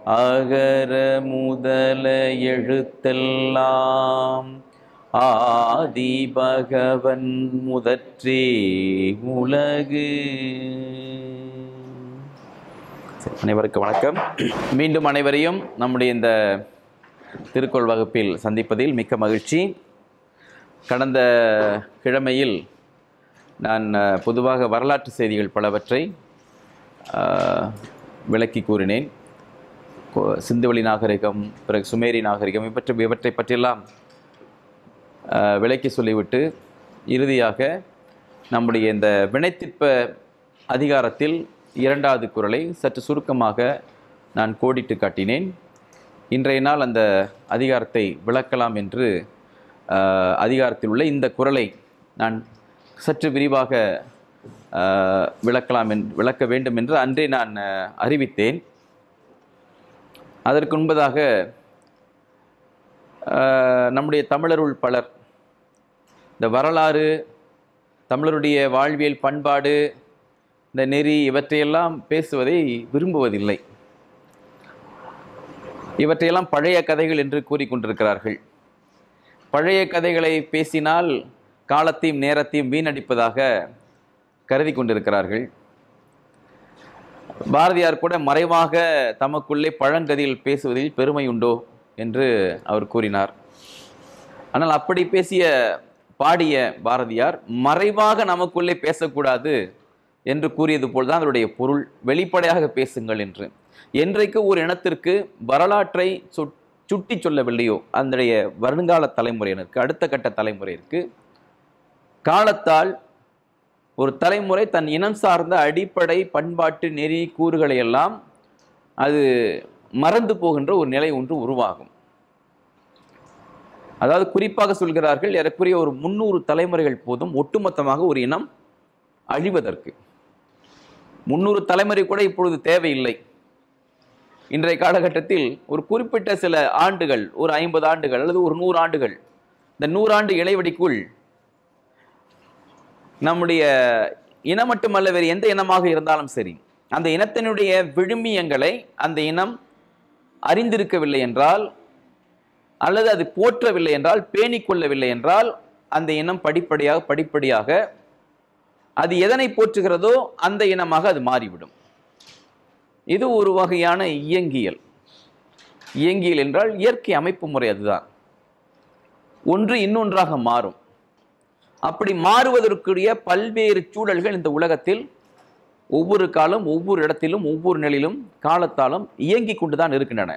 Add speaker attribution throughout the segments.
Speaker 1: அகர முதல எழுத்தெல்லாம் ஆதி பகவன் முதற்றே உலகு சரி, அனைவருக்கும் வணக்கம் மீண்டும் அனைவரையும் நம்முடைய இந்த திருக்குறள் வகுப்பில் சந்திப்பதில் மிக்க மகிழ்ச்சி கடந்த கிழமையில் நான் அஹ், பொதுவாக வரலாற்று செய்திகள் பலவற்றை அஹ், விளக்கி கூறினேன் கொ- சிந்துவெளி நாகரிகம் பிறகு சுமேரி நாகரிகம் இவற்றை இவற்றை பற்றியெல்லாம் அஹ், விளக்கி சொல்லிவிட்டு இறுதியாக நம்முடைய இந்த வினைத்திற்ப அதிகாரத்தில் இரண்டாவது குறளை சற்று சுருக்கமாக நான் கோடிட்டு காட்டினேன் இன்றைய நாள் அந்த அதிகாரத்தை விளக்கலாம் என்று அஹ், அதிகாரத்தில் உள்ள இந்த குறளை நான் சற்று விரிவாக அஹ், விளக்கலாம் என் விளக்க வேண்டும் என்று அன்றே நான் அஹ், அறிவித்தேன் அதற்கு முன்பதாக அஹ், நம்முடைய தமிழருள் பலர் இந்த வரலாறு தமிழருடைய வாழ்வியல் பண்பாடு இந்த நெறி இவற்றையெல்லாம் பேசுவதை விரும்புவதில்லை இவற்றையெல்லாம் பழைய கதைகள் என்று கூறிக்கொண்டிருக்கிறார்கள் பழைய கதைகளை பேசினால் காலத்தையும் நேரத்தையும் வீணடிப்பதாக கருதி கொண்டிருக்கிறார்கள் பாரதியார் கூட மறைவாக தமக்குள்ளே பழங்கதையில் பேசுவதில் பெருமை உண்டோ என்று அவர் கூறினார் ஆனால் அப்படி பேசிய பாடிய பாரதியார் மறைவாக நமக்குள்ளே பேசக்கூடாது என்று கூறியது போல்தான் அதனுடைய பொருள் வெளிப்படையாக பேசுங்கள் என்று என்றைக்கு ஒரு இனத்திற்கு வரலாற்றை சுட் சுட்டி சொல்லவில்லையோ அந்த வருங்கால தலைமுறையினருக்கு அடுத்த கட்ட தலைமுறையிற்கு காலத்தால் ஒரு தலைமுறை தன் இனம் சார்ந்த அடிப்படை பண்பாட்டு நெறி கூறுகளை எல்லாம் அது மறந்து போகின்ற ஒரு நிலை ஒன்று உருவாகும் அதாவது குறிப்பாக சொல்கிறார்கள் ஏறக்குறைய ஒரு முந்நூறு தலைமுறைகள் போதும் ஒட்டுமொத்தமாக ஒரு இனம் அழிவதற்கு முந்நூறு தலைமுறை கூட இப்பொழுது தேவையில்லை இன்றைய காலகட்டத்தில் ஒரு குறிப்பிட்ட சில ஆண்டுகள் ஒரு ஐம்பது ஆண்டுகள் அல்லது ஒரு நூறு ஆண்டுகள் இந்த நூறாண்டு இடைவெளிக்குள் நம்முடைய இனம் மட்டுமல்ல வேறு எந்த இனமாக இருந்தாலும் சரி அந்த இனத்தினுடைய விழுமியங்களை அந்த இனம் அறிந்திருக்கவில்லை என்றால் அல்லது அது போற்றவில்லை என்றால் பேணிக் கொள்ளவில்லை என்றால் அந்த இனம் படிப்படியாக படிப்படியாக அது எதனை போற்றுகிறதோ அந்த இனமாக அது மாறிவிடும் இது ஒரு வகையான இயங்கியல் இயங்கியல் என்றால் இயற்கை அமைப்பு முறை அதுதான் ஒன்று இன்னொன்றாக மாறும் அப்படி மாறுவதற்குரிய பல்வேறு சூழல்கள் இந்த உலகத்தில் ஒவ்வொரு காலம் ஒவ்வொரு இடத்திலும் ஒவ்வொரு நிலையிலும் காலத்தாலும் இயங்கிக் கொண்டுதான் இருக்கின்றன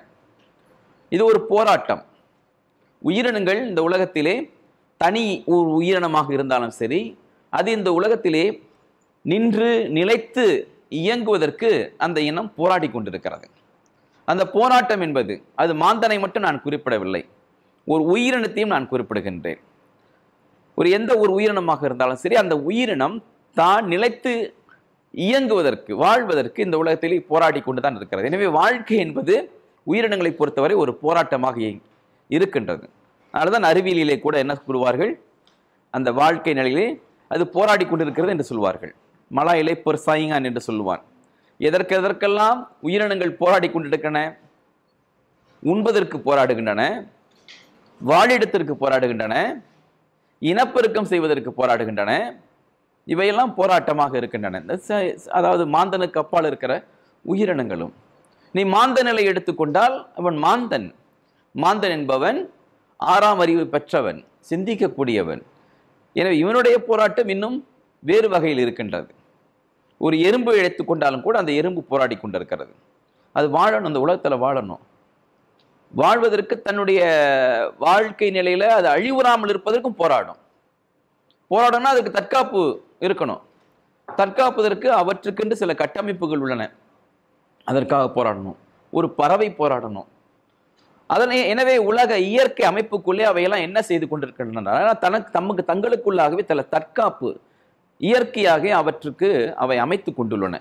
Speaker 1: இது ஒரு போராட்டம் உயிரினங்கள் இந்த உலகத்திலே தனி ஒரு உயிரினமாக இருந்தாலும் சரி அது இந்த உலகத்திலே நின்று நிலைத்து இயங்குவதற்கு அந்த இனம் போராடி கொண்டிருக்கிறது அந்த போராட்டம் என்பது அது மாந்தனை மட்டும் நான் குறிப்பிடவில்லை ஒரு உயிரினத்தையும் நான் குறிப்பிடுகின்றேன் ஒரு எந்த ஒரு உயிரினமாக இருந்தாலும் சரி அந்த உயிரினம் தான் நிலைத்து இயங்குவதற்கு வாழ்வதற்கு இந்த உலகத்தில் போராடி கொண்டு தான் இருக்கிறது எனவே வாழ்க்கை என்பது உயிரினங்களை பொறுத்தவரை ஒரு போராட்டமாக இய- இருக்கின்றது அதனால்தான் அறிவியலிலே கூட என்ன கூறுவார்கள் அந்த வாழ்க்கை நிலையிலே அது போராடி கொண்டிருக்கிறது என்று சொல்வார்கள் மலாயிலே பொர்சாயிங்கான் என்று சொல்லுவான் எதற்கு எதற்கெல்லாம் உயிரினங்கள் போராடி கொண்டிருக்கின்றன உண்பதற்கு போராடுகின்றன வாழிடத்திற்கு போராடுகின்றன இனப்பெருக்கம் செய்வதற்கு போராடுகின்றன இவையெல்லாம் போராட்டமாக இருக்கின்றன இந்த ச- அதாவது மாந்தனுக்கு அப்பால் இருக்கிற உயிரினங்களும் நீ மாந்த நிலை எடுத்துக்கொண்டால் அவன் மாந்தன் மாந்தன் என்பவன் ஆறாம் அறிவு பெற்றவன் சிந்திக்கக்கூடியவன் எனவே இவனுடைய போராட்டம் இன்னும் வேறு வகையில் இருக்கின்றது ஒரு எறும்பு எடுத்துக்கொண்டாலும் கூட அந்த எறும்பு போராடி கொண்டிருக்கிறது அது வாழணும் அந்த உலகத்தில் வாழணும் வாழ்வதற்கு தன்னுடைய வாழ்க்கை நிலையில அது அழிவுறாமல் இருப்பதற்கும் போராடும் போராடணும்னா அதுக்கு தற்காப்பு இருக்கணும் தற்காப்பதற்கு அவற்றுக்கென்று சில கட்டமைப்புகள் உள்ளன அதற்காக போராடணும் ஒரு பறவை போராடணும் அதனை எனவே உலக இயற்கை அமைப்புக்குள்ளே அவையெல்லாம் என்ன செய்து கொண்டிருக்கின்றன தனக்கு தமக்கு தங்களுக்குள்ளாகவே சில தற்காப்பு இயற்கையாக அவற்றுக்கு அவை அமைத்து கொண்டுள்ளன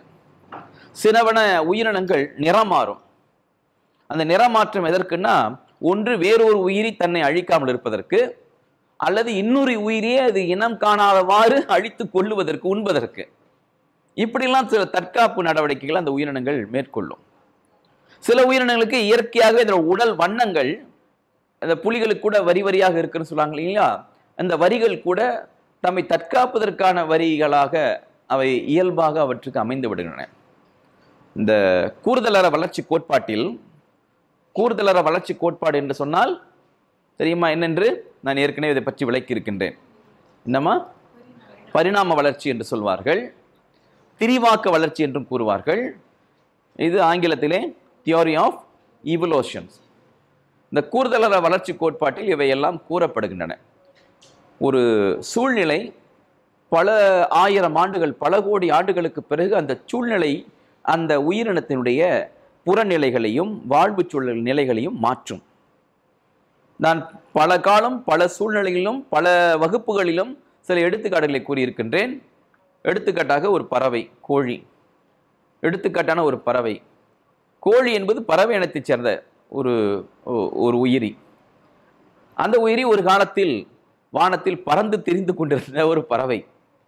Speaker 1: சிலவன உயிரினங்கள் நிறம் மாறும் அந்த நிறமாற்றம் எதற்குன்னா ஒன்று வேறொரு உயிரி தன்னை அழிக்காமல் இருப்பதற்கு அல்லது இன்னொரு உயிரியே அது இனம் காணாதவாறு அழித்து கொள்ளுவதற்கு உண்பதற்கு இப்படிலாம் சில தற்காப்பு நடவடிக்கைகள் அந்த உயிரினங்கள் மேற்கொள்ளும் சில உயிரினங்களுக்கு இயற்கையாகவே இந்த உடல் வண்ணங்கள் அந்த புலிகளுக்கு கூட வரி வரியாக இருக்குன்னு சொல்லுவாங்க இல்லைங்களா அந்த வரிகள் கூட தம்மை தற்காப்பதற்கான வரிகளாக அவை இயல்பாக அவற்றுக்கு அமைந்து விடுகின்றன இந்த கூறுதலற வளர்ச்சி கோட்பாட்டில் கூறுதலற வளர்ச்சி கோட்பாடு என்று சொன்னால் தெரியுமா என்னென்று நான் ஏற்கனவே இதை பற்றி விளக்கி இருக்கின்றேன் என்னம்மா பரிணாம வளர்ச்சி என்று சொல்வார்கள் திரிவாக்க வளர்ச்சி என்றும் கூறுவார்கள் இது ஆங்கிலத்திலே தியோரி ஆஃப் ஈவலோஷன்ஸ் இந்த கூறுதலற வளர்ச்சி கோட்பாட்டில் இவையெல்லாம் கூறப்படுகின்றன ஒரு சூழ்நிலை பல ஆயிரம் ஆண்டுகள் பல கோடி ஆண்டுகளுக்கு பிறகு அந்த சூழ்நிலை அந்த உயிரினத்தினுடைய புறநிலைகளையும் வாழ்வு சூழல் நிலைகளையும் மாற்றும் நான் பல காலம் பல சூழ்நிலைகளிலும் பல வகுப்புகளிலும் சில எடுத்துக்காட்டுகளை கூறியிருக்கின்றேன் எடுத்துக்காட்டாக ஒரு பறவை கோழி எடுத்துக்காட்டான ஒரு பறவை கோழி என்பது பறவை இனத்தைச் சேர்ந்த ஒரு ஒ- ஒரு உயிரி அந்த உயிரி ஒரு காலத்தில் வானத்தில் பறந்து திரிந்து கொண்டிருந்த ஒரு பறவை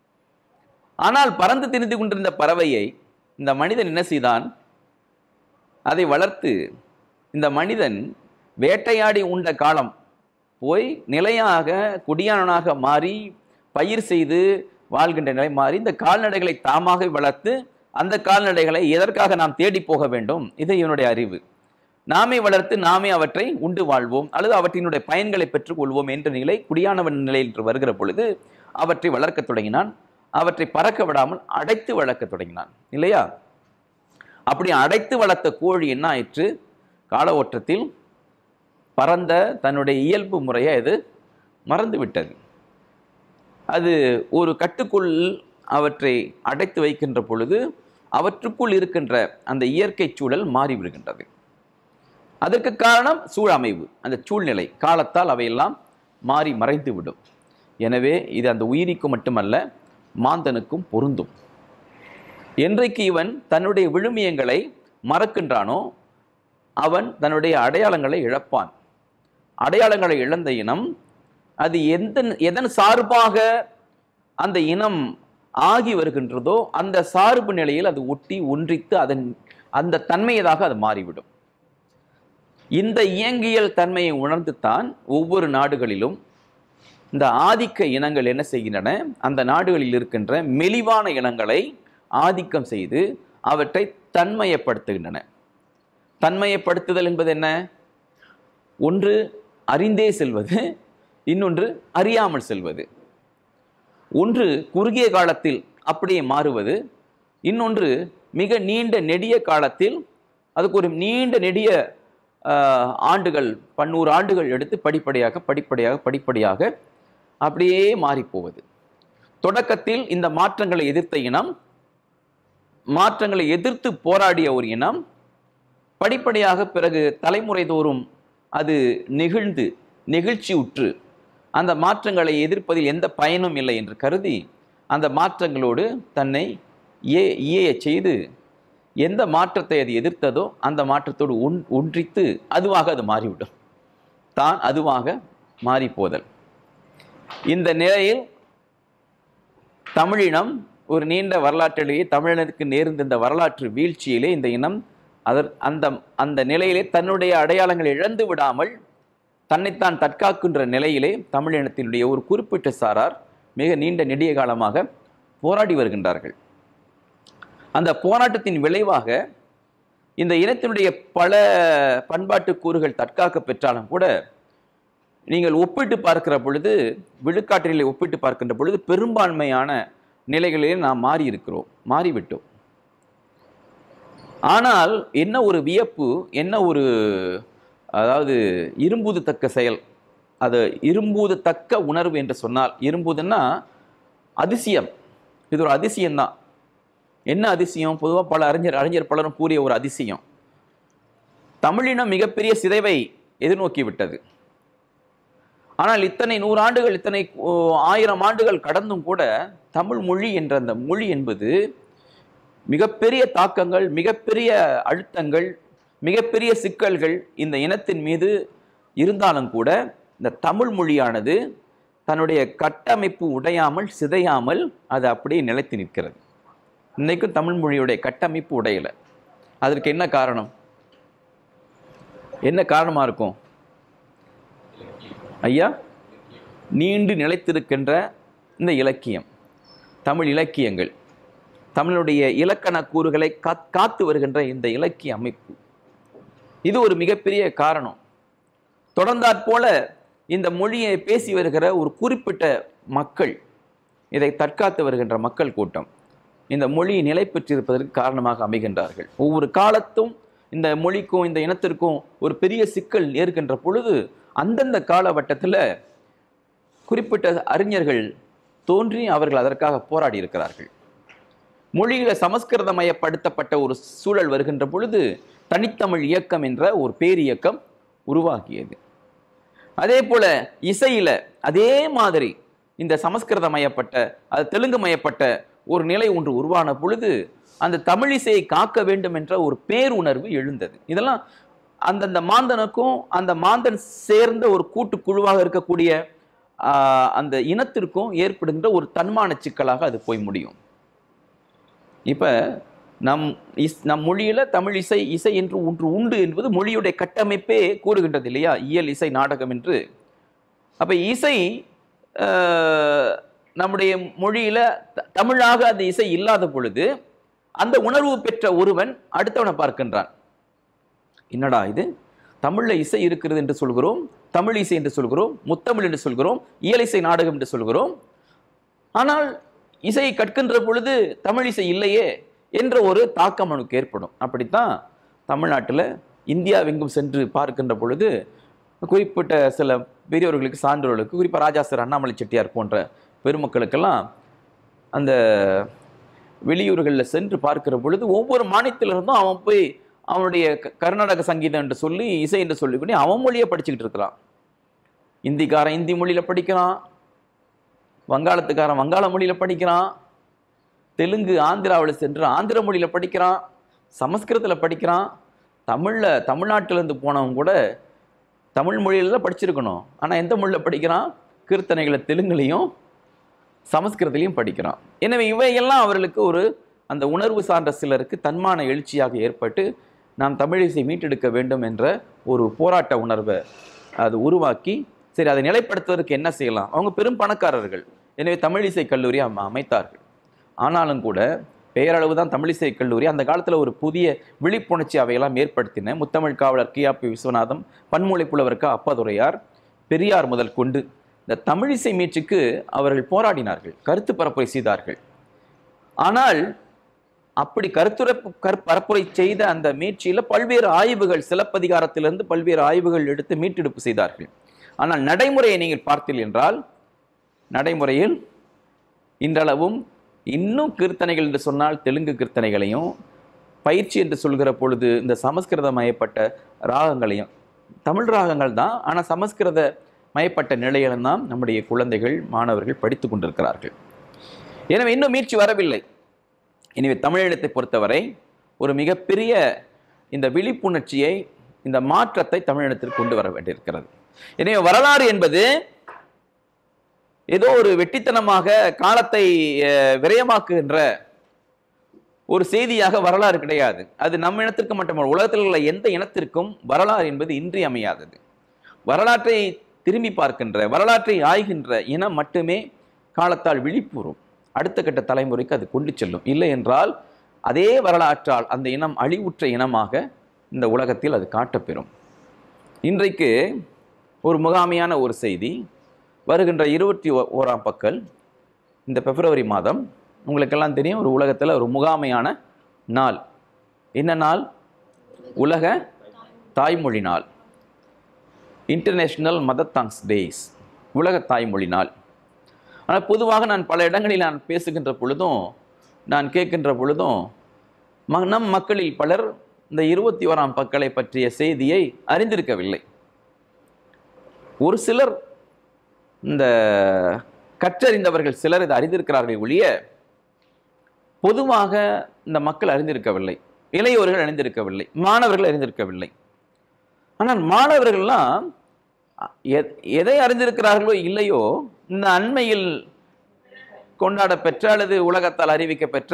Speaker 1: ஆனால் பறந்து திரிந்து கொண்டிருந்த பறவையை இந்த மனிதன் என்ன செய்தான் அதை வளர்த்து இந்த மனிதன் வேட்டையாடி உண்ட காலம் போய் நிலையாக குடியானனாக மாறி பயிர் செய்து வாழ்கின்ற நிலை மாறி இந்த கால்நடைகளை தாமாக வளர்த்து அந்த கால்நடைகளை எதற்காக நாம் தேடி போக வேண்டும் இது இவனுடைய அறிவு நாமே வளர்த்து நாமே அவற்றை உண்டு வாழ்வோம் அல்லது அவற்றினுடைய பயன்களை பெற்றுக்கொள்வோம் என்ற நிலை குடியானவன் நிலையில் என்று வருகிற பொழுது அவற்றை வளர்க்கத் தொடங்கினான் அவற்றை பறக்க விடாமல் அடைத்து வளர்க்கத் தொடங்கினான் இல்லையா அப்படி அடைத்து வளர்த்த கோழி என்ன ஆயிற்று கால ஓட்டத்தில் பறந்த தன்னுடைய இயல்பு முறையை அது மறந்து விட்டது அது ஒரு கட்டுக்குள் அவற்றை அடைத்து வைக்கின்ற பொழுது அவற்றுக்குள் இருக்கின்ற அந்த இயற்கை சூழல் மாறிவிடுகின்றது அதற்கு காரணம் சூழ் அமைவு அந்த சூழ்நிலை காலத்தால் அவையெல்லாம் மாறி மறைந்து விடும் எனவே இது அந்த உயிரிக்கு மட்டுமல்ல மாந்தனுக்கும் பொருந்தும் என்றைக்கு இவன் தன்னுடைய விழுமியங்களை மறக்கின்றானோ அவன் தன்னுடைய அடையாளங்களை இழப்பான் அடையாளங்களை இழந்த இனம் அது எந்த எதன் சார்பாக அந்த இனம் ஆகி வருகின்றதோ அந்த சார்பு நிலையில் அது ஒட்டி ஒன்றித்து அதன் அந்த தன்மையதாக அது மாறிவிடும் இந்த இயங்கியல் தன்மையை உணர்ந்துத்தான் ஒவ்வொரு நாடுகளிலும் இந்த ஆதிக்க இனங்கள் என்ன செய்கின்றன அந்த நாடுகளில் இருக்கின்ற மெலிவான இனங்களை ஆதிக்கம் செய்து அவற்றை தன்மையப்படுத்துகின்றன தன்மையப்படுத்துதல் என்பது என்ன ஒன்று அறிந்தே செல்வது இன்னொன்று அறியாமல் செல்வது ஒன்று குறுகிய காலத்தில் அப்படியே மாறுவது இன்னொன்று மிக நீண்ட நெடிய காலத்தில் அதுக்கு ஒரு நீண்ட நெடிய ஆஹ், ஆண்டுகள் பன்னூறு ஆண்டுகள் எடுத்து படிப்படியாக படிப்படியாக படிப்படியாக அப்படியே மாறிப்போவது தொடக்கத்தில் இந்த மாற்றங்களை எதிர்த்த இனம் மாற்றங்களை எதிர்த்து போராடிய ஒரு இனம் படிப்படியாக பிறகு தலைமுறை தோறும் அது நெகிழ்ந்து நெகிழ்ச்சி உற்று அந்த மாற்றங்களை எதிர்ப்பதில் எந்த பயனும் இல்லை என்று கருதி அந்த மாற்றங்களோடு தன்னை ஏ இயையச் செய்து எந்த மாற்றத்தை அது எதிர்த்ததோ அந்த மாற்றத்தோடு ஒன் ஒன்றித்து அதுவாக அது மாறிவிடும் தான் அதுவாக மாறிப்போதல் இந்த நிலையில் தமிழினம் ஒரு நீண்ட வரலாற்றிலேயே தமிழினருக்கு நேர்ந்த இந்த வரலாற்று வீழ்ச்சியிலே இந்த இனம் அதர் அந்த அந்த நிலையிலே தன்னுடைய அடையாளங்களை இழந்து விடாமல் தன்னைத்தான் தற்காக்கின்ற நிலையிலே தமிழினத்தினுடைய ஒரு குறிப்பிட்ட சாரார் மிக நீண்ட நெடிய காலமாக போராடி வருகின்றார்கள் அந்த போராட்டத்தின் விளைவாக இந்த இனத்தினுடைய பல பண்பாட்டு கூறுகள் தற்காக்க பெற்றாலும் கூட நீங்கள் ஒப்பிட்டு பார்க்கிற பொழுது விழுக்காட்டிலே ஒப்பிட்டு பார்க்கின்ற பொழுது பெரும்பான்மையான நிலைகளிலே நாம் மாறி இருக்கிறோம் மாறிவிட்டோம் ஆனால் என்ன ஒரு வியப்பு என்ன ஒரு அதாவது இரும்புதுத்தக்க செயல் அது இரும்புதுத்தக்க உணர்வு என்று சொன்னால் இரும்புதுன்னா அதிசயம் இது ஒரு அதிசயம்தான் என்ன அதிசயம் பொதுவாக பல அறிஞர் அறிஞர் பலரும் கூறிய ஒரு அதிசயம் தமிழினம் மிகப்பெரிய சிதைவை எதிர்நோக்கி விட்டது ஆனால் இத்தனை நூறாண்டுகள் இத்தனை ஓ, ஆயிரம் ஆண்டுகள் கடந்தும் கூட தமிழ் மொழி என்ற அந்த மொழி என்பது மிகப்பெரிய தாக்கங்கள் மிகப்பெரிய அழுத்தங்கள் மிகப்பெரிய சிக்கல்கள் இந்த இனத்தின் மீது இருந்தாலும் கூட இந்த தமிழ் மொழியானது தன்னுடைய கட்டமைப்பு உடையாமல் சிதையாமல் அது அப்படியே நிலைத்து நிற்கிறது இன்னைக்கும் தமிழ் மொழியுடைய கட்டமைப்பு உடையலை அதற்கு என்ன காரணம் என்ன காரணமாக இருக்கும் ஐயா நீண்டு நிலைத்திருக்கின்ற இந்த இலக்கியம் தமிழ் இலக்கியங்கள் தமிழுடைய இலக்கண கூறுகளை காத் காத்து வருகின்ற இந்த இலக்கிய அமைப்பு இது ஒரு மிகப்பெரிய காரணம் தொடர்ந்தாற்போல இந்த மொழியை பேசி வருகிற ஒரு குறிப்பிட்ட மக்கள் இதை தற்காத்து வருகின்ற மக்கள் கூட்டம் இந்த மொழி நிலை பெற்றிருப்பதற்கு காரணமாக அமைகின்றார்கள் ஒவ்வொரு காலத்தும் இந்த மொழிக்கும் இந்த இனத்திற்கும் ஒரு பெரிய சிக்கல் ஏற்கின்ற பொழுது அந்தந்த காலகட்டத்தில் குறிப்பிட்ட அறிஞர்கள் தோன்றி அவர்கள் அதற்காக போராடி இருக்கிறார்கள் மொழியில சமஸ்கிருதமயப்படுத்தப்பட்ட ஒரு சூழல் வருகின்ற பொழுது தனித்தமிழ் இயக்கம் என்ற ஒரு பேரியக்கம் உருவாகியது அதே போல இசையில அதே மாதிரி இந்த சமஸ்கிருதமயப்பட்ட அது தெலுங்குமயப்பட்ட ஒரு நிலை ஒன்று உருவான பொழுது அந்த தமிழ் இசையை காக்க வேண்டும் என்ற ஒரு பேருணர்வு எழுந்தது இதெல்லாம் அந்தந்த மாந்தனுக்கும் அந்த மாந்தன் சேர்ந்த ஒரு கூட்டுக்குழுவாக இருக்கக்கூடிய ஆஹ், அந்த இனத்திற்கும் ஏற்படுகின்ற ஒரு தன்மான சிக்கலாக அது போய் முடியும் இப்ப நம் இஸ் நம் மொழியில தமிழ் இசை இசை என்று ஒன்று உண்டு என்பது மொழியுடைய கட்டமைப்பே கூறுகின்றது இல்லையா இயல் இசை நாடகம் என்று அப்ப இசை ஆஹ், நம்முடைய மொழியில த- தமிழாக அந்த இசை இல்லாத பொழுது அந்த உணர்வு பெற்ற ஒருவன் அடுத்தவனை பார்க்கின்றான் என்னடா இது தமிழ்ல இசை இருக்கிறது என்று சொல்கிறோம் தமிழ் இசை என்று சொல்கிறோம் முத்தமிழ் என்று சொல்கிறோம் இயல் இசை நாடகம் என்று சொல்கிறோம் ஆனால் இசையை கற்கின்ற பொழுது தமிழ் இசை இல்லையே என்ற ஒரு தாக்கம் அவனுக்கு ஏற்படும் அப்படித்தான் தமிழ்நாட்டில் இந்தியாவெங்கும் சென்று பார்க்கின்ற பொழுது குறிப்பிட்ட சில பெரியவர்களுக்கு சான்றோர்களுக்கு குறிப்பாக ராஜா சார் அண்ணாமலை செட்டியார் போன்ற பெருமக்களுக்கெல்லாம் அந்த வெளியூர்களில் சென்று பார்க்கிற பொழுது ஒவ்வொரு மாநிலத்திலிருந்தும் அவன் போய் அவனுடைய க- கர்நாடக சங்கீதம் என்று சொல்லி இசை என்று சொல்லிக்கூடி அவன் மொழியை படிச்சுக்கிட்டு இருக்கிறான் இந்திக்காரன் இந்தி மொழியில் படிக்கிறான் வங்காளத்துக்காரன் வங்காள மொழியில் படிக்கிறான் தெலுங்கு ஆந்திராவில் சென்று ஆந்திர மொழியில் படிக்கிறான் சமஸ்கிருதத்தில் படிக்கிறான் தமிழில் தமிழ்நாட்டிலேருந்து போனவன் கூட தமிழ் மொழியில தான் படிச்சிருக்கணும் ஆனால் எந்த மொழியில் படிக்கிறான் கீர்த்தனைகளை தெலுங்குலையும் சமஸ்கிருதத்திலையும் படிக்கிறான் எனவே இவையெல்லாம் அவர்களுக்கு ஒரு அந்த உணர்வு சார்ந்த சிலருக்கு தன்மான எழுச்சியாக ஏற்பட்டு நாம் தமிழிசை மீட்டெடுக்க வேண்டும் என்ற ஒரு போராட்ட உணர்வை அது உருவாக்கி சரி அதை நிலைப்படுத்துவதற்கு என்ன செய்யலாம் அவங்க பெரும் பணக்காரர்கள் எனவே தமிழிசை கல்லூரி அம- அமைத்தார்கள் ஆனாலும் கூட பெயரளவு தான் தமிழிசை கல்லூரி அந்த காலத்தில் ஒரு புதிய விழிப்புணர்ச்சி அவையெல்லாம் ஏற்படுத்தின முத்தமிழ் காவலர் கியாபி விஸ்வநாதம் பன்மொழி புலவருக்கு அப்பாதுரையார் பெரியார் முதல் கொண்டு இந்த தமிழிசை மீட்சிக்கு அவர்கள் போராடினார்கள் கருத்து பரப்புரை செய்தார்கள் ஆனால் அப்படி கருத்துரை கற் பரப்புரை செய்த அந்த மீட்சியில் பல்வேறு ஆய்வுகள் சிலப்பதிகாரத்திலிருந்து பல்வேறு ஆய்வுகள் எடுத்து மீட்டெடுப்பு செய்தார்கள் ஆனால் நடைமுறையை நீங்கள் பார்த்தீர்கள் என்றால் நடைமுறையில் இன்றளவும் இன்னும் கீர்த்தனைகள் என்று சொன்னால் தெலுங்கு கீர்த்தனைகளையும் பயிற்சி என்று சொல்கிற பொழுது இந்த சமஸ்கிருதமயப்பட்ட ராகங்களையும் தமிழ் ராகங்கள் தான் ஆனால் சமஸ்கிருத மயப்பட்ட நிலையில்தான் தான் நம்முடைய குழந்தைகள் மாணவர்கள் படித்து கொண்டிருக்கிறார்கள் எனவே இன்னும் மீட்சி வரவில்லை எனவே தமிழீழத்தை பொறுத்தவரை ஒரு மிகப்பெரிய இந்த விழிப்புணர்ச்சியை இந்த மாற்றத்தை தமிழினத்திற்கு கொண்டு வர வேண்டியிருக்கிறது எனவே வரலாறு என்பது ஏதோ ஒரு வெட்டித்தனமாக காலத்தை அஹ், விரயமாக்குகின்ற ஒரு செய்தியாக வரலாறு கிடையாது அது நம் இனத்திற்கு மட்டுமல்ல உலகத்தில் உள்ள எந்த இனத்திற்கும் வரலாறு என்பது இன்றியமையாதது வரலாற்றை திரும்பி பார்க்கின்ற வரலாற்றை ஆய்கின்ற இனம் மட்டுமே காலத்தால் விழிப்புறும் அடுத்த கட்ட தலைமுறைக்கு அது கொண்டு செல்லும் இல்லை என்றால் அதே வரலாற்றால் அந்த இனம் அழிவுற்ற இனமாக இந்த உலகத்தில் அது காட்டப்பெறும் இன்றைக்கு ஒரு முகாமையான ஒரு செய்தி வருகின்ற இருபத்தி ஓ- ஓராம் பக்கல் இந்த பிப்ரவரி மாதம் உங்களுக்கெல்லாம் தெரியும் ஒரு உலகத்தில் ஒரு முகாமையான நாள் என்ன நாள் உலக தாய்மொழி நாள் இன்டர்நேஷ்னல் மதர் டங்ஸ் டேஸ் உலக தாய்மொழி நாள் ஆனால் பொதுவாக நான் பல இடங்களில் நான் பேசுகின்ற பொழுதும் நான் கேட்கின்ற பொழுதும் ம- நம் மக்களில் பலர் இந்த இருபத்தி ஓராம் பக்களை பற்றிய செய்தியை அறிந்திருக்கவில்லை ஒரு சிலர் இந்த கற்றறிந்தவர்கள் சிலர் இதை அறிந்திருக்கிறார்கள் ஒழிய பொதுவாக இந்த மக்கள் அறிந்திருக்கவில்லை இளையோர்கள் அறிந்திருக்கவில்லை மாணவர்கள் அறிந்திருக்கவில்லை ஆனால் மாணவர்கள்லாம் எ- எதை அறிந்திருக்கிறார்களோ இல்லையோ இந்த அண்மையில் கொண்டாடப்பெற்ற அல்லது உலகத்தால் அறிவிக்கப்பெற்ற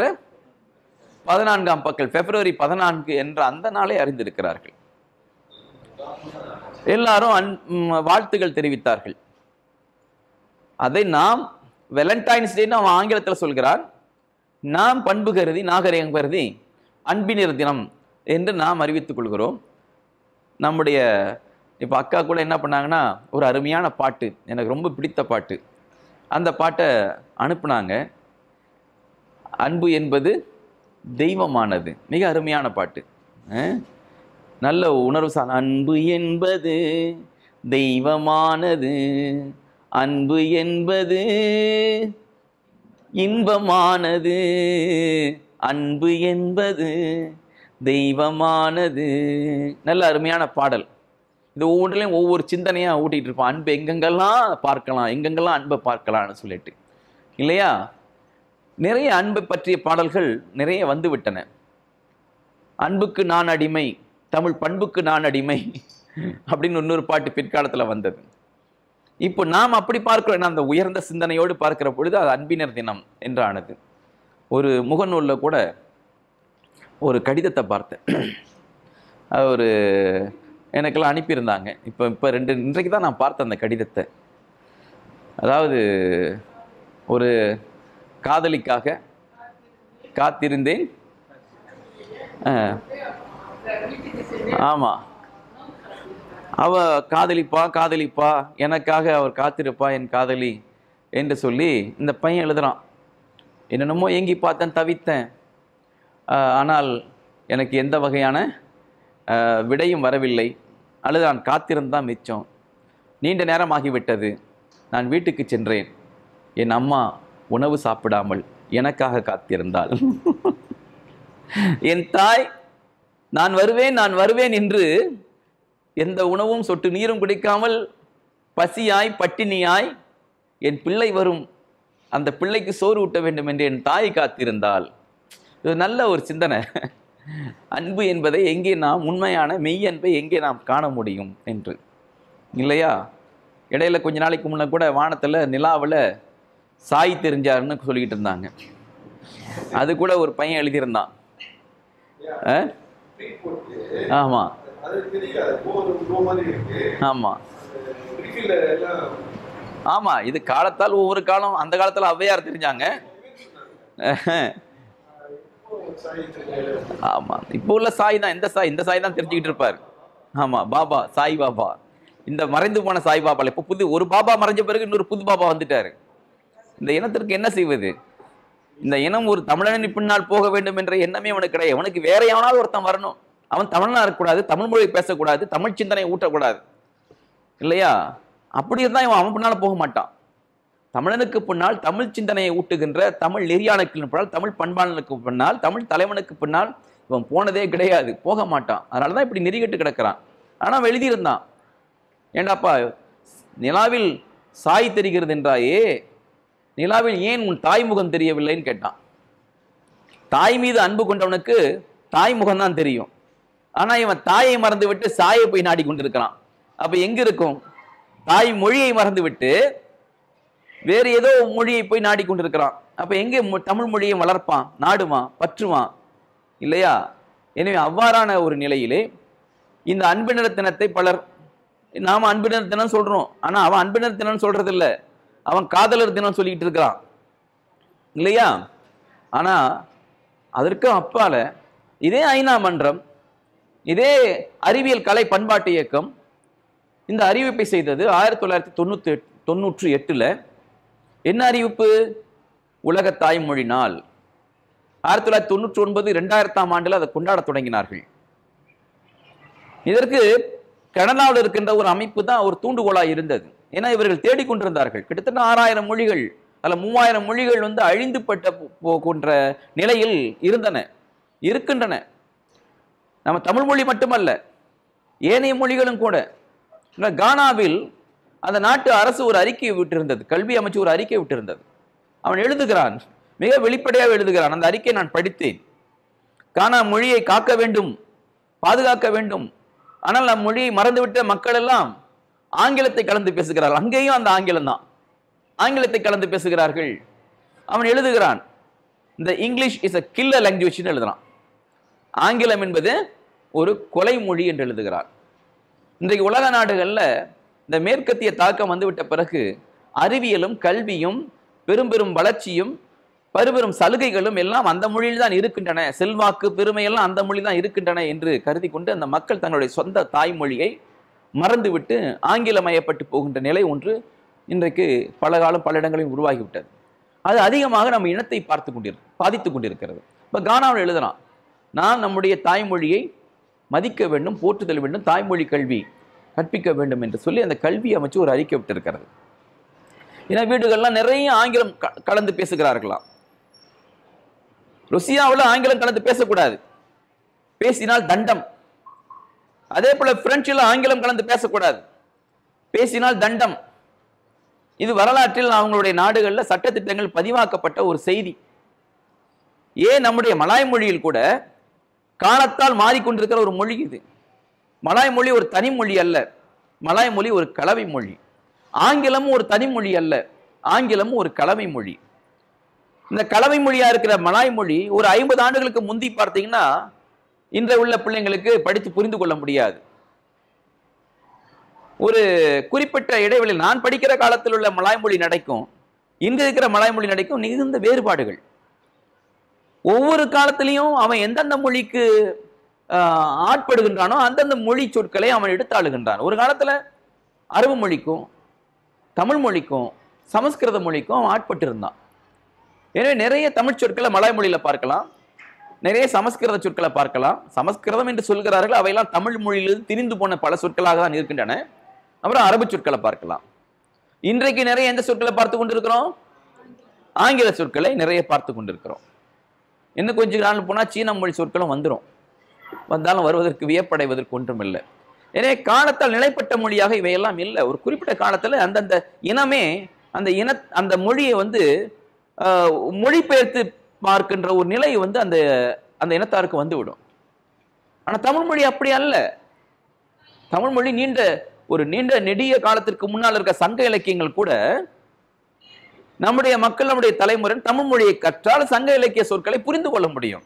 Speaker 1: பதினான்காம் பக்கல் பிப்ரவரி பதினான்கு என்ற அந்த நாளை அறிந்திருக்கிறார்கள் எல்லாரும் அன் ம், வாழ்த்துகள் தெரிவித்தார்கள் அதை நாம் வெலண்டைன்ஸ் டேன்னு அவன் ஆங்கிலத்தில் சொல்கிறான் நாம் பண்பு கருதி நாகரிகம் கருதி அன்பினர் தினம் என்று நாம் அறிவித்துக் கொள்கிறோம் நம்முடைய இப்போ அக்கா கூட என்ன பண்ணாங்கன்னா ஒரு அருமையான பாட்டு எனக்கு ரொம்ப பிடித்த பாட்டு அந்த பாட்டை அனுப்புனாங்க அன்பு என்பது தெய்வமானது மிக அருமையான பாட்டு அஹ்? நல்ல உணர்வு சார் அன்பு என்பது தெய்வமானது அன்பு என்பது இன்பமானது அன்பு என்பது தெய்வமானது நல்ல அருமையான பாடல் இது ஒவ்வொன்றிலையும் ஒவ்வொரு சிந்தனையாக ஊட்டிகிட்டு இருப்பான் அன்பு எங்கெங்கெல்லாம் பார்க்கலாம் எங்கெங்கெல்லாம் அன்பை பார்க்கலாம்னு சொல்லிட்டு இல்லையா நிறைய அன்பை பற்றிய பாடல்கள் நிறைய வந்து விட்டன அன்புக்கு நான் அடிமை தமிழ் பண்புக்கு நான் அடிமை அப்படின்னு இன்னொரு பாட்டு பிற்காலத்தில் வந்தது இப்போ நாம் அப்படி பார்க்கிறோம் அந்த உயர்ந்த சிந்தனையோடு பார்க்கிற பொழுது அது அன்பினர் தினம் என்றானது ஒரு முகநூலில் கூட ஒரு கடிதத்தை பார்த்தேன் அது ஒரு எனக்கெல்லாம் அனுப்பியிருந்தாங்க இப்போ இப்போ ரெண்டு இன்றைக்கு தான் நான் பார்த்தேன் அந்த கடிதத்தை அதாவது ஒரு காதலிக்காக காத்திருந்தேன் ஆமாம் அவ காதலிப்பா காதலிப்பா எனக்காக அவர் காத்திருப்பா என் காதலி என்று சொல்லி இந்த பையன் எழுதுறான் என்னென்னமோ ஏங்கி பார்த்தேன் தவித்தேன் ஆஹ், ஆனால் எனக்கு எந்த வகையான ஆஹ், விடையும் வரவில்லை அல்லது நான் காத்திருந்தான் மிச்சம் நீண்ட நேரம் ஆகிவிட்டது நான் வீட்டுக்கு சென்றேன் என் அம்மா உணவு சாப்பிடாமல் எனக்காக காத்திருந்தாள் என் தாய் நான் வருவேன் நான் வருவேன் என்று எந்த உணவும் சொட்டு நீரும் குடிக்காமல் பசியாய் பட்டினியாய் என் பிள்ளை வரும் அந்த பிள்ளைக்கு சோறு ஊட்ட வேண்டும் என்று என் தாய் காத்திருந்தாள் இது நல்ல ஒரு சிந்தனை அன்பு என்பதை எங்கே நாம் உண்மையான மெய் அன்பை எங்கே நாம் காண முடியும் என்று இல்லையா இடையில கொஞ்ச நாளைக்கு முன்ன கூட வானத்தில் நிலாவில் சாய் தெரிஞ்சாருன்னு சொல்லிக்கிட்டு இருந்தாங்க அது கூட ஒரு பையன் எழுதியிருந்தான் ஆ? ஆமா
Speaker 2: அது தெரியல அது போ போ மாதிரி இருக்கு
Speaker 1: ஆமா
Speaker 2: ரிஃபில் எல்லாம்
Speaker 1: ஆமா இது காலத்தால் ஒவ்வொரு காலம் அந்த காலத்துல ஔவையார் தெரிஞ்சாங்க
Speaker 2: இப்போ சாய் தெரியல
Speaker 1: ஆமா இப்போ உள்ள சாய் தான் இந்த சாய் இந்த சாய் தான் தெரிஞ்சுக்கிட்டு இருப்பார் ஆமா பாபா சாய் பாபா இந்த மறைந்து போன சாய் பாபா இப்போ புது ஒரு பாபா மறைஞ்ச பிறகு இன்னொரு புது பாபா வந்துட்டாரு இந்த இனத்திற்கு என்ன செய்வது இந்த இனம் ஒரு தமிழனின் பின்னால் போக வேண்டும் என்ற எண்ணமே அவனுக்கு கிடையாது அவனுக்கு வேற எவனாவது ஒருத்தன் வரணும் அவன் தமிழனா இருக்கக்கூடாது தமிழ் மொழி பேசக்கூடாது தமிழ் சிந்தனையை ஊட்டக்கூடாது இல்லையா அப்படி இருந்தால் இவன் அவன் பின்னால போக மாட்டான் தமிழனுக்கு பின்னால் தமிழ் சிந்தனையை ஊட்டுகின்ற தமிழ் நெறியானுக்கு பின்னால் தமிழ் பண்பாளனுக்கு பின்னால் தமிழ் தலைவனுக்கு பின்னால் இவன் போனதே கிடையாது போக மாட்டான் அதனால தான் இப்படி நெறிகட்டு கிடக்கிறான் ஆனால் அவன் எழுதியிருந்தான் ஏண்டாப்பா நிலாவில் சாய் தெரிகிறது என்றாயே நிலாவில் ஏன் உன் தாய் முகம் தெரியவில்லைன்னு கேட்டான் தாய் மீது அன்பு கொண்டவனுக்கு தாய் முகம்தான் தெரியும் ஆனா இவன் தாயை மறந்து விட்டு சாயை போய் நாடி கொண்டிருக்கிறான் அப்ப எங்க இருக்கும் தாய் மொழியை மறந்து விட்டு வேறு ஏதோ மொழியை போய் நாடி கொண்டிருக்கிறான் அப்ப எங்கே மொ- தமிழ் மொழியை வளர்ப்பான் நாடுவான் பற்றுவான் இல்லையா எனவே அவ்வாறான ஒரு நிலையிலே இந்த அன்பினர் தினத்தை பலர் நாம அன்பினர் தினம் சொல்றோம் ஆனா அவன் அன்பினர் தினம் சொல்றது இல்ல அவன் காதலர் தினம் சொல்லிக்கிட்டு இருக்கிறான் இல்லையா ஆனா அதற்கு அப்பால இதே ஐநா மன்றம் இதே அறிவியல் கலை பண்பாட்டு இயக்கம் இந்த அறிவிப்பை செய்தது ஆயிரத்தி தொள்ளாயிரத்தி தொண்ணூத்தி தொண்ணூற்றி எட்டுல என்ன அறிவிப்பு உலக தாய்மொழி நாள் ஆயிரத்தி தொள்ளாயிரத்தி தொண்ணூற்றி ஒன்பது ரெண்டாயிரத்தாம் ஆண்டுல அதை கொண்டாடத் தொடங்கினார்கள் இதற்கு கனடாவில் இருக்கின்ற ஒரு அமைப்பு தான் ஒரு தூண்டுகோலாக இருந்தது ஏன்னா இவர்கள் தேடிக்கொண்டிருந்தார்கள் கிட்டத்தட்ட ஆறாயிரம் மொழிகள் அல்ல மூவாயிரம் மொழிகள் வந்து அழிந்துபட்ட போ- போகின்ற நிலையில் இருந்தன இருக்கின்றன நம்ம தமிழ் மொழி மட்டுமல்ல ஏனைய மொழிகளும் கூட இந்த கானாவில் அந்த நாட்டு அரசு ஒரு அறிக்கை விட்டிருந்தது கல்வி அமைச்சு ஒரு அறிக்கை விட்டிருந்தது அவன் எழுதுகிறான் மிக வெளிப்படையாக எழுதுகிறான் அந்த அறிக்கையை நான் படித்தேன் கானா மொழியை காக்க வேண்டும் பாதுகாக்க வேண்டும் ஆனால் நம் மொழியை மறந்துவிட்ட மக்கள் எல்லாம் ஆங்கிலத்தை கலந்து பேசுகிறார்கள் அங்கேயும் அந்த ஆங்கிலம் தான் ஆங்கிலத்தை கலந்து பேசுகிறார்கள் அவன் எழுதுகிறான் இந்த இங்கிலீஷ் இஸ் அ கில்ல லாங்குவேஜ்னு எழுதுறான் ஆங்கிலம் என்பது ஒரு கொலை மொழி என்று எழுதுகிறார் இன்றைக்கு உலக நாடுகள்ல இந்த மேற்கத்திய தாக்கம் வந்துவிட்ட பிறகு அறிவியலும் கல்வியும் பெரும் பெரும் வளர்ச்சியும் பெருபெரும் சலுகைகளும் எல்லாம் அந்த மொழியில் தான் இருக்கின்றன செல்வாக்கு பெருமை எல்லாம் அந்த மொழி தான் இருக்கின்றன என்று கருதி கொண்டு அந்த மக்கள் தங்களுடைய சொந்த தாய்மொழியை மறந்துவிட்டு ஆங்கிலமயப்பட்டு போகின்ற நிலை ஒன்று இன்றைக்கு பல காலம் பல இடங்களில் உருவாகிவிட்டது அது அதிகமாக நம்ம இனத்தை பார்த்து கொண்டிரு பாதித்து கொண்டிருக்கிறது இப்போ கானாவில் எழுதுறான் நான் நம்முடைய தாய்மொழியை மதிக்க வேண்டும் போற்றுதல் வேண்டும் தாய்மொழி கல்வி கற்பிக்க வேண்டும் என்று சொல்லி அந்த கல்வி அமைச்சு ஒரு அறிக்கை விட்டிருக்கிறது ஏன்னா வீடுகள்லாம் நிறைய ஆங்கிலம் க- கலந்து பேசுகிறார்களாம் ருசியாவில் ஆங்கிலம் கலந்து பேசக்கூடாது பேசினால் தண்டம் அதே போல பிரெஞ்சில் ஆங்கிலம் கலந்து பேசக்கூடாது பேசினால் தண்டம் இது வரலாற்றில் அவங்களுடைய நாடுகளில் சட்டத்திட்டங்கள் பதிவாக்கப்பட்ட ஒரு செய்தி ஏன் நம்முடைய மலாய் மொழியில் கூட காலத்தால் மாறிக்கொண்டிருக்கிற ஒரு மொழி இது மலாய் மொழி ஒரு தனி மொழி அல்ல மலாய் மொழி ஒரு கலவை மொழி ஆங்கிலமும் ஒரு தனி மொழி அல்ல ஆங்கிலமும் ஒரு கலவை மொழி இந்த கலவை மொழியா இருக்கிற மலாய் மொழி ஒரு ஐம்பது ஆண்டுகளுக்கு முந்தி பார்த்தீங்கன்னா இன்றைய உள்ள பிள்ளைங்களுக்கு படித்து புரிந்து கொள்ள முடியாது ஒரு குறிப்பிட்ட இடைவெளியில் நான் படிக்கிற காலத்தில் உள்ள மலாய் மொழி நடைக்கும் இன்று இருக்கிற மலாய் மொழி நடைக்கும் மிகுந்த வேறுபாடுகள் ஒவ்வொரு காலத்திலையும் அவன் எந்தெந்த மொழிக்கு ஆஹ், ஆட்படுகின்றானோ அந்தந்த மொழி சொற்களை அவன் எடுத்தாளுகின்றான் ஒரு காலத்துல அரபு மொழிக்கும் தமிழ் மொழிக்கும் சமஸ்கிருத மொழிக்கும் அவன் ஆட்பட்டு இருந்தான் எனவே நிறைய தமிழ் சொற்களை மலாய் மொழியில பார்க்கலாம் நிறைய சமஸ்கிருத சொற்களை பார்க்கலாம் சமஸ்கிருதம் என்று சொல்கிறார்கள் அவையெல்லாம் தமிழ் மொழியிலிருந்து திரிந்து போன பல சொற்களாக தான் இருக்கின்றன அப்புறம் அரபு சொற்களை பார்க்கலாம் இன்றைக்கு நிறைய எந்த சொற்களை பார்த்து கொண்டிருக்கிறோம் ஆங்கில சொற்களை நிறைய பார்த்து கொண்டிருக்கிறோம் இன்னும் கொஞ்ச நாள் போனால் சீன மொழி சொற்களும் வந்துடும் வந்தாலும் வருவதற்கு வியப்படைவதற்கு ஒன்றும் இல்லை எனவே காலத்தால் நிலைப்பட்ட மொழியாக இவையெல்லாம் இல்லை ஒரு குறிப்பிட்ட காலத்தில் அந்தந்த இனமே அந்த இன அந்த மொழியை வந்து ஆஹ், மொழிபெயர்த்து பார்க்கின்ற ஒரு நிலை வந்து அந்த அந்த இனத்தாருக்கு வந்து விடும் ஆனால் தமிழ் மொழி அப்படி அல்ல தமிழ் மொழி நீண்ட ஒரு நீண்ட நெடிய காலத்திற்கு முன்னால் இருக்க சங்க இலக்கியங்கள் கூட நம்முடைய மக்கள் நம்முடைய தலைமுறை தமிழ் மொழியை கற்றால் சங்க இலக்கிய சொற்களை புரிந்து கொள்ள முடியும்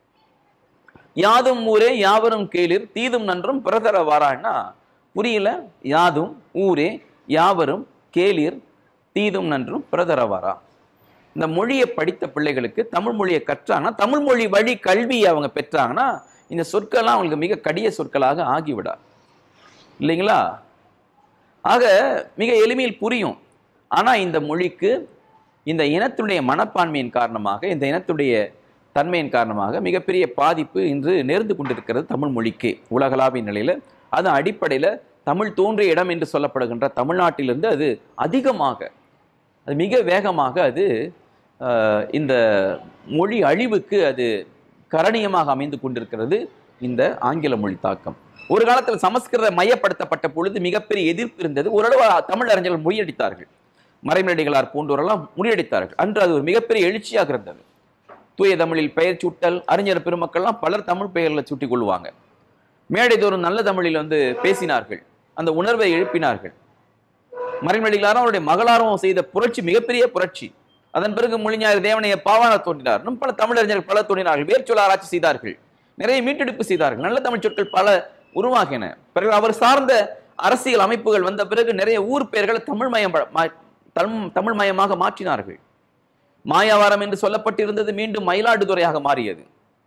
Speaker 1: யாதும் ஊரே யாவரும் கேளிர் தீதும் நன்றும் பிறதர வாரான்னா புரியல யாதும் ஊரே யாவரும் கேளிர் தீதும் நன்றும் பிறதர வாரா இந்த மொழியை படித்த பிள்ளைகளுக்கு தமிழ் மொழியை கற்றாங்கன்னா தமிழ் மொழி வழி கல்வியை அவங்க பெற்றாங்கன்னா இந்த சொற்கள்லாம் அவங்களுக்கு மிக கடிய சொற்களாக ஆகிவிடா இல்லைங்களா ஆக மிக எளிமையில் புரியும் ஆனா இந்த மொழிக்கு இந்த இனத்துடைய மனப்பான்மையின் காரணமாக இந்த இனத்துடைய தன்மையின் காரணமாக மிகப்பெரிய பாதிப்பு இன்று நேர்ந்து கொண்டிருக்கிறது தமிழ் மொழிக்கு உலகளாவிய நிலையில அது அடிப்படையில் தமிழ் தோன்றிய இடம் என்று சொல்லப்படுகின்ற தமிழ்நாட்டிலிருந்து அது அதிகமாக அது மிக வேகமாக அது ஆஹ், இந்த மொழி அழிவுக்கு அது கரணியமாக அமைந்து கொண்டிருக்கிறது இந்த ஆங்கில மொழி தாக்கம் ஒரு காலத்தில் சமஸ்கிருத மையப்படுத்தப்பட்ட பொழுது மிகப்பெரிய எதிர்ப்பு இருந்தது ஓரளவு தமிழ் அறிஞர்கள் முறியடித்தார்கள் மறைமலடிகளார் போன்றோரெல்லாம் முறியடித்தார்கள் அன்று அது ஒரு மிகப்பெரிய எழுச்சியாக இருந்தது தூய தமிழில் பெயர் சூட்டல் அறிஞர் பெருமக்கள்லாம் பலர் தமிழ் பெயரில் சூட்டிக் கொள்வாங்க மேடை தோறும் நல்ல தமிழில் வந்து பேசினார்கள் அந்த உணர்வை எழுப்பினார்கள் மறைமொழிகளாரும் அவருடைய மகளாரும் செய்த புரட்சி மிகப்பெரிய புரட்சி அதன் பிறகு மொழிஞாயிறு தேவனைய பாவாணர் தோன்றினார் இன்னும் பல தமிழறிஞர்கள் பல தோன்றினார்கள் வேர்ச்சொல் ஆராய்ச்சி செய்தார்கள் நிறைய மீட்டெடுப்பு செய்தார்கள் நல்ல தமிழ் சொற்கள் பல உருவாகின பிறகு அவர் சார்ந்த அரசியல் அமைப்புகள் வந்த பிறகு நிறைய ஊர் பெயர்களை தமிழ் மயம் தமிழ் தமிழ் மயமாக மாற்றினார்கள் மாயாவாரம் என்று சொல்லப்பட்டிருந்தது மீண்டும் மயிலாடுதுறையாக மாறியது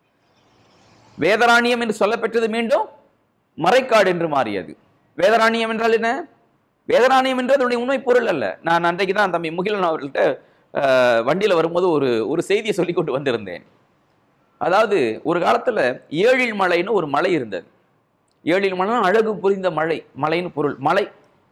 Speaker 1: வேதராணியம் என்று சொல்லப்பெற்றது மீண்டும் மறைக்காடு என்று மாறியது வேதராணியம் என்றால் என்ன வேதராணியம் என்றது அதனுடைய உண்மை பொருள் அல்ல நான் அன்றைக்கு தான் தம்பி முகிலன் அவர்கள்ட்ட அஹ், வண்டியில வரும்போது ஒரு ஒரு செய்தியை சொல்லி கொண்டு வந்திருந்தேன் அதாவது ஒரு காலத்துல ஏழில் மலைன்னு ஒரு மலை இருந்தது ஏழில் மலைனா அழகு புரிந்த மலை மலைன்னு பொருள் மலை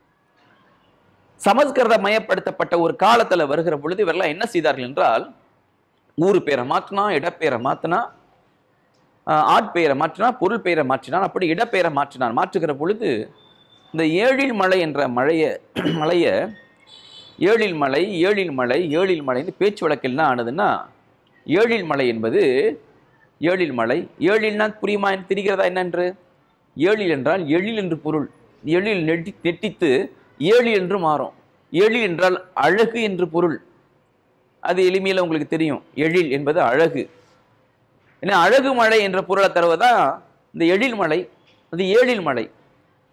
Speaker 1: சமஸ்கிருத மயப்படுத்தப்பட்ட ஒரு காலத்துல வருகிற பொழுது இவரெல்லாம் என்ன செய்தார்கள் என்றால் ஊர் பேரை மாற்றினா இடப்பெயரை மாற்றினா ஆட்பெயரை மாற்றினா பொருள் பெயரை மாற்றினான் அப்படி இடப்பெயரை மாற்றினான் மாற்றுகிற பொழுது இந்த ஏழில் மலை என்ற மழைய மலையை ஏழில் மலை ஏழில் மலை ஏழில் மலைன்னு பேச்சு வழக்கில் என்ன ஆனதுன்னா ஏழில் மலை என்பது ஏழில் மலை ஏழில்னா புரியுமா என்று தெரிகிறதா என்னென்று ஏழில் என்றால் எழில் என்று பொருள் எழில் நெட்டி நெட்டித்து ஏழில் என்று மாறும் எழில் என்றால் அழகு என்று பொருள் அது எளிமையில் உங்களுக்கு தெரியும் எழில் என்பது அழகு ஏன்னா அழகு மழை என்ற பொருளை தருவதா இந்த எழில் மலை அது ஏழில் மலை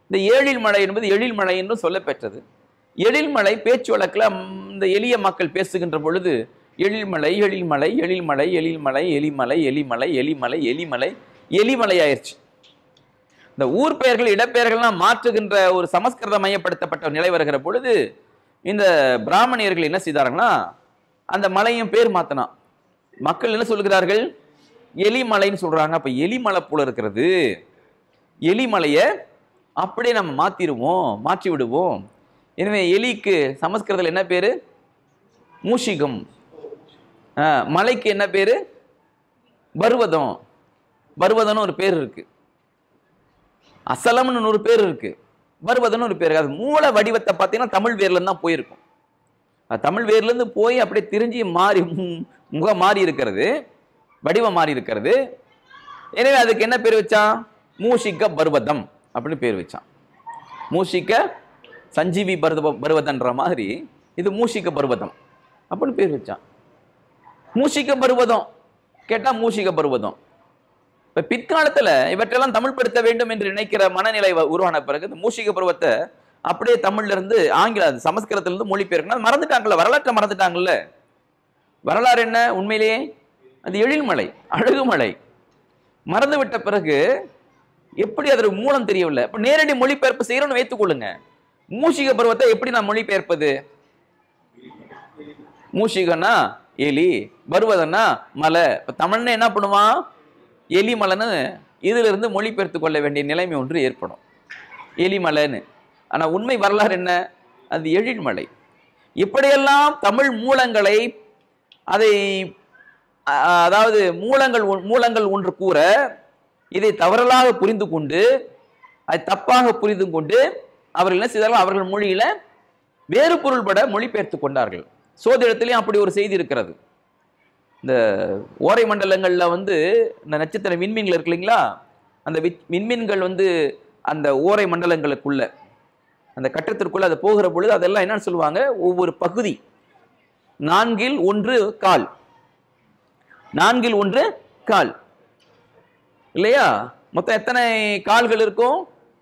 Speaker 1: இந்த ஏழில் மழை என்பது எழில் மழை என்றும் சொல்லப்பெற்றது எழில் மழை பேச்சு வழக்கில் இந்த எளிய மக்கள் பேசுகின்ற பொழுது எழில்மலை எழில்மலை எழில்மலை எழில்மலை எலிமலை எலிமலை எலிமலை எலிமலை எலிமலை ஆயிடுச்சு இந்த ஊர் பெயர்கள் இடப்பெயர்கள்லாம் மாற்றுகின்ற ஒரு சமஸ்கிருத மையப்படுத்தப்பட்ட நிலை வருகிற பொழுது இந்த பிராமணியர்கள் என்ன செய்தார்கள்னா அந்த மலையும் பேர் மாத்தனா மக்கள் என்ன சொல்கிறார்கள் எலிமலைன்னு சொல்றாங்க அப்ப எலிமலை போல இருக்கிறது எலிமலையை அப்படியே நம்ம மாத்திடுவோம் மாற்றி விடுவோம் எனவே எலிக்கு சமஸ்கிருதத்தில் என்ன பேரு மூஷிகம் ஆ, மலைக்கு என்ன பேரு பர்வதம் பர்வதம்னு ஒரு பேர் இருக்கு அசலம்னு ஒரு பேர் இருக்கு பர்வதம்னு ஒரு பேர் இருக்கு. அது மூல வடிவத்தை பார்த்தீங்கன்னா தமிழ் வேர்ல இருந்து தான் போயிருக்கும் அது தமிழ் வேர்ல இருந்து போய் அப்படியே திரிஞ்சு மாறி மு- முகம் மாறி இருக்கிறது வடிவம் மாறி இருக்கிறது எனவே அதுக்கு என்ன பேர் வச்சான் மூஷிக பர்வதம் அப்படின்னு பேர் வச்சான் மூஷிக சஞ்சீவி பர்வ பர்வதன்ற மாதிரி இது மூஷிக பர்வதம் அப்படின்னு பேர் வச்சான் மூஷிக பர்வதம் கேட்டா மூஷிக பர்வதம் இப்ப பிற்காலத்துல இவற்றெல்லாம் தமிழ்படுத்த வேண்டும் என்று நினைக்கிற மனநிலை வ- உருவான பிறகு இந்த மூஷிக பருவத்தை அப்படியே தமிழ்ல இருந்து ஆங்கில அது சமஸ்கிருதத்துல இருந்து மொழிபெயர்க்கணும் அது மறந்துட்டாங்கல்ல வரலாற்றை மறந்துட்டாங்கல்ல வரலாறு என்ன உண்மையிலேயே அது எழில்மலை அழகுமலை மறந்து விட்ட பிறகு எப்படி அதோட மூலம் தெரியவில்லை இப்ப நேரடி மொழிபெயர்ப்பு செய்யறோம்னு வைத்துக்கொள்ளுங்க மூஷிக பருவத்தை எப்படி நான் மொழிபெயர்ப்பது மூஷிகன்னா எலி பருவதன்னா மலை இப்ப தமிழ்னு என்ன பண்ணுவான் எலி மலைன்னு இதுல இருந்து மொழிபெயர்த்து கொள்ள வேண்டிய நிலைமை ஒன்று ஏற்படும் எலிமலைன்னு ஆனா உண்மை வரலாறு என்ன அது எழில்மலை இப்படியெல்லாம் தமிழ் மூலங்களை அதை அ- அதாவது மூலங்கள் ஒன்- மூலங்கள் ஒன்று கூற இதை தவறலாக புரிந்து கொண்டு அதை தப்பாக புரிந்து கொண்டு அவர்கள் என்ன செய்தார்கள் அவர்கள் மொழியில வேறு பொருள்பட மொழிபெயர்த்து கொண்டார்கள் சோதிடத்திலையும் அப்படி ஒரு செய்தி இருக்கிறது இந்த ஓரை மண்டலங்கள்ல வந்து இந்த நட்சத்திர விண்மீன்கள் இருக்கு இல்லைங்களா அந்த வித்- விண்மீன்கள் வந்து அந்த ஓரை மண்டலங்களுக்குள்ள அந்த கட்டத்திற்குள்ள அது போகிற பொழுது அதெல்லாம் என்னன்னு சொல்லுவாங்க ஒவ்வொரு பகுதி நான்கில் ஒன்று கால் நான்கில் ஒன்று கால் இல்லையா மொத்தம் எத்தனை கால்கள் இருக்கும்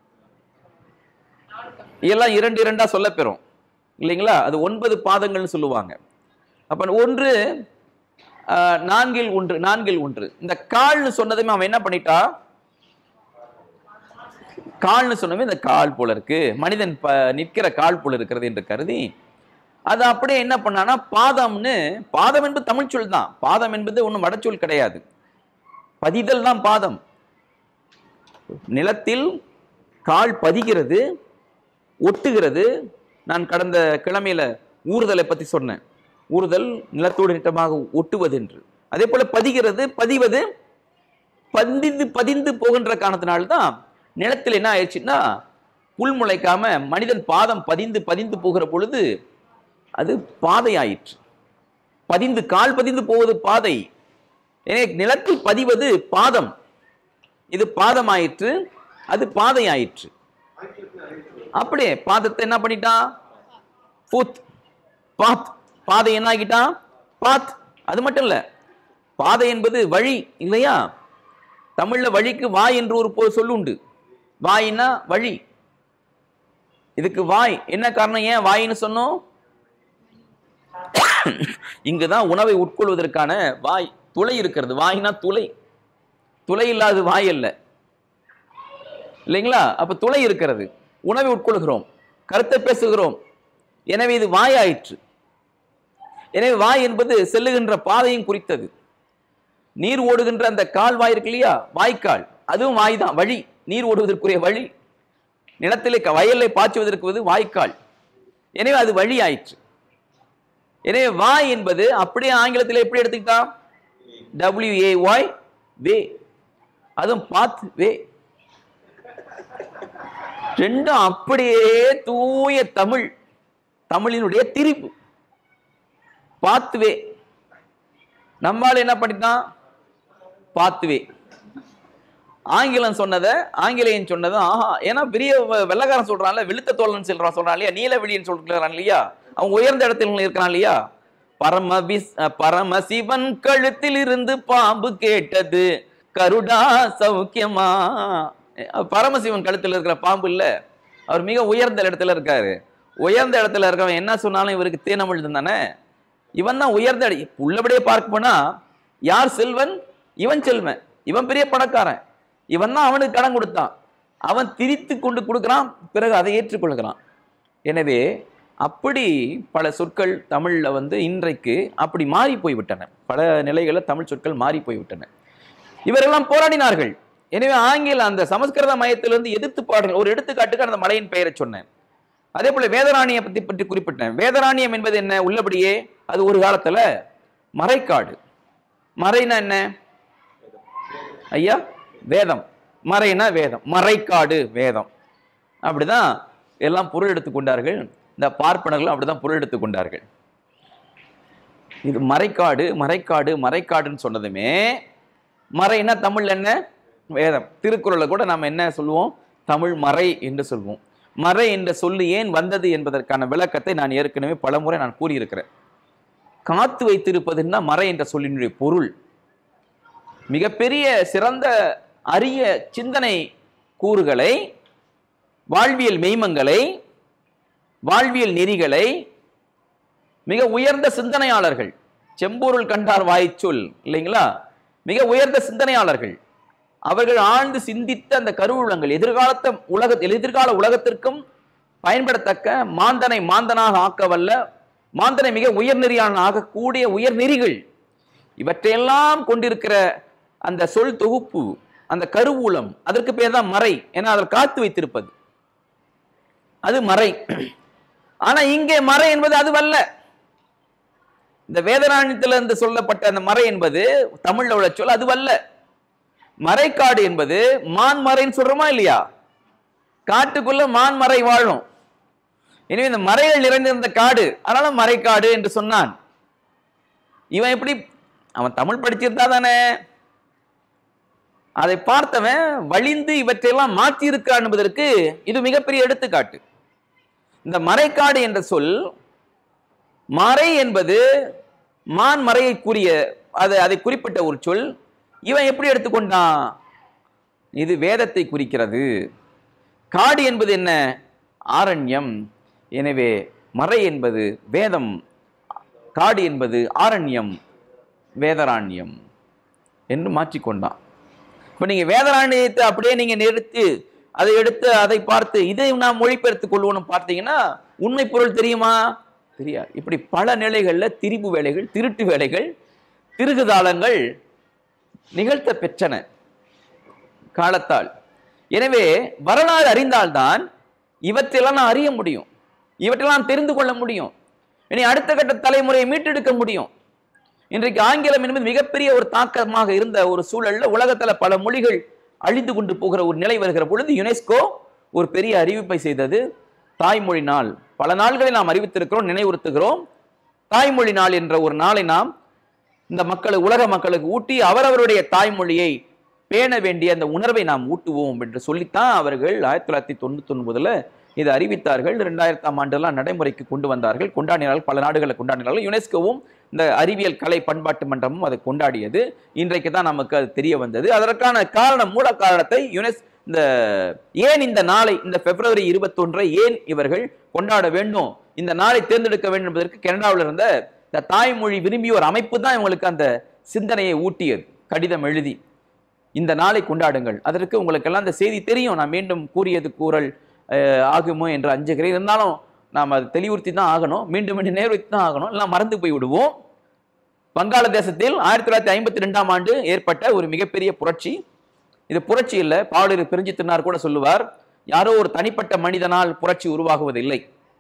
Speaker 1: எல்லாம் இரண்டு இரண்டா சொல்லப் பெறும் இல்லைங்களா அது ஒன்பது பாதங்கள்னு சொல்லுவாங்க அப்ப ஒன்று ஆஹ், நான்கில் ஒன்று நான்கில் ஒன்று இந்த கால்னு சொன்னதுமே அவன் என்ன பண்ணிட்டா கால்னு சொன்னவே இந்த கால் போல இருக்கு மனிதன் ப நிற்கிற கால் போல இருக்கிறது என்று கருதி அது அப்படியே என்ன பண்ணானா பாதம்னு பாதம் என்பது தமிழ் சொல் தான் பாதம் என்பது ஒன்றும் வடச்சொல் கிடையாது பதிதல் தான் பாதம் நிலத்தில் கால் பதிகிறது ஒட்டுகிறது நான் கடந்த கிழமையில ஊறுதலை பத்தி சொன்னேன் ஊறுதல் நிலத்தோடு நிட்டமாக ஒட்டுவது என்று அதே போல பதிகிறது பதிவது பதிந்து பதிந்து போகின்ற காரணத்தினால்தான் நிலத்தில் என்ன ஆயிடுச்சுன்னா புல் முளைக்காம மனிதன் பாதம் பதிந்து பதிந்து போகிற பொழுது அது பாதை ஆயிற்று பதிந்து கால் பதிந்து போவது பாதை எனவே நிலத்தில் பதிவது பாதம் இது பாதம் ஆயிற்று அது பாதை ஆயிற்று அப்படியே பாதத்தை என்ன பண்ணிட்டான் ஃபுத் பாத் பாதை என்ன ஆகிட்டான் பாத் அது மட்டும் இல்ல பாதை என்பது வழி இல்லையா தமிழ்ல வழிக்கு வாய் என்று ஒரு பொ- சொல்லுண்டு வாயின்னா வழி இதுக்கு வாய் என்ன காரணம் ஏன் வாயின்னு சொன்னோம் இங்குதான் உணவை உட்கொள்வதற்கான வாய் துளை இருக்கிறது வாய்னா துளை துளை இல்லாத வாய் அல்ல இல்லைங்களா அப்ப துளை இருக்கிறது உணவை உட்கொள்கிறோம் கருத்தை பேசுகிறோம் எனவே இது வாய் ஆயிற்று எனவே வாய் என்பது செல்லுகின்ற பாதையும் குறித்தது நீர் ஓடுகின்ற அந்த கால்வாய் இருக்கு இல்லையா வாய்க்கால் அதுவும் வாய் தான் வழி நீர் ஓடுவதற்குரிய வழி நிலத்திலே க- வயலை பாய்ச்சுவதற்கு வந்து வாய்க்கால் எனவே அது வழி ஆயிற்று எனவே வாய் என்பது அப்படியே ஆங்கிலத்தில் எப்படி எடுத்துக்கிட்டான் டபிள்யூ ஏ ஒய் வே அதுவும் பாத் வே ரெண்டும் அப்படியே தூய தமிழ் தமிழினுடைய திரிப்பு பாத்துவே நம்மால் என்ன பண்ணிட்டான் பாத்துவே ஆங்கிலம் சொன்னதை ஆங்கிலேயன் சொன்னதை ஆஹா ஏன்னா பெரிய வெ- வெள்ளைக்காரன் சொல்றான்ல வெளுத்த தோழன் சொல்றான் சொல்றான் இல்லையா நீலவெளியன் சொல்றான் இல்லையா அவன் உயர்ந்த இடத்துல இருக்கிறான் இல்லையா பரம விஸ் பரமசிவன் கழுத்தில் இருந்து பாம்பு கேட்டது கருடா சௌக்கியமா அஹ் பரமசிவன் கழுத்தில் இருக்கிற பாம்பு இல்ல அவர் மிக உயர்ந்த இடத்துல இருக்காரு உயர்ந்த இடத்துல இருக்கவன் என்ன சொன்னாலும் இவருக்கு தேனமிழ்து தானே இவன் தான் உயர்ந்த இட- உள்ளபடியே பார்க்க போனா யார் செல்வன் இவன் செல்வன் இவன் பெரிய பணக்காரன் இவன் தான் அவனுக்கு கடன் கொடுத்தான் அவன் திரித்து கொண்டு கொடுக்குறான் பிறகு அதை ஏற்றுக்கொள்கிறான் எனவே அப்படி பல சொற்கள் தமிழ்ல வந்து இன்றைக்கு அப்படி மாறி போய்விட்டன பல நிலைகளில் தமிழ் சொற்கள் மாறி போய்விட்டன இவரெல்லாம் போராடினார்கள் எனவே ஆங்கில அந்த சமஸ்கிருத மயத்திலிருந்து எதிர்த்து பாடுங்கள் ஒரு எடுத்துக்காட்டுக்கு அந்த மலையின் பெயரை சொன்னேன் அதே போல வேதராணியை பத்தி பற்றி குறிப்பிட்டேன் வேதராணியம் என்பது என்ன உள்ளபடியே அது ஒரு காலத்துல மறைக்காடு மறைனா என்ன ஐயா வேதம் மறைனா வேதம் மறைக்காடு வேதம் அப்படிதான் எல்லாம் பொருள் எடுத்துக்கொண்டார்கள் இந்த பார்ப்பனர்களும் அப்படிதான் பொருள் எடுத்துக்கொண்டார்கள் இது மறைக்காடு மறைக்காடு மறைக்காடுன்னு சொன்னதுமே மறைனா தமிழ் என்ன வேதம் திருக்குறளை கூட நாம் என்ன சொல்லுவோம் தமிழ் மறை என்று சொல்வோம் மறை என்ற சொல்லு ஏன் வந்தது என்பதற்கான விளக்கத்தை நான் ஏற்கனவே பலமுறை நான் கூறியிருக்கிறேன் காத்து வைத்திருப்பதுன்னா மறை என்ற சொல்லினுடைய பொருள் மிகப்பெரிய சிறந்த அரிய சிந்தனை கூறுகளை வாழ்வியல் மெய்மங்களை வாழ்வியல் நெறிகளை மிக உயர்ந்த சிந்தனையாளர்கள் செம்பொருள் கண்டார் வாய்ச்சொல் இல்லைங்களா மிக உயர்ந்த சிந்தனையாளர்கள் அவர்கள் ஆழ்ந்து சிந்தித்த அந்த கருவூலங்கள் எதிர்காலத்த உலக எதிர்கால உலகத்திற்கும் பயன்படத்தக்க மாந்தனை மாந்தனாக ஆக்கவல்ல மாந்தனை மிக உயர்நெறியான ஆகக்கூடிய உயர்நெறிகள் இவற்றையெல்லாம் கொண்டிருக்கிற அந்த சொல் தொகுப்பு அந்த கருவூலம் அதற்கு பேர் தான் மறை ஏன்னா அதில் காத்து வைத்திருப்பது அது மறை ஆனா இங்கே மறை என்பது அதுவல்ல இந்த வேதராணியத்திலிருந்து சொல்லப்பட்ட அந்த மறை என்பது தமிழ்ல உள்ள சொல் அதுவல்ல மறைக்காடு என்பது மான் மறைன்னு சொல்றோமா இல்லையா காட்டுக்குள்ள மான் மறை வாழும் எனவே இந்த மறைகள் நிறைந்திருந்த காடு அதனால மறைக்காடு என்று சொன்னான் இவன் எப்படி அவன் தமிழ் படிச்சிருந்தா தானே அதை பார்த்தவன் வழிந்து இவற்றையெல்லாம் மாற்றி இருக்கிறான் என்பதற்கு இது மிகப்பெரிய எடுத்துக்காட்டு இந்த மறைக்காடு என்ற சொல் மறை என்பது மான் மறையை கூறிய அது அதை குறிப்பிட்ட ஒரு சொல் இவன் எப்படி எடுத்துக்கொண்டான் இது வேதத்தை குறிக்கிறது காடு என்பது என்ன ஆரண்யம் எனவே மறை என்பது வேதம் காடு என்பது ஆரண்யம் வேதராண்யம் என்று மாற்றிக்கொண்டான் இப்போ நீங்க வேதராணியத்தை அப்படியே நீங்க நிறுத்தி அதை எடுத்து அதை பார்த்து இதை நாம் மொழிபெயர்த்துக் கொள்வோம்னு பார்த்தீங்கன்னா உண்மை பொருள் தெரியுமா தெரியாது இப்படி பல நிலைகள்ல திரிபு வேலைகள் திருட்டு வேலைகள் திருகுதாளங்கள் நிகழ்த்த பெற்றன காலத்தால் எனவே வரலாறு அறிந்தால்தான் இவற்றெல்லாம் நான் அறிய முடியும் இவற்றெல்லாம் தெரிந்து கொள்ள முடியும் இனி அடுத்த கட்ட தலைமுறையை மீட்டெடுக்க முடியும் இன்றைக்கு ஆங்கிலம் என்பது மிகப்பெரிய ஒரு தாக்கமாக இருந்த ஒரு சூழல்ல உலகத்துல பல மொழிகள் அழிந்து கொண்டு போகிற ஒரு நிலை வருகிற பொழுது யுனெஸ்கோ ஒரு பெரிய அறிவிப்பை செய்தது தாய்மொழி நாள் பல நாள்களை நாம் அறிவித்திருக்கிறோம் நினைவுறுத்துகிறோம் தாய்மொழி நாள் என்ற ஒரு நாளை நாம் இந்த மக்களுக்கு உலக மக்களுக்கு ஊட்டி அவரவருடைய தாய்மொழியை பேண வேண்டிய அந்த உணர்வை நாம் ஊட்டுவோம் என்று சொல்லித்தான் அவர்கள் ஆயிரத்தி தொள்ளாயிரத்தி தொண்ணூத்தி ஒன்பதுல இதை அறிவித்தார்கள் ரெண்டாயிரத்தாம் ஆண்டெல்லாம் நடைமுறைக்கு கொண்டு வந்தார்கள் கொண்டாடினார்கள் பல நாடுகளை கொண்டாடினார்கள் யுனெஸ்கோவும் இந்த அறிவியல் கலை பண்பாட்டு மன்றமும் அதை கொண்டாடியது இன்றைக்கு தான் நமக்கு அது தெரிய வந்தது அதற்கான காரணம் மூல காரணத்தை யுனெஸ் இந்த ஏன் இந்த நாளை இந்த பிப்ரவரி இருபத்தொன்றை ஏன் இவர்கள் கொண்டாட வேண்டும் இந்த நாளை தேர்ந்தெடுக்க வேண்டும் என்பதற்கு கனடாவில் இருந்த இந்த தாய்மொழி விரும்பிய ஒரு அமைப்பு தான் இவங்களுக்கு அந்த சிந்தனையை ஊட்டியது கடிதம் எழுதி இந்த நாளை கொண்டாடுங்கள் அதற்கு உங்களுக்கெல்லாம் அந்த செய்தி தெரியும் நான் மீண்டும் கூறியது கூறல் அஹ், ஆகுமோ என்று அஞ்சுகிறேன் இருந்தாலும் நாம் அதை தெளிவுறுத்தி தான் ஆகணும் மீண்டும் மீண்டும் நேர்வத்தி தான் ஆகணும் எல்லாம் மறந்து போய் விடுவோம் வங்காளதேசத்தில் ஆயிரத்தி தொள்ளாயிரத்தி ஐம்பத்தி ரெண்டாம் ஆண்டு ஏற்பட்ட ஒரு மிகப்பெரிய புரட்சி இது புரட்சி இல்லை பாவலர் பிரிஞ்சு தின்னார் கூட சொல்லுவார் யாரோ ஒரு தனிப்பட்ட மனிதனால் புரட்சி உருவாகுவதில்லை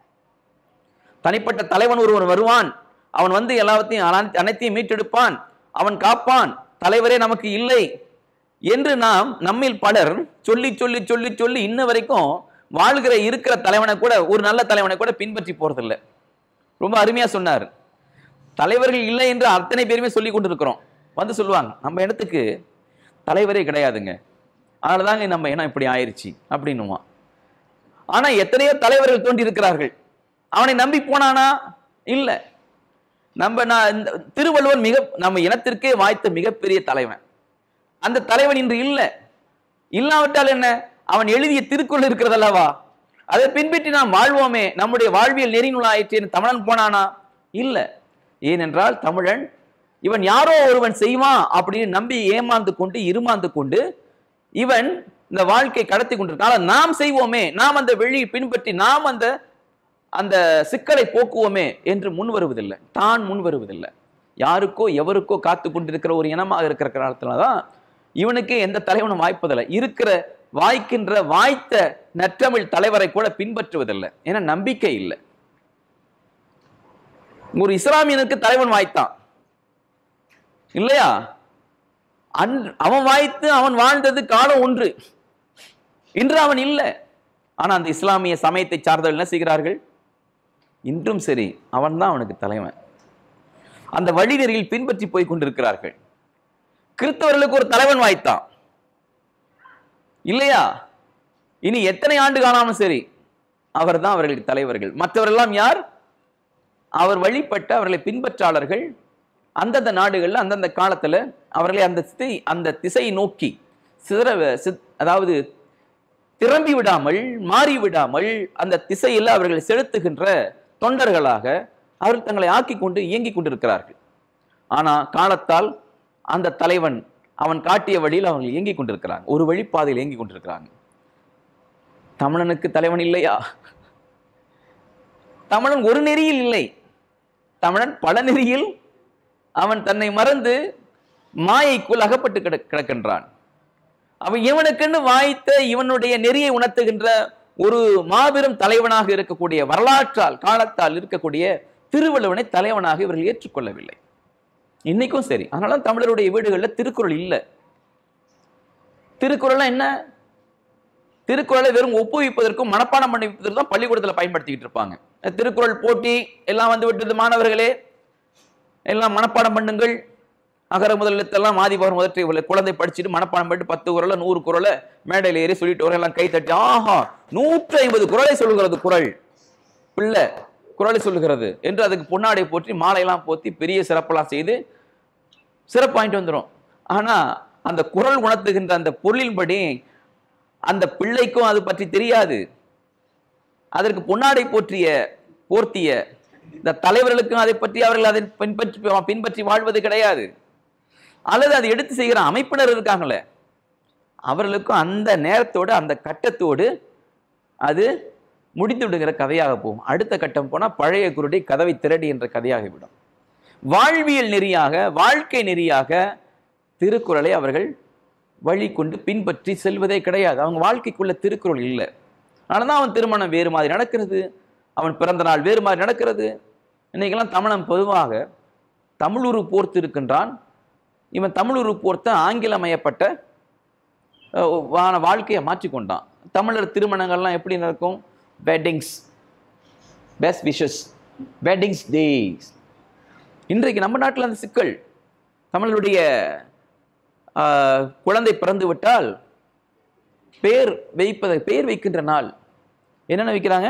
Speaker 1: தனிப்பட்ட தலைவன் ஒருவன் வருவான் அவன் வந்து எல்லாத்தையும் அனை- அனைத்தையும் மீட்டெடுப்பான் அவன் காப்பான் தலைவரே நமக்கு இல்லை என்று நாம் நம்மில் பலர் சொல்லி சொல்லி சொல்லி சொல்லி இன்ன வரைக்கும் வாழ்கிற இருக்கிற தலைவனை கூட ஒரு நல்ல தலைவனை கூட பின்பற்றி போறதில்லை ரொம்ப அருமையா சொன்னார் தலைவர்கள் இல்லை என்று அத்தனை பேருமே சொல்லி கொண்டிருக்கிறோம் வந்து சொல்லுவாங்க நம்ம இடத்துக்கு தலைவரே கிடையாதுங்க அதனாலதாங்க நம்ம இனம் இப்படி ஆயிருச்சு அப்படின்னுவான் ஆனா எத்தனையோ தலைவர்கள் தோன்றி இருக்கிறார்கள் அவனை நம்பி போனானா இல்ல நம்ம நான் இந்த திருவள்ளுவர் மிக நம்ம இனத்திற்கே வாய்த்த மிகப்பெரிய தலைவன் அந்த தலைவன் இன்று இல்லை இல்லாவிட்டால் என்ன அவன் எழுதிய திருக்குறள் இருக்கிறதல்லவா அதை பின்பற்றி நாம் வாழ்வோமே நம்முடைய வாழ்வியல் நெறிநூலாயிற்று தமிழன் போனானா இல்ல ஏனென்றால் தமிழன் இவன் யாரோ ஒருவன் செய்வான் அப்படின்னு நம்பி ஏமாந்து கொண்டு இருமாந்து கொண்டு இவன் இந்த வாழ்க்கை கடத்தி கொண்டிருக்கான் நாம் செய்வோமே நாம் அந்த வழியை பின்பற்றி நாம் அந்த அந்த சிக்கலை போக்குவோமே என்று முன் வருவதில்லை தான் முன் வருவதில்லை யாருக்கோ எவருக்கோ காத்து கொண்டிருக்கிற ஒரு இனமாக இருக்கிற காலத்துல தான் இவனுக்கு எந்த தலைவனும் வாய்ப்பதில்லை இருக்கிற வாய்க்கின்ற வாய்த்த நற்றமிழ் தலைவரை கூட பின்பற்றுவதில்லை ஏன்னா நம்பிக்கை இல்லை ஒரு இஸ்லாமியனுக்கு தலைவன் வாய்த்தான் இல்லையா அன் அவன் வாய்த்து அவன் வாழ்ந்தது காலம் ஒன்று இன்று அவன் இல்லை ஆனா அந்த இஸ்லாமிய சமயத்தை சார்ந்தவர்கள் என்ன செய்கிறார்கள் இன்றும் சரி அவன் தான் அவனுக்கு தலைவன் அந்த வழிநெறியில் பின்பற்றி போய் கொண்டிருக்கிறார்கள் கிறிஸ்தவர்களுக்கு ஒரு தலைவன் வாய்த்தான் இல்லையா இனி எத்தனை ஆண்டு காணாமல் சரி அவர் தான் அவர்களுக்கு தலைவர்கள் மற்றவரெல்லாம் யார் அவர் வழிபட்ட அவர்களை பின்பற்றாளர்கள் அந்தந்த நாடுகளில் அந்தந்த காலத்துல அவர்களை அந்த திசை அந்த திசையை நோக்கி சிதற சித்- அதாவது திரம்பி விடாமல் மாறி விடாமல் அந்த திசையில் அவர்களை செலுத்துகின்ற தொண்டர்களாக அவர்கள் தங்களை ஆக்கி கொண்டு இயங்கிக் கொண்டிருக்கிறார்கள் ஆனா காலத்தால் அந்த தலைவன் அவன் காட்டிய வழியில் அவர்கள் இயங்கிக் கொண்டிருக்கிறாங்க ஒரு வழிப்பாதையில் இயங்கிக் கொண்டிருக்கிறாங்க தமிழனுக்கு தலைவன் இல்லையா தமிழன் ஒரு நெறியில் இல்லை தமிழன் பல நெறியில் அவன் தன்னை மறந்து மாயைக்குள் அகப்பட்டு கிட- கிடக்கின்றான் அவன் இவனுக்கென்று வாய்த்த இவனுடைய நெறியை உணர்த்துகின்ற ஒரு மாபெரும் தலைவனாக இருக்கக்கூடிய வரலாற்றால் காலத்தால் இருக்கக்கூடிய திருவள்ளுவனை தலைவனாக இவர்கள் ஏற்றுக்கொள்ளவில்லை இன்னைக்கும் சரி அதனால தான் தமிழருடைய வீடுகளில் திருக்குறள் இல்லை திருக்குறள்னா என்ன திருக்குறளை வெறும் ஒப்புவிப்பதற்கும் மனப்பாடம் பண்ணி வைப்பதற்கும் தான் பள்ளிக்கூடத்தில் பயன்படுத்திக்கிட்டு இருப்பாங்க திருக்குறள் போட்டி எல்லாம் வந்து விட்டது மாணவர்களே எல்லாம் மனப்பாடம் பண்ணுங்கள் அகர முதல் எழுத்தெல்லாம் ஆதிபகர் முதற்றை இவ்வளவு குழந்தை படிச்சுட்டு மனப்பாடம் பண்ணிட்டு பத்து குரலை நூறு குரலை மேடையில் ஏறி சொல்லிட்டு வர எல்லாம் கை தட்டி ஆஹா நூற்றி ஐம்பது குரலை சொல்லுகிறது குரல் பிள்ளை குரலை சொல்லுகிறது என்று அதுக்கு பொன்னாடை போற்றி மாலையெல்லாம் போத்தி பெரிய சிறப்பெல்லாம் செய்து சிறப்பு வாங்கிட்டு வந்துடும் ஆனா அந்த குரல் உணர்த்துகின்ற அந்த பொருளின்படி அந்த பிள்ளைக்கும் அது பற்றி தெரியாது அதற்கு பொன்னாடை போற்றிய போர்த்திய இந்த தலைவர்களுக்கும் அதை பற்றி அவர்கள் அதை பின்பற்றி பின்பற்றி வாழ்வது கிடையாது அல்லது அதை எடுத்து செய்கிற அமைப்பினர் இருக்காங்களே அவர்களுக்கும் அந்த நேரத்தோடு அந்த கட்டத்தோடு அது முடித்து விடுகிற கதையாக போகும் அடுத்த கட்டம் போனால் பழைய குருடி கதவை திரடி என்ற கதையாகிவிடும் வாழ்வியல் நெறியாக வாழ்க்கை நெறியாக திருக்குறளை அவர்கள் வழி கொண்டு பின்பற்றி செல்வதே கிடையாது அவங்க வாழ்க்கைக்குள்ள திருக்குறள் இல்லை அதனால தான் அவன் திருமணம் வேறு மாதிரி நடக்கிறது அவன் பிறந்த நாள் வேறு மாதிரி நடக்கிறது இன்னைக்கெல்லாம் தமிழன் பொதுவாக தமிழுரு போர்த்து இருக்கின்றான் இவன் தமிழுரு போர்த்த ஆங்கிலமயப்பட்ட அஹ், வான வாழ்க்கையை மாற்றிக்கொண்டான் தமிழர் திருமணங்கள்லாம் எப்படி நடக்கும் weddings best wishes weddings days இன்றைக்கு நம்ம நாட்டில் அந்த சிக்கல் தமிழருடைய ஆஹ், குழந்தை பிறந்து விட்டால் பேர் வைப்பதை பேர் வைக்கின்ற நாள் என்னென்ன வைக்கிறாங்க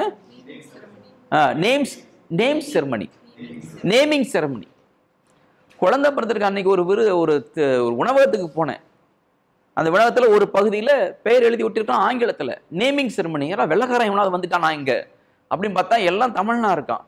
Speaker 1: names name ceremony naming ceremony குழந்தை பிறந்திருக்க அன்னைக்கு ஒரு விரு ஒரு த- ஒரு உணவகத்துக்கு போனேன் அந்த உணவகத்தில் ஒரு பகுதியில் பெயர் எழுதி விட்டுருக்கான் ஆங்கிலத்தில் நேமிங் செரமனி ஏன்னா வெள்ளக்காரன் இவனாவது வந்துட்டானா இங்க அப்படின்னு பார்த்தா எல்லாம் தமிழ்னா இருக்கான்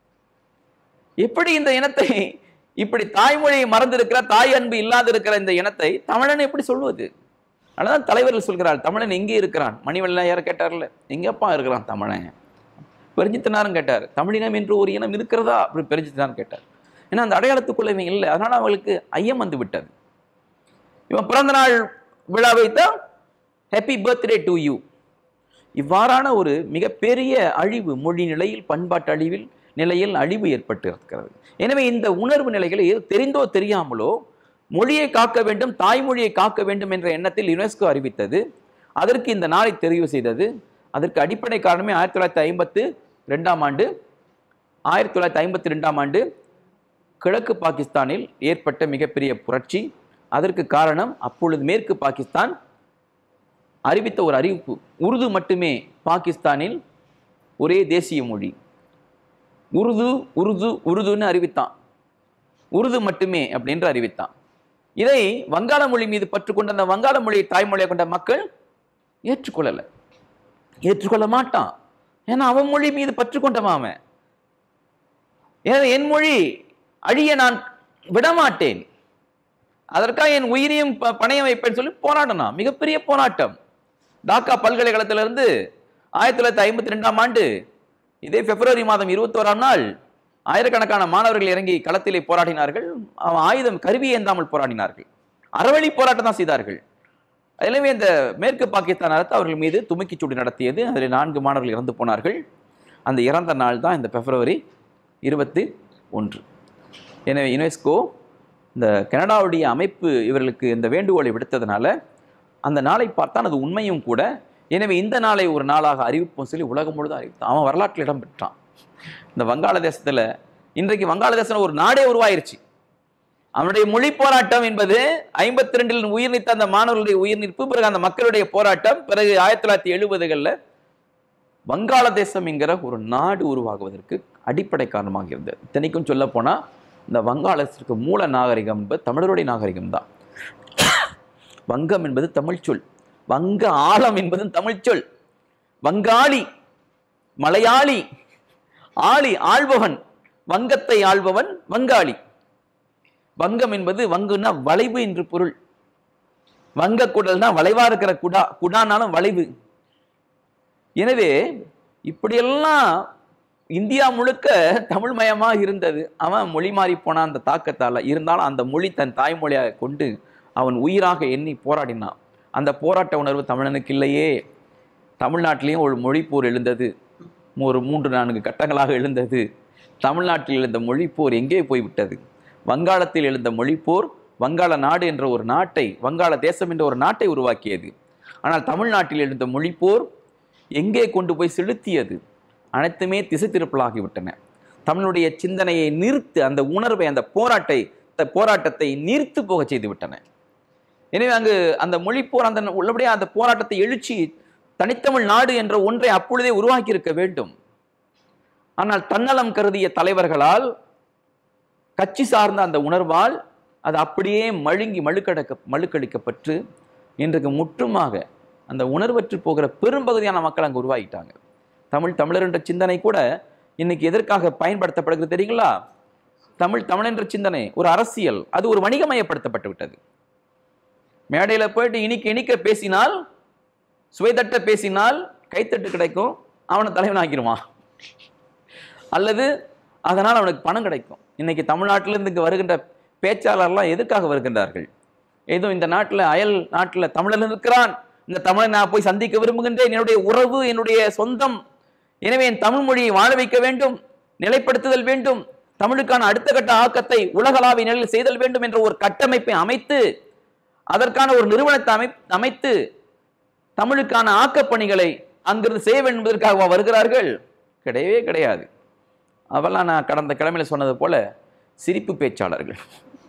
Speaker 1: எப்படி இந்த இனத்தை இப்படி தாய்மொழியை மறந்திருக்கிற தாய் அன்பு இல்லாது இருக்கிற இந்த இனத்தை தமிழன் எப்படி சொல்வது அதனால தலைவர்கள் சொல்கிறார் தமிழன் எங்கே இருக்கிறான் மணிவண்ணன் யார கேட்டார்ல எங்கப்பா இருக்கிறான் தமிழன் பெருஞ்சித்தனாரும் கேட்டார் தமிழினம் என்று ஒரு இனம் இருக்கிறதா அப்படி பெருஞ்சித்தனார் கேட்டார் ஏன்னா அந்த அடையாளத்துக்குள்ள இவன் இல்லை அதனால அவங்களுக்கு ஐயம் வந்து விட்டது இவன் பிறந்த நாள் விழா வைத்தா ஹாப்பி பர்த்டே டு யூ இவ்வாறான ஒரு மிகப்பெரிய அழிவு மொழி நிலையில் பண்பாட்டு அழிவில் நிலையில் அழிவு ஏற்பட்டு இருக்கிறது எனவே இந்த உணர்வு நிலைகளை ஏதோ தெரிந்தோ தெரியாமலோ மொழியை காக்க வேண்டும் தாய்மொழியை காக்க வேண்டும் என்ற எண்ணத்தில் யுனெஸ்கோ அறிவித்தது அதற்கு இந்த நாளை தெரிவு செய்தது அதற்கு அடிப்படை காரணமே ஆயிரத்தி தொள்ளாயிரத்தி ஐம்பத்து ரெண்டாம் ஆண்டு ஆயிரத்தி தொள்ளாயிரத்தி ஐம்பத்தி ரெண்டாம் ஆண்டு கிழக்கு பாகிஸ்தானில் ஏற்பட்ட மிகப்பெரிய புரட்சி அதற்கு காரணம் அப்பொழுது மேற்கு பாகிஸ்தான் அறிவித்த ஒரு அறிவிப்பு உருது மட்டுமே பாகிஸ்தானில் ஒரே தேசிய மொழி உருது உருது உருதுன்னு அறிவித்தான் உருது மட்டுமே அப்படின்று அறிவித்தான் இதை வங்காள மொழி மீது பற்று கொண்ட அந்த வங்காள மொழியை தாய்மொழியை கொண்ட மக்கள் ஏற்றுக்கொள்ளலை ஏற்றுக்கொள்ள மாட்டான் ஏன்னா அவன் மொழி மீது பற்று கொண்டவன் அவன் எனவே என் மொழி அழிய நான் விடமாட்டேன் அதற்காக என் உயிரையும் ப- பணயம் வைப்பேன்னு சொல்லி போராடினான் மிகப்பெரிய போராட்டம் டாக்கா பல்கலைக்கழகத்திலிருந்து ஆயிரத்தி தொள்ளாயிரத்தி ஐம்பத்தி ரெண்டாம் ஆண்டு இதே பிப்ரவரி மாதம் இருபத்தோராம் நாள் ஆயிரக்கணக்கான மாணவர்கள் இறங்கி களத்திலே போராடினார்கள் அவன் ஆயுதம் கருவி ஏந்தாமல் போராடினார்கள் அறவழி போராட்டம் தான் செய்தார்கள் எனவே இந்த மேற்கு பாகிஸ்தான் அரசு அவர்கள் மீது துமுக்கிச் சூடு நடத்தியது அதில் நான்கு மாணவர்கள் இறந்து போனார்கள் அந்த இறந்த நாள் தான் இந்த பிப்ரவரி இருபத்தி ஒன்று எனவே யுனெஸ்கோ இந்த கனடாவுடைய அமைப்பு இவர்களுக்கு இந்த வேண்டுகோளை விடுத்ததுனால அந்த நாளை பார்த்தான் அது உண்மையும் கூட எனவே இந்த நாளை ஒரு நாளாக அறிவிப்போம் சொல்லி உலகம் முழுதும் அறிவித்தான் அவன் வரலாற்றில் இடம் பெற்றான் இந்த வங்காளதேசத்தில் இன்றைக்கு வங்காளதேசம் ஒரு நாடே உருவாயிருச்சு அவனுடைய மொழி போராட்டம் என்பது ஐம்பத்தி ரெண்டில் உயிர் நீத்த அந்த மாணவர்களுடைய உயிர் நீர்ப்பு பிறகு அந்த மக்களுடைய போராட்டம் பிறகு ஆயிரத்தி தொள்ளாயிரத்தி எழுபதுகளில் வங்காளதேசம் என்கிற ஒரு நாடு உருவாகுவதற்கு அடிப்படை காரணமாக இருந்தது இத்தனைக்கும் சொல்ல போனா இந்த வங்காளத்திற்கு மூல நாகரிகம் என்பது தமிழருடைய நாகரிகம் தான் வங்கம் என்பது தமிழ் சொல் வங்க ஆழம் என்பது தமிழ் சொல் வங்காளி மலையாளி ஆளி ஆள்பவன் வங்கத்தை ஆள்பவன் வங்காளி வங்கம் என்பது வங்குன்னா வளைவு என்று பொருள் வங்க குடல்னா வளைவா இருக்கிற குடா குடானாலும் வளைவு எனவே இப்படியெல்லாம் இந்தியா முழுக்க தமிழ்மயமா இருந்தது அவன் மொழி மாறி போன அந்த தாக்கத்தால இருந்தாலும் அந்த மொழி தன் தாய்மொழியாக கொண்டு அவன் உயிராக எண்ணி போராடினான் அந்த போராட்ட உணர்வு தமிழனுக்கு இல்லையே தமிழ்நாட்டிலையும் ஒரு மொழிப்போர் எழுந்தது ஒரு மூன்று நான்கு கட்டங்களாக எழுந்தது தமிழ்நாட்டில் எழுந்த மொழிப்போர் எங்கே போய்விட்டது வங்காளத்தில் எழுந்த மொழிப்போர் வங்காள நாடு என்ற ஒரு நாட்டை வங்காள தேசம் என்ற ஒரு நாட்டை உருவாக்கியது ஆனால் தமிழ்நாட்டில் எழுந்த மொழிப்போர் எங்கே கொண்டு போய் செலுத்தியது அனைத்துமே திசை திருப்பலாகிவிட்டன தமிழுடைய சிந்தனையை நிறுத்து அந்த உணர்வை அந்த போராட்டை அந்த போராட்டத்தை நீர்த்து போக செய்து விட்டன எனவே அங்கு அந்த மொழிப்போர் அந்த உள்ளபடியே அந்த போராட்டத்தை எழுச்சி தனித்தமிழ் நாடு என்ற ஒன்றை அப்பொழுதே உருவாக்கி இருக்க வேண்டும் ஆனால் தன்னலம் கருதிய தலைவர்களால் கட்சி சார்ந்த அந்த உணர்வால் அது அப்படியே மழுங்கி மழுக்கடக்க மழுக்கடிக்கப்பட்டு இன்றைக்கு முற்றுமாக அந்த உணர்வற்று போகிற பெரும்பகுதியான மக்கள் அங்கே உருவாகிட்டாங்க தமிழ் தமிழர் என்ற சிந்தனை கூட இன்னைக்கு எதற்காக பயன்படுத்தப்படுகிறது தெரியுங்களா தமிழ் தமிழ் என்ற சிந்தனை ஒரு அரசியல் அது ஒரு வணிகமயப்படுத்தப்பட்டு விட்டது மேடையில் போயிட்டு இனிக்க இனிக்க பேசினால் சுவைதட்ட பேசினால் கைத்தட்டு கிடைக்கும் அவனை தலைவனாக்கிடுவான் அல்லது அதனால் அவனுக்கு பணம் கிடைக்கும் இன்னைக்கு தமிழ்நாட்டிலிருந்து இங்கு வருகின்ற பேச்சாளர்லாம் எதுக்காக வருகின்றார்கள் ஏதோ இந்த நாட்டில் அயல் நாட்டில் தமிழன் இருக்கிறான் இந்த தமிழை நான் போய் சந்திக்க விரும்புகின்றேன் என்னுடைய உறவு என்னுடைய சொந்தம் எனவே என் தமிழ் மொழியை வாழ வைக்க வேண்டும் நிலைப்படுத்துதல் வேண்டும் தமிழுக்கான அடுத்த கட்ட ஆக்கத்தை உலகளாவிய நிலையில் செய்தல் வேண்டும் என்ற ஒரு கட்டமைப்பை அமைத்து அதற்கான ஒரு நிறுவனத்தை அமை அமைத்து தமிழுக்கான ஆக்கப்பணிகளை அங்கிருந்து செய்ய வேண்டும் என்பதற்காக வருகிறார்கள் கிடையவே கிடையாது அவெல்லாம் நான் கடந்த கிழமையில சொன்னது போல சிரிப்பு பேச்சாளர்கள்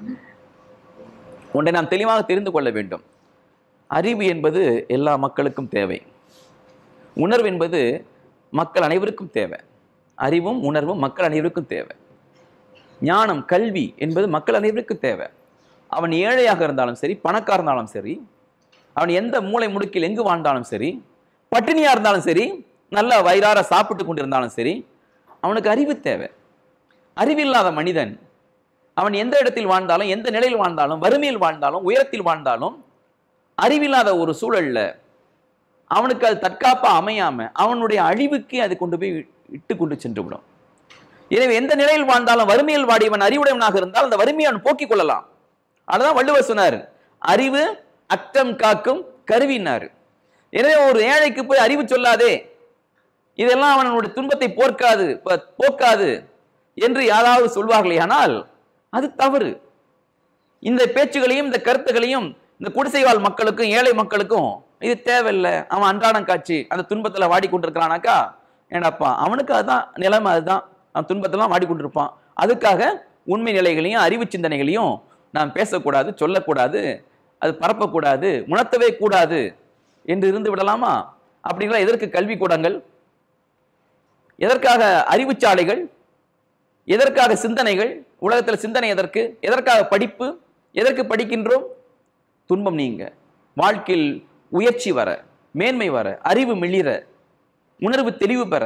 Speaker 1: ஒன்றை நாம் தெளிவாக தெரிந்து கொள்ள வேண்டும் அறிவு என்பது எல்லா மக்களுக்கும் தேவை உணர்வு என்பது மக்கள் அனைவருக்கும் தேவை அறிவும் உணர்வும் மக்கள் அனைவருக்கும் தேவை ஞானம் கல்வி என்பது மக்கள் அனைவருக்கும் தேவை அவன் ஏழையாக இருந்தாலும் சரி பணக்காரன் இருந்தாலும் சரி அவன் எந்த மூளை முடுக்கில் எங்கு வாழ்ந்தாலும் சரி பட்டினியா இருந்தாலும் சரி நல்ல வயிறார சாப்பிட்டு கொண்டிருந்தாலும் சரி அவனுக்கு அறிவு தேவை அறிவில்லாத மனிதன் அவன் எந்த இடத்தில் வாழ்ந்தாலும் எந்த நிலையில் வாழ்ந்தாலும் வறுமையில் வாழ்ந்தாலும் உயரத்தில் வாழ்ந்தாலும் அறிவில்லாத ஒரு சூழல்ல அவனுக்கு அது தற்காப்பா அமையாம அவனுடைய அழிவுக்கு அது கொண்டு போய் இட்டு கொண்டு சென்று விடும் எனவே எந்த நிலையில் வாழ்ந்தாலும் வறுமையில் வாடியவன் அறிவுடையவனாக இருந்தால் அந்த வறுமையை அவன் போக்கிக் கொள்ளலாம் அதுதான் வள்ளுவர் சொன்னார் அறிவு அக்கம் காக்கும் கருவினார் எனவே ஒரு ஏழைக்கு போய் அறிவு சொல்லாதே இதெல்லாம் அவனுடைய துன்பத்தை போர்க்காது ப- போக்காது என்று யாராவது சொல்வார்களே ஆனால் அது தவறு இந்த பேச்சுகளையும் இந்த கருத்துகளையும் இந்த குடிசைவாழ் மக்களுக்கும் ஏழை மக்களுக்கும் இது தேவையில்லை அவன் அன்றாடம் காட்சி அந்த துன்பத்துல வாடிக்கொண்டிருக்கிறானாக்கா ஏண்டாப்பா அவனுக்கு அதுதான் நிலைமை அதுதான் அவன் துன்பத்தெல்லாம் வாடிக்கொண்டிருப்பான் அதுக்காக உண்மை நிலைகளையும் அறிவு சிந்தனைகளையும் நாம் பேசக்கூடாது சொல்லக்கூடாது அது பரப்பக்கூடாது உணர்த்தவே கூடாது என்று இருந்து விடலாமா அப்படிங்களா எதற்கு கல்விக்கூடங்கள் எதற்காக அறிவுச்சாலைகள் எதற்காக சிந்தனைகள் உலகத்தில் சிந்தனை எதற்கு எதற்காக படிப்பு எதற்கு படிக்கின்றோம் துன்பம் நீங்க வாழ்க்கையில் உயர்ச்சி வர மேன்மை வர அறிவு மிளிர உணர்வு தெளிவு பெற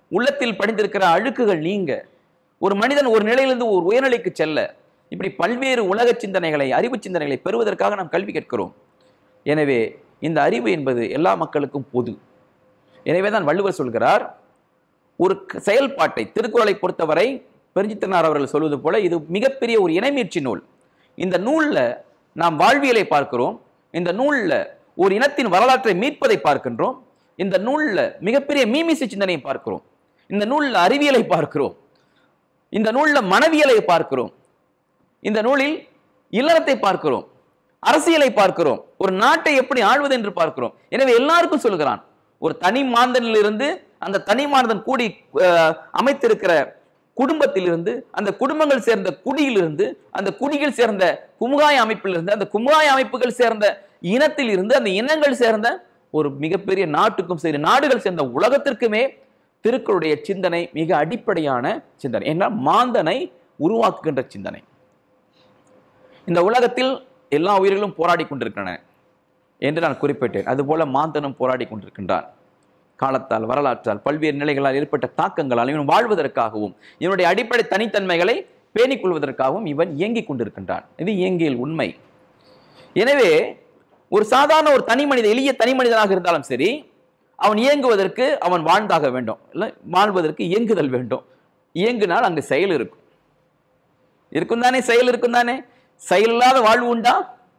Speaker 1: உள்ளத்தில் படிந்திருக்கிற அழுக்குகள் நீங்க ஒரு மனிதன் ஒரு நிலையிலிருந்து ஒரு உயர்நிலைக்கு செல்ல இப்படி பல்வேறு உலக சிந்தனைகளை அறிவு சிந்தனைகளை பெறுவதற்காக நாம் கல்வி கேட்கிறோம் எனவே இந்த அறிவு என்பது எல்லா மக்களுக்கும் பொது எனவே தான் வள்ளுவர் சொல்கிறார் ஒரு க- செயல்பாட்டை திருக்குறளை பொறுத்தவரை பெருஞ்சித்தனார் அவர்கள் சொல்வது போல இது மிகப்பெரிய ஒரு இணைமீட்சி நூல் இந்த நூல்ல நாம் வாழ்வியலை பார்க்கிறோம் இந்த நூல்ல ஒரு இனத்தின் வரலாற்றை மீட்பதை பார்க்கின்றோம் இந்த நூல்ல மிகப்பெரிய மீமிசை சிந்தனையை பார்க்கிறோம் இந்த நூல்ல அறிவியலை பார்க்கிறோம் இந்த நூல்ல மனவியலை பார்க்கிறோம் இந்த நூலில் இல்லறத்தை பார்க்கிறோம் அரசியலை பார்க்கிறோம் ஒரு நாட்டை எப்படி ஆள்வது என்று பார்க்கிறோம் எனவே எல்லாருக்கும் சொல்கிறான் ஒரு தனி மாந்தனிலிருந்து அந்த தனி மாந்தன் கூடி அஹ், அமைத்திருக்கிற குடும்பத்திலிருந்து அந்த குடும்பங்கள் சேர்ந்த குடியிலிருந்து அந்த குடியில் சேர்ந்த குமுகாய அமைப்பிலிருந்து அந்த குமுகாய அமைப்புகள் சேர்ந்த இனத்தில் இருந்து அந்த இனங்கள் சேர்ந்த ஒரு மிகப்பெரிய நாட்டுக்கும் சரி நாடுகள் சேர்ந்த உலகத்திற்குமே திருக்குறளுடைய சிந்தனை மிக அடிப்படையான சிந்தனை ஏன்னா மாந்தனை உருவாக்குகின்ற சிந்தனை இந்த உலகத்தில் எல்லா உயிர்களும் போராடி கொண்டிருக்கின்றன என்று நான் குறிப்பிட்டேன் அதுபோல மாந்தனும் போராடி கொண்டிருக்கின்றான் காலத்தால் வரலாற்றால் பல்வேறு நிலைகளால் ஏற்பட்ட தாக்கங்களால் இவன் வாழ்வதற்காகவும் இவனுடைய அடிப்படை தனித்தன்மைகளை பேணிக் கொள்வதற்காகவும் இவன் இயங்கிக் கொண்டிருக்கின்றான் இது இயங்கியல் உண்மை எனவே ஒரு சாதாரண ஒரு தனி மனித எளிய தனி மனிதனாக இருந்தாலும் சரி அவன் இயங்குவதற்கு அவன் வாழ்ந்தாக வேண்டும் இல்லை வாழ்வதற்கு இயங்குதல் வேண்டும் இயங்கினால் அங்கு செயல் இருக்கும் இருக்கும் தானே செயல் இருக்கும் தானே செயல் இல்லாத வாழ்வு உண்டா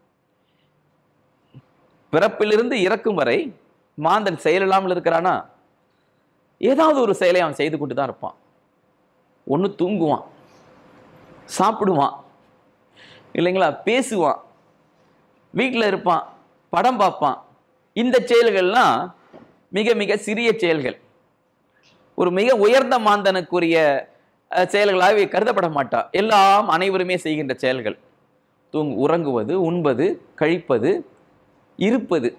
Speaker 1: பிறப்பிலிருந்து இறக்கும் வரை மாந்தன் செயல் இல்லாமல் இருக்கிறானா ஏதாவது ஒரு செயலை அவன் செய்து கொண்டு தான் இருப்பான் ஒன்று தூங்குவான் சாப்பிடுவான் இல்லைங்களா பேசுவான் வீட்டில் இருப்பான் படம் பார்ப்பான் இந்த செயல்கள்லாம் மிக மிக சிறிய செயல்கள் ஒரு மிக உயர்ந்த மாந்தனுக்குரிய அஹ், செயல்களாகவே கருதப்பட மாட்டா எல்லாம் அனைவருமே செய்கின்ற செயல்கள் தூங்கு உறங்குவது உண்பது கழிப்பது இருப்பது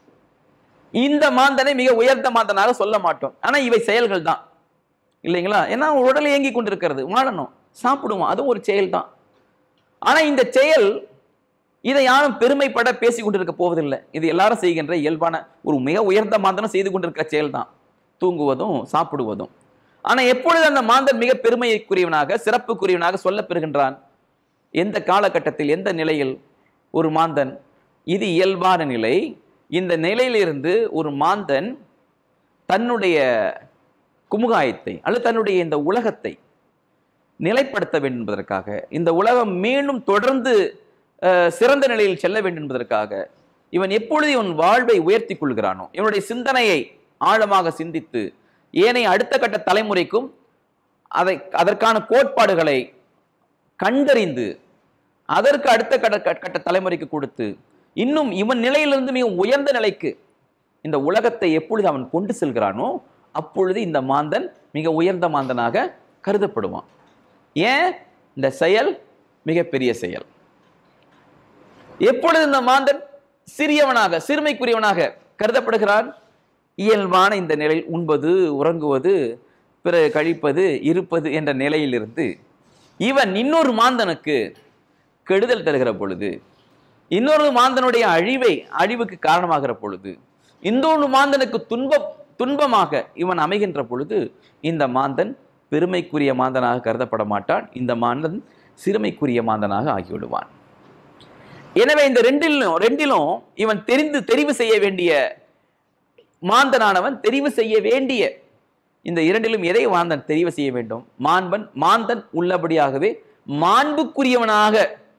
Speaker 1: இந்த மாந்தனை மிக உயர்ந்த மாந்தனாக சொல்ல மாட்டோம் ஆனா இவை செயல்கள் தான் இல்லைங்களா ஏன்னா அவன் உடல் இயங்கி கொண்டிருக்கிறது வாழணும் சாப்பிடுவான் அதுவும் ஒரு செயல் தான் ஆனா இந்த செயல் இதை யாரும் பெருமைப்பட பேசி கொண்டிருக்க போவதில்லை இது எல்லாரும் செய்கின்ற இயல்பான ஒரு மிக உயர்ந்த மாந்தனும் செய்து கொண்டிருக்கிற செயல் தான் தூங்குவதும் சாப்பிடுவதும் ஆனா எப்பொழுது அந்த மாந்தன் மிக பெருமைக்குரியவனாக சிறப்புக்குரியவனாக சொல்லப் பெறுகின்றான் எந்த காலகட்டத்தில் எந்த நிலையில் ஒரு மாந்தன் இது இயல்பான நிலை இந்த நிலையிலிருந்து ஒரு மாந்தன் தன்னுடைய குமுகாயத்தை அல்லது தன்னுடைய இந்த உலகத்தை நிலைப்படுத்த வேண்டும் என்பதற்காக இந்த உலகம் மீண்டும் தொடர்ந்து அஹ், சிறந்த நிலையில் செல்ல வேண்டும் என்பதற்காக இவன் எப்பொழுது இவன் வாழ்வை உயர்த்தி கொள்கிறானோ இவனுடைய சிந்தனையை ஆழமாக சிந்தித்து ஏனைய அடுத்த கட்ட தலைமுறைக்கும் அதை அதற்கான கோட்பாடுகளை கண்டறிந்து அதற்கு அடுத்த கட்ட கட்ட தலைமுறைக்கு கொடுத்து இன்னும் இவன் நிலையிலிருந்து மிக உயர்ந்த நிலைக்கு இந்த உலகத்தை எப்பொழுது அவன் கொண்டு செல்கிறானோ அப்பொழுது இந்த மாந்தன் மிக உயர்ந்த மாந்தனாக கருதப்படுவான் ஏன் இந்த செயல் மிகப்பெரிய செயல் எப்பொழுது இந்த மாந்தன் சிறியவனாக சிறுமைக்குரியவனாக கருதப்படுகிறான் இயல்பான இந்த நிலையில் உண்பது உறங்குவது பிறகு கழிப்பது இருப்பது என்ற நிலையிலிருந்து இவன் இன்னொரு மாந்தனுக்கு கெடுதல் தருகிற பொழுது இன்னொரு மாந்தனுடைய அழிவை அழிவுக்கு காரணமாகிற பொழுது இன்னொரு மாந்தனுக்கு துன்பம் துன்பமாக இவன் அமைகின்ற பொழுது இந்த மாந்தன் பெருமைக்குரிய மாந்தனாக கருதப்பட மாட்டான் இந்த மாந்தன் சிறுமைக்குரிய மாந்தனாக ஆகிவிடுவான் எனவே இந்த ரெண்டிலும் ரெண்டிலும் இவன் தெரிந்து தெரிவு செய்ய வேண்டிய மாந்தனானவன் தெரிவு செய்ய வேண்டிய இந்த இரண்டிலும் எதை மாந்தன் தெரிவு செய்ய வேண்டும் மாண்பன் மாந்தன் உள்ளபடியாகவே மாண்புக்குரியவனாக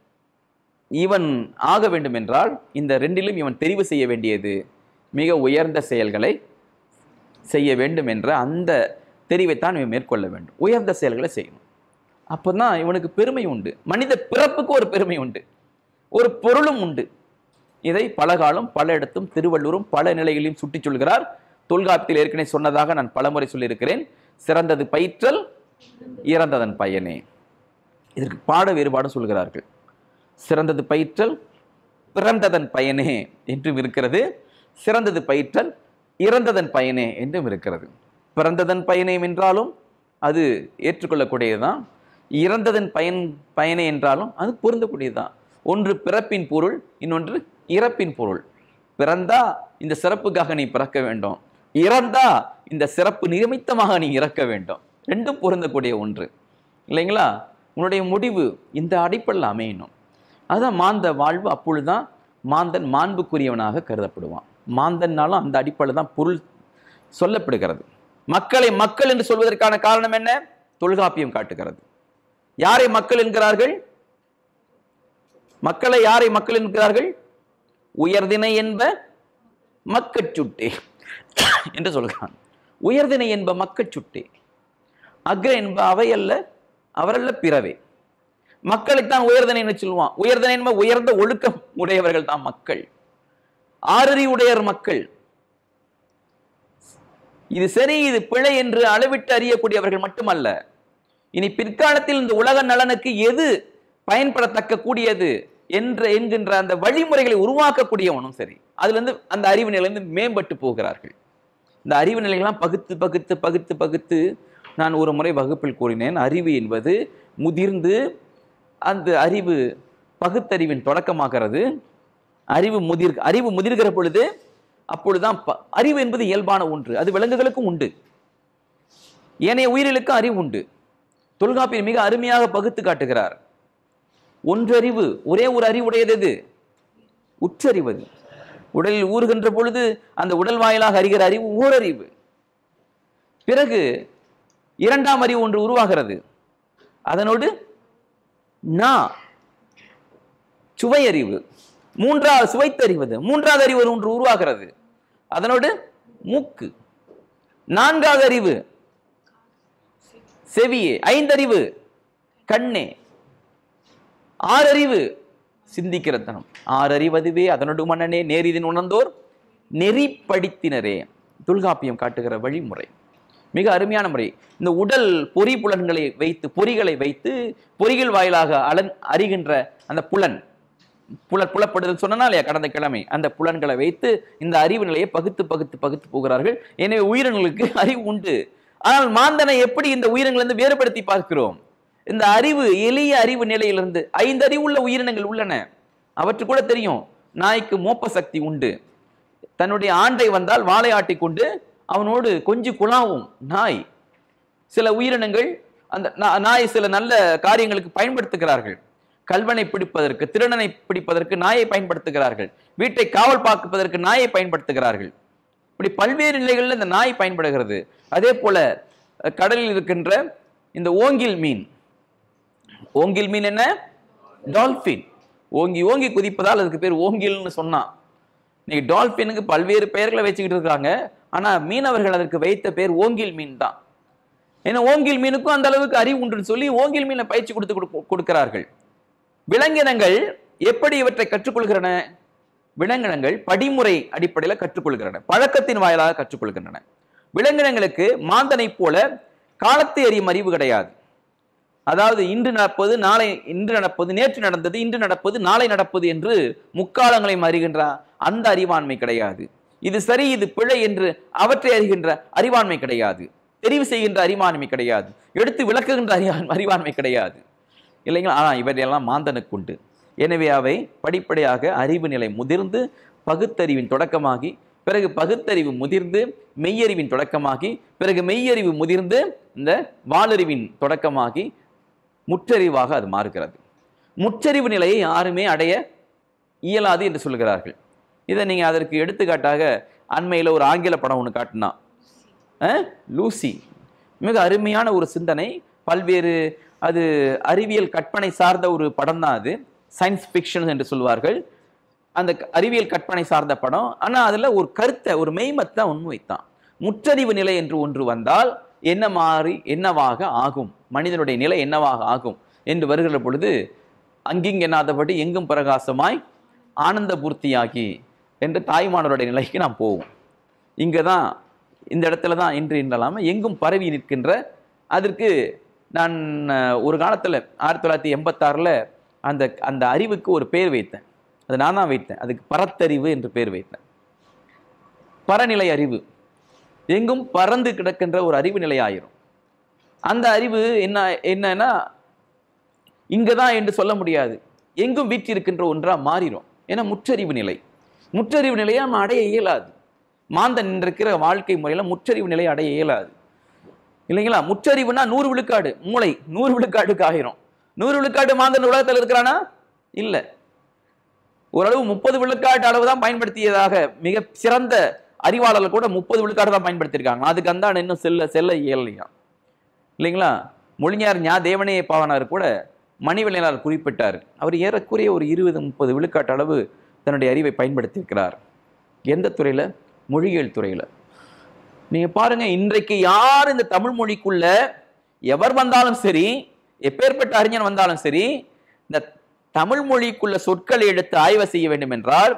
Speaker 1: இவன் ஆக வேண்டும் என்றால் இந்த ரெண்டிலும் இவன் தெரிவு செய்ய வேண்டியது மிக உயர்ந்த செயல்களை செய்ய வேண்டும் என்ற அந்த தெரிவைத்தான் இவன் மேற்கொள்ள வேண்டும் உயர்ந்த செயல்களை செய்யணும் அப்பதான் இவனுக்கு பெருமை உண்டு மனித பிறப்புக்கு ஒரு பெருமை உண்டு ஒரு பொருளும் உண்டு இதை பல காலம் பல இடத்தும் திருவள்ளுவரும் பல நிலைகளிலும் சுட்டிச் சொல்கிறார் தொல்காப்பியத்தில் ஏற்கனவே சொன்னதாக நான் பலமுறை சொல்லியிருக்கிறேன் சிறந்தது பயிற்றல் இறந்ததன் பயனே இதற்கு பாட வேறுபாடு சொல்கிறார்கள் சிறந்தது பயிற்றல் பிறந்ததன் பயனே என்றும் இருக்கிறது சிறந்தது பயிற்றல் இறந்ததன் பயனே என்றும் இருக்கிறது பிறந்ததன் பயனே என்றாலும் அது ஏற்றுக்கொள்ளக்கூடியதுதான் இறந்ததன் பயன் பயனே என்றாலும் அது பொருந்தக்கூடியதுதான் ஒன்று பிறப்பின் பொருள் இன்னொன்று இறப்பின் பொருள் பிறந்தா இந்த சிறப்புக்காக நீ பிறக்க வேண்டும் இறந்தா இந்த சிறப்பு நியமித்தமாக நீ இறக்க வேண்டும் ரெண்டும் பொருந்தக்கூடிய ஒன்று இல்லைங்களா உன்னுடைய முடிவு இந்த அடிப்படையில் அமையணும் அதான் மாந்த வாழ்வு அப்பொழுதுதான் மாந்தன் மாண்புக்குரியவனாக கருதப்படுவான் மாந்தன்னாலும் அந்த அடிப்படையில் தான் பொருள் சொல்லப்படுகிறது மக்களை மக்கள் என்று சொல்வதற்கான காரணம் என்ன தொல்காப்பியம் காட்டுகிறது யாரை மக்கள் என்கிறார்கள் மக்களை யாரை மக்கள் என்கிறார்கள் உயர்தினை என்ப மக்கட் சுட்டே என்று சொல்கிறான் உயர்தினை என்ப மக்கட் சுட்டே அக்ர என்ப அவை அல்ல அவரல்ல பிறவே மக்களைத்தான் உயர்தனை என்று சொல்லுவான் உயர்தனை என்ப உயர்ந்த ஒழுக்கம் உடையவர்கள் தான் மக்கள் ஆறறி உடையர் மக்கள் இது சரி இது பிழை என்று அளவிட்டு அறியக்கூடியவர்கள் மட்டுமல்ல இனி பிற்காலத்தில் இந்த உலக நலனுக்கு எது பயன்படத்தக்க கூடியது என்ற என்கின்ற அந்த வழிமுறைகளை உருவாக்கக்கூடியவனும் சரி அதுல இருந்து அந்த அறிவு நிலையிலிருந்து மேம்பட்டு போகிறார்கள் இந்த அறிவு நிலைகள்லாம் பகுத்து பகுத்து பகுத்து பகுத்து நான் ஒரு முறை வகுப்பில் கூறினேன் அறிவு என்பது முதிர்ந்து அந்த அறிவு பகுத்தறிவின் தொடக்கமாகிறது அறிவு முதிர் அறிவு முதிர்கிற பொழுது அப்பொழுதுதான் ப- அறிவு என்பது இயல்பான ஒன்று அது விலங்குகளுக்கும் உண்டு ஏனைய உயிர்களுக்கும் அறிவு உண்டு தொல்காப்பியர் மிக அருமையாக பகுத்து காட்டுகிறார் ஒன்றறிவு ஒரே ஒரு அறிவுடையது எது உற்றறிவது உடலில் ஊறுகின்ற பொழுது அந்த உடல் வாயிலாக அறிகிற அறிவு ஓரறிவு பிறகு இரண்டாம் அறிவு ஒன்று உருவாகிறது அதனோடு நா சுவையறிவு மூன்றாவது சுவைத்தறிவது மூன்றாவது அறிவு ஒன்று உருவாகிறது அதனோடு மூக்கு நான்காவது அறிவு செவியே ஐந்தறிவு கண்ணே ஆறறிவு சிந்திக்கிற தனம் ஆறறிவதுவே அதனோடு மன்னனே நேரிதின் உணர்ந்தோர் நெறிப்படுத்தினரே தொல்காப்பியம் காட்டுகிற வழிமுறை மிக அருமையான முறை இந்த உடல் பொறி புலன்களை வைத்து பொறிகளை வைத்து பொறிகள் வாயிலாக அலன் அறிகின்ற அந்த புலன் புல புலப்படுதல் சொன்னா இல்லையா கடந்த கிழமை அந்த புலன்களை வைத்து இந்த அறிவு நிலையை பகுத்து பகுத்து பகுத்து போகிறார்கள் எனவே உயிரினங்களுக்கு அறிவு உண்டு ஆனால் மாந்தனை எப்படி இந்த உயிரினங்களிலிருந்து வேறுபடுத்தி பார்க்கிறோம் இந்த அறிவு எளிய அறிவு நிலையிலிருந்து ஐந்து அறிவுள்ள உயிரினங்கள் உள்ளன அவற்று கூட தெரியும் நாய்க்கு மோப்ப சக்தி உண்டு தன்னுடைய ஆண்டை வந்தால் வாளை ஆட்டிக் கொண்டு அவனோடு கொஞ்சி குழாவும் நாய் சில உயிரினங்கள் அந்த நா- நாய் சில நல்ல காரியங்களுக்கு பயன்படுத்துகிறார்கள் கல்வனை பிடிப்பதற்கு திருடனை பிடிப்பதற்கு நாயை பயன்படுத்துகிறார்கள் வீட்டை காவல் பார்ப்பதற்கு நாயை பயன்படுத்துகிறார்கள் இப்படி பல்வேறு நிலைகளில் இந்த நாய் பயன்படுகிறது அதே போல அஹ், கடலில் இருக்கின்ற இந்த ஓங்கில் மீன் ஓங்கில் மீன் என்ன டால்பின் ஓங்கி ஓங்கி குதிப்பதால் அதுக்கு பேர் ஓங்கில்னு சொன்னான் இன்னைக்கு டால்பினுக்கு பல்வேறு பெயர்களை வச்சுக்கிட்டு இருக்காங்க ஆனா மீனவர்கள் அதற்கு வைத்த பேர் ஓங்கில் மீன் தான் ஏன்னா ஓங்கில் மீனுக்கும் அந்த அளவுக்கு அறிவு உண்டுன்னு சொல்லி ஓங்கில் மீனை பயிற்சி கொடுத்து கொடுக்க- கொடுக்கிறார்கள் விலங்கினங்கள் எப்படி இவற்றை கற்றுக்கொள்கிறன விலங்கினங்கள் படிமுறை அடிப்படையில் கற்றுக்கொள்கின்றன பழக்கத்தின் வாயிலாக கற்றுக்கொள்கின்றன விலங்கினங்களுக்கு மாந்தனை போல காலத்தை அறியும் அறிவு கிடையாது அதாவது இன்று நடப்பது நாளை இன்று நடப்பது நேற்று நடந்தது இன்று நடப்பது நாளை நடப்பது என்று முக்காலங்களையும் அறிகின்ற அந்த அறிவாண்மை கிடையாது இது சரி இது பிழை என்று அவற்றை அறிகின்ற அறிவாண்மை கிடையாது தெரிவு செய்கின்ற அறிவாண்மை கிடையாது எடுத்து விளக்குகின்ற அறிவா அறிவாண்மை கிடையாது இல்லைங்களா ஆனால் இவற்றையெல்லாம் மாந்தனுக்கு உண்டு எனவே அவை படிப்படியாக அறிவு நிலை முதிர்ந்து பகுத்தறிவின் தொடக்கமாகி பிறகு பகுத்தறிவு முதிர்ந்து மெய்யறிவின் தொடக்கமாகி பிறகு மெய்யறிவு முதிர்ந்து இந்த வாளறிவின் தொடக்கமாகி முற்றறிவாக அது மாறுகிறது முற்றறிவு நிலையை யாருமே அடைய இயலாது என்று சொல்கிறார்கள் இதை நீங்கள் அதற்கு எடுத்துக்காட்டாக அண்மையில் ஒரு ஆங்கில படம் ஒன்று காட்டினா அஹ், லூசி மிக அருமையான ஒரு சிந்தனை பல்வேறு அது அறிவியல் கற்பனை சார்ந்த ஒரு படம் தான் அது சயின்ஸ் ஃபிக்ஷன் என்று சொல்வார்கள் அந்த க- அறிவியல் கற்பனை சார்ந்த படம் ஆனால் அதில் ஒரு கருத்தை ஒரு மெய்மத்தை முன்வைத்தான் முற்றறிவு நிலை என்று ஒன்று வந்தால் என்ன மாறி என்னவாக ஆகும் மனிதனுடைய நிலை என்னவாக ஆகும் என்று வருகிற பொழுது அங்கிங் எண்ணாதபடி எங்கும் பிரகாசமாய் ஆனந்த பூர்த்தியாகி என்று தாய்மானவருடைய நிலைக்கு நாம் போவோம் இங்கே தான் இந்த இடத்துல தான் இன்று இன்றலாமல் எங்கும் பரவி நிற்கின்ற அதற்கு நான் அஹ், ஒரு காலத்தில் ஆயிரத்தி தொள்ளாயிரத்தி எண்பத்தாறில் அந்த அந்த அறிவுக்கு ஒரு பேர் வைத்தேன் அது நான் தான் வைத்தேன் அதுக்கு பரத்தறிவு என்று பேர் வைத்தேன் பரநிலை அறிவு எங்கும் பறந்து கிடக்கின்ற ஒரு அறிவு நிலை ஆயிரும் அந்த அறிவு என்ன என்னன்னா இங்கே தான் என்று சொல்ல முடியாது எங்கும் வீற்றிருக்கின்ற ஒன்றா மாறிடும் ஏன்னா முற்றறிவு நிலை முற்றறிவு நிலையை நம்ம அடைய இயலாது மாந்தன் இருக்கிற வாழ்க்கை முறையில முற்றறிவு நிலை அடைய இயலாது இல்லைங்களா முற்றறிவுனா நூறு விழுக்காடு மூளை நூறு விழுக்காடுக்கு ஆயிரும் நூறு விழுக்காடு மாந்தன் உலகத்தில் இருக்கிறானா இல்ல ஓரளவு முப்பது விழுக்காட்டு அளவு தான் பயன்படுத்தியதாக மிக சிறந்த அறிவாளர்கள் கூட முப்பது விழுக்காடு தான் பயன்படுத்தியிருக்காங்க அதுக்கு அந்த இன்னும் செல்ல செல்ல இயலையா இல்லைங்களா மொழிஞார் ஞா தேவனைய பாவனார் கூட மணிவெளியாளர் குறிப்பிட்டார் அவர் ஏறக்குறைய ஒரு இருபது முப்பது விழுக்காட்டு அளவு தன்னுடைய அறிவை பயன்படுத்தியிருக்கிறார் எந்த துறையில மொழியியல் துறையில நீங்க பாருங்க இன்றைக்கு யார் இந்த தமிழ் மொழிக்குள்ள எவர் வந்தாலும் சரி எப்பேற்பட்ட அறிஞர் வந்தாலும் சரி இந்த தமிழ் மொழிக்குள்ள சொற்களை எடுத்து ஆய்வு செய்ய வேண்டும் என்றால்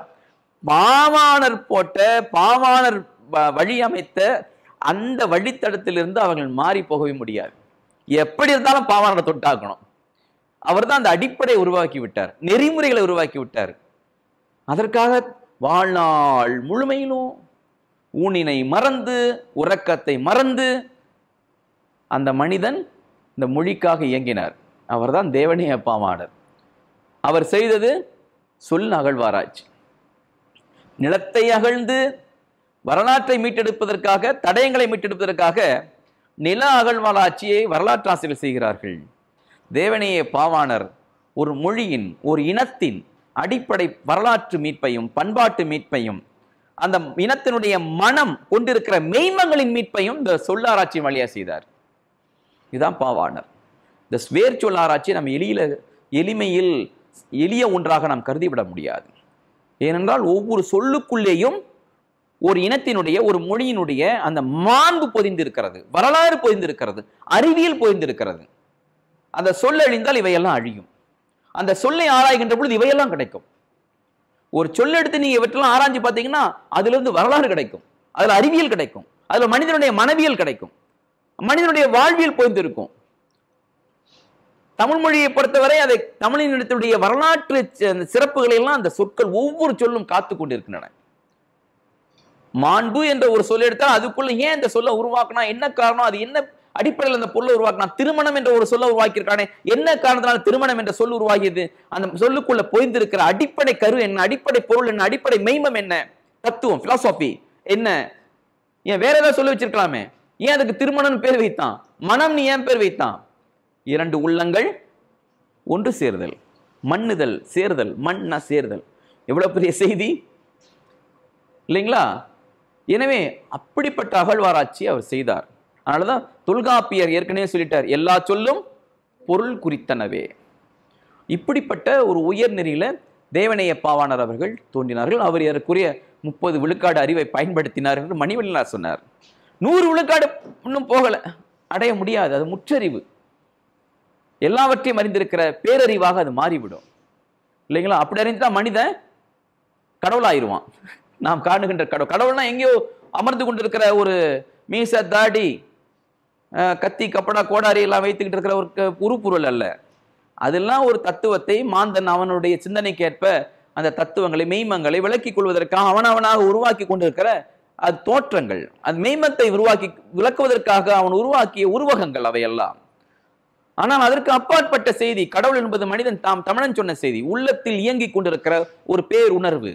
Speaker 1: பாவாணர் போட்ட பாவாணர் வ- வழி அமைத்த அந்த வழித்தடத்திலிருந்து அவர்கள் மாறி போகவே முடியாது எப்படி இருந்தாலும் பாவாணரை தொட்டாக்கணும் அவர் தான் அந்த அடிப்படை உருவாக்கி விட்டார் நெறிமுறைகளை உருவாக்கி விட்டார் அதற்காக வாழ்நாள் முழுமையிலும் ஊனினை மறந்து உறக்கத்தை மறந்து அந்த மனிதன் இந்த மொழிக்காக இயங்கினார் அவர்தான் தேவனே பாவாணர் அவர் செய்தது சொல் அகழ்வாராய்ச்சி நிலத்தை அகழ்ந்து வரலாற்றை மீட்டெடுப்பதற்காக தடயங்களை மீட்டெடுப்பதற்காக நில அகழ்வாராய்ச்சியை வரலாற்றாசிரியர் செய்கிறார்கள் தேவனையே பாவாணர் ஒரு மொழியின் ஒரு இனத்தின் அடிப்படை வரலாற்று மீட்பையும் பண்பாட்டு மீட்பையும் அந்த இனத்தினுடைய மனம் கொண்டிருக்கிற மெய்மங்களின் மீட்பையும் இந்த சொல்லாராய்ச்சி வழியா செய்தார் இதுதான் பாவாணர் இந்த ஸ்வேர் சொல் ஆராய்ச்சி நம்ம எளியில எளிமையில் எளிய ஒன்றாக நாம் கருதிவிட முடியாது ஏனென்றால் ஒவ்வொரு சொல்லுக்குள்ளேயும் ஒரு இனத்தினுடைய ஒரு மொழியினுடைய அந்த மாண்பு பொதிந்திருக்கிறது வரலாறு பொதிந்திருக்கிறது அறிவியல் பொதிந்திருக்கிறது அந்த சொல் அழிந்தால் இவையெல்லாம் அழியும் அந்த சொல்லை ஆராய்கின்ற பொழுது இவையெல்லாம் கிடைக்கும் ஒரு சொல்ல எடுத்து நீங்க இவற்றெல்லாம் ஆராய்ஞ்சு பார்த்தீங்கன்னா அதுல இருந்து வரலாறு கிடைக்கும் அதுல அறிவியல் கிடைக்கும் அதுல மனிதனுடைய மனவியல் கிடைக்கும் மனிதனுடைய வாழ்வியல் பொதிந்திருக்கும் தமிழ் மொழியை பொறுத்தவரை அதை தமிழினத்தினுடைய வரலாற்று சி- சிறப்புகளை எல்லாம் அந்த சொற்கள் ஒவ்வொரு சொல்லும் காத்து கொண்டிருக்கின்றன மாண்பு என்ற ஒரு சொல் எடுத்தால் அதுக்குள்ள ஏன் இந்த சொல்ல உருவாக்கினா என்ன காரணம் அது என்ன அடிப்படையில் அந்த பொருளை உருவாக்கினா திருமணம் என்ற ஒரு சொல்ல உருவாக்கியிருக்கானே என்ன காரணத்தினால திருமணம் என்ற சொல் உருவாகியது அந்த சொல்லுக்குள்ள பொய்ந்திருக்கிற அடிப்படை கரு என்ன அடிப்படை பொருள் என்ன அடிப்படை மெய்மம் என்ன தத்துவம் பிலாசபி என்ன ஏன் வேற ஏதாவது சொல்ல வச்சிருக்கலாமே ஏன் அதுக்கு திருமணம் பேர் வைத்தான் மனம் நீ ஏன் பேர் வைத்தான் இரண்டு உள்ளங்கள் ஒன்று சேருதல் மண்ணுதல் சேருதல் மண்ணா சேருதல் எவ்வளவு பெரிய செய்தி இல்லைங்களா எனவே அப்படிப்பட்ட அகழ்வாராய்ச்சி அவர் செய்தார் அதனாலதான் தொல்காப்பியர் ஏற்கனவே சொல்லிட்டார் எல்லா சொல்லும் பொருள் குறித்தனவே இப்படிப்பட்ட ஒரு உயர்நெறியில தேவனைய பாவாணர் அவர்கள் தோன்றினார்கள் அவர் ஏறக்குறைய முப்பது விழுக்காடு அறிவை பயன்படுத்தினார் என்று மணிவண்ணனார் சொன்னார் நூறு விழுக்காடு இன்னும் போகல அடைய முடியாது அது முற்றறிவு எல்லாவற்றையும் அறிந்திருக்கிற பேரறிவாக அது மாறிவிடும் இல்லைங்களா அப்படி அறிந்தா மனிதன் கடவுளாயிருவான் நாம் காணுகின்ற கடவுள் கடவுள்னா எங்கேயோ அமர்ந்து கொண்டிருக்கிற ஒரு மீச தாடி அஹ், கத்தி கப்படா கோடாரி எல்லாம் வைத்துக்கிட்டு இருக்கிற ஒரு க- உருப்பொருள் அல்ல அதெல்லாம் ஒரு தத்துவத்தை மாந்தன் அவனுடைய சிந்தனைக்கேற்ப அந்த தத்துவங்களை மெய்மங்களை விளக்கிக் கொள்வதற்காக அவனவனாக உருவாக்கி கொண்டிருக்கிற அது தோற்றங்கள் அது மெய்மத்தை உருவாக்கி விளக்குவதற்காக அவன் உருவாக்கிய உருவகங்கள் அவையெல்லாம் ஆனால் அதற்கு அப்பாற்பட்ட செய்தி கடவுள் என்பது மனிதன் தாம் தமிழன் சொன்ன செய்தி உள்ளத்தில் இயங்கிக் கொண்டிருக்கிற ஒரு பேர் உணர்வு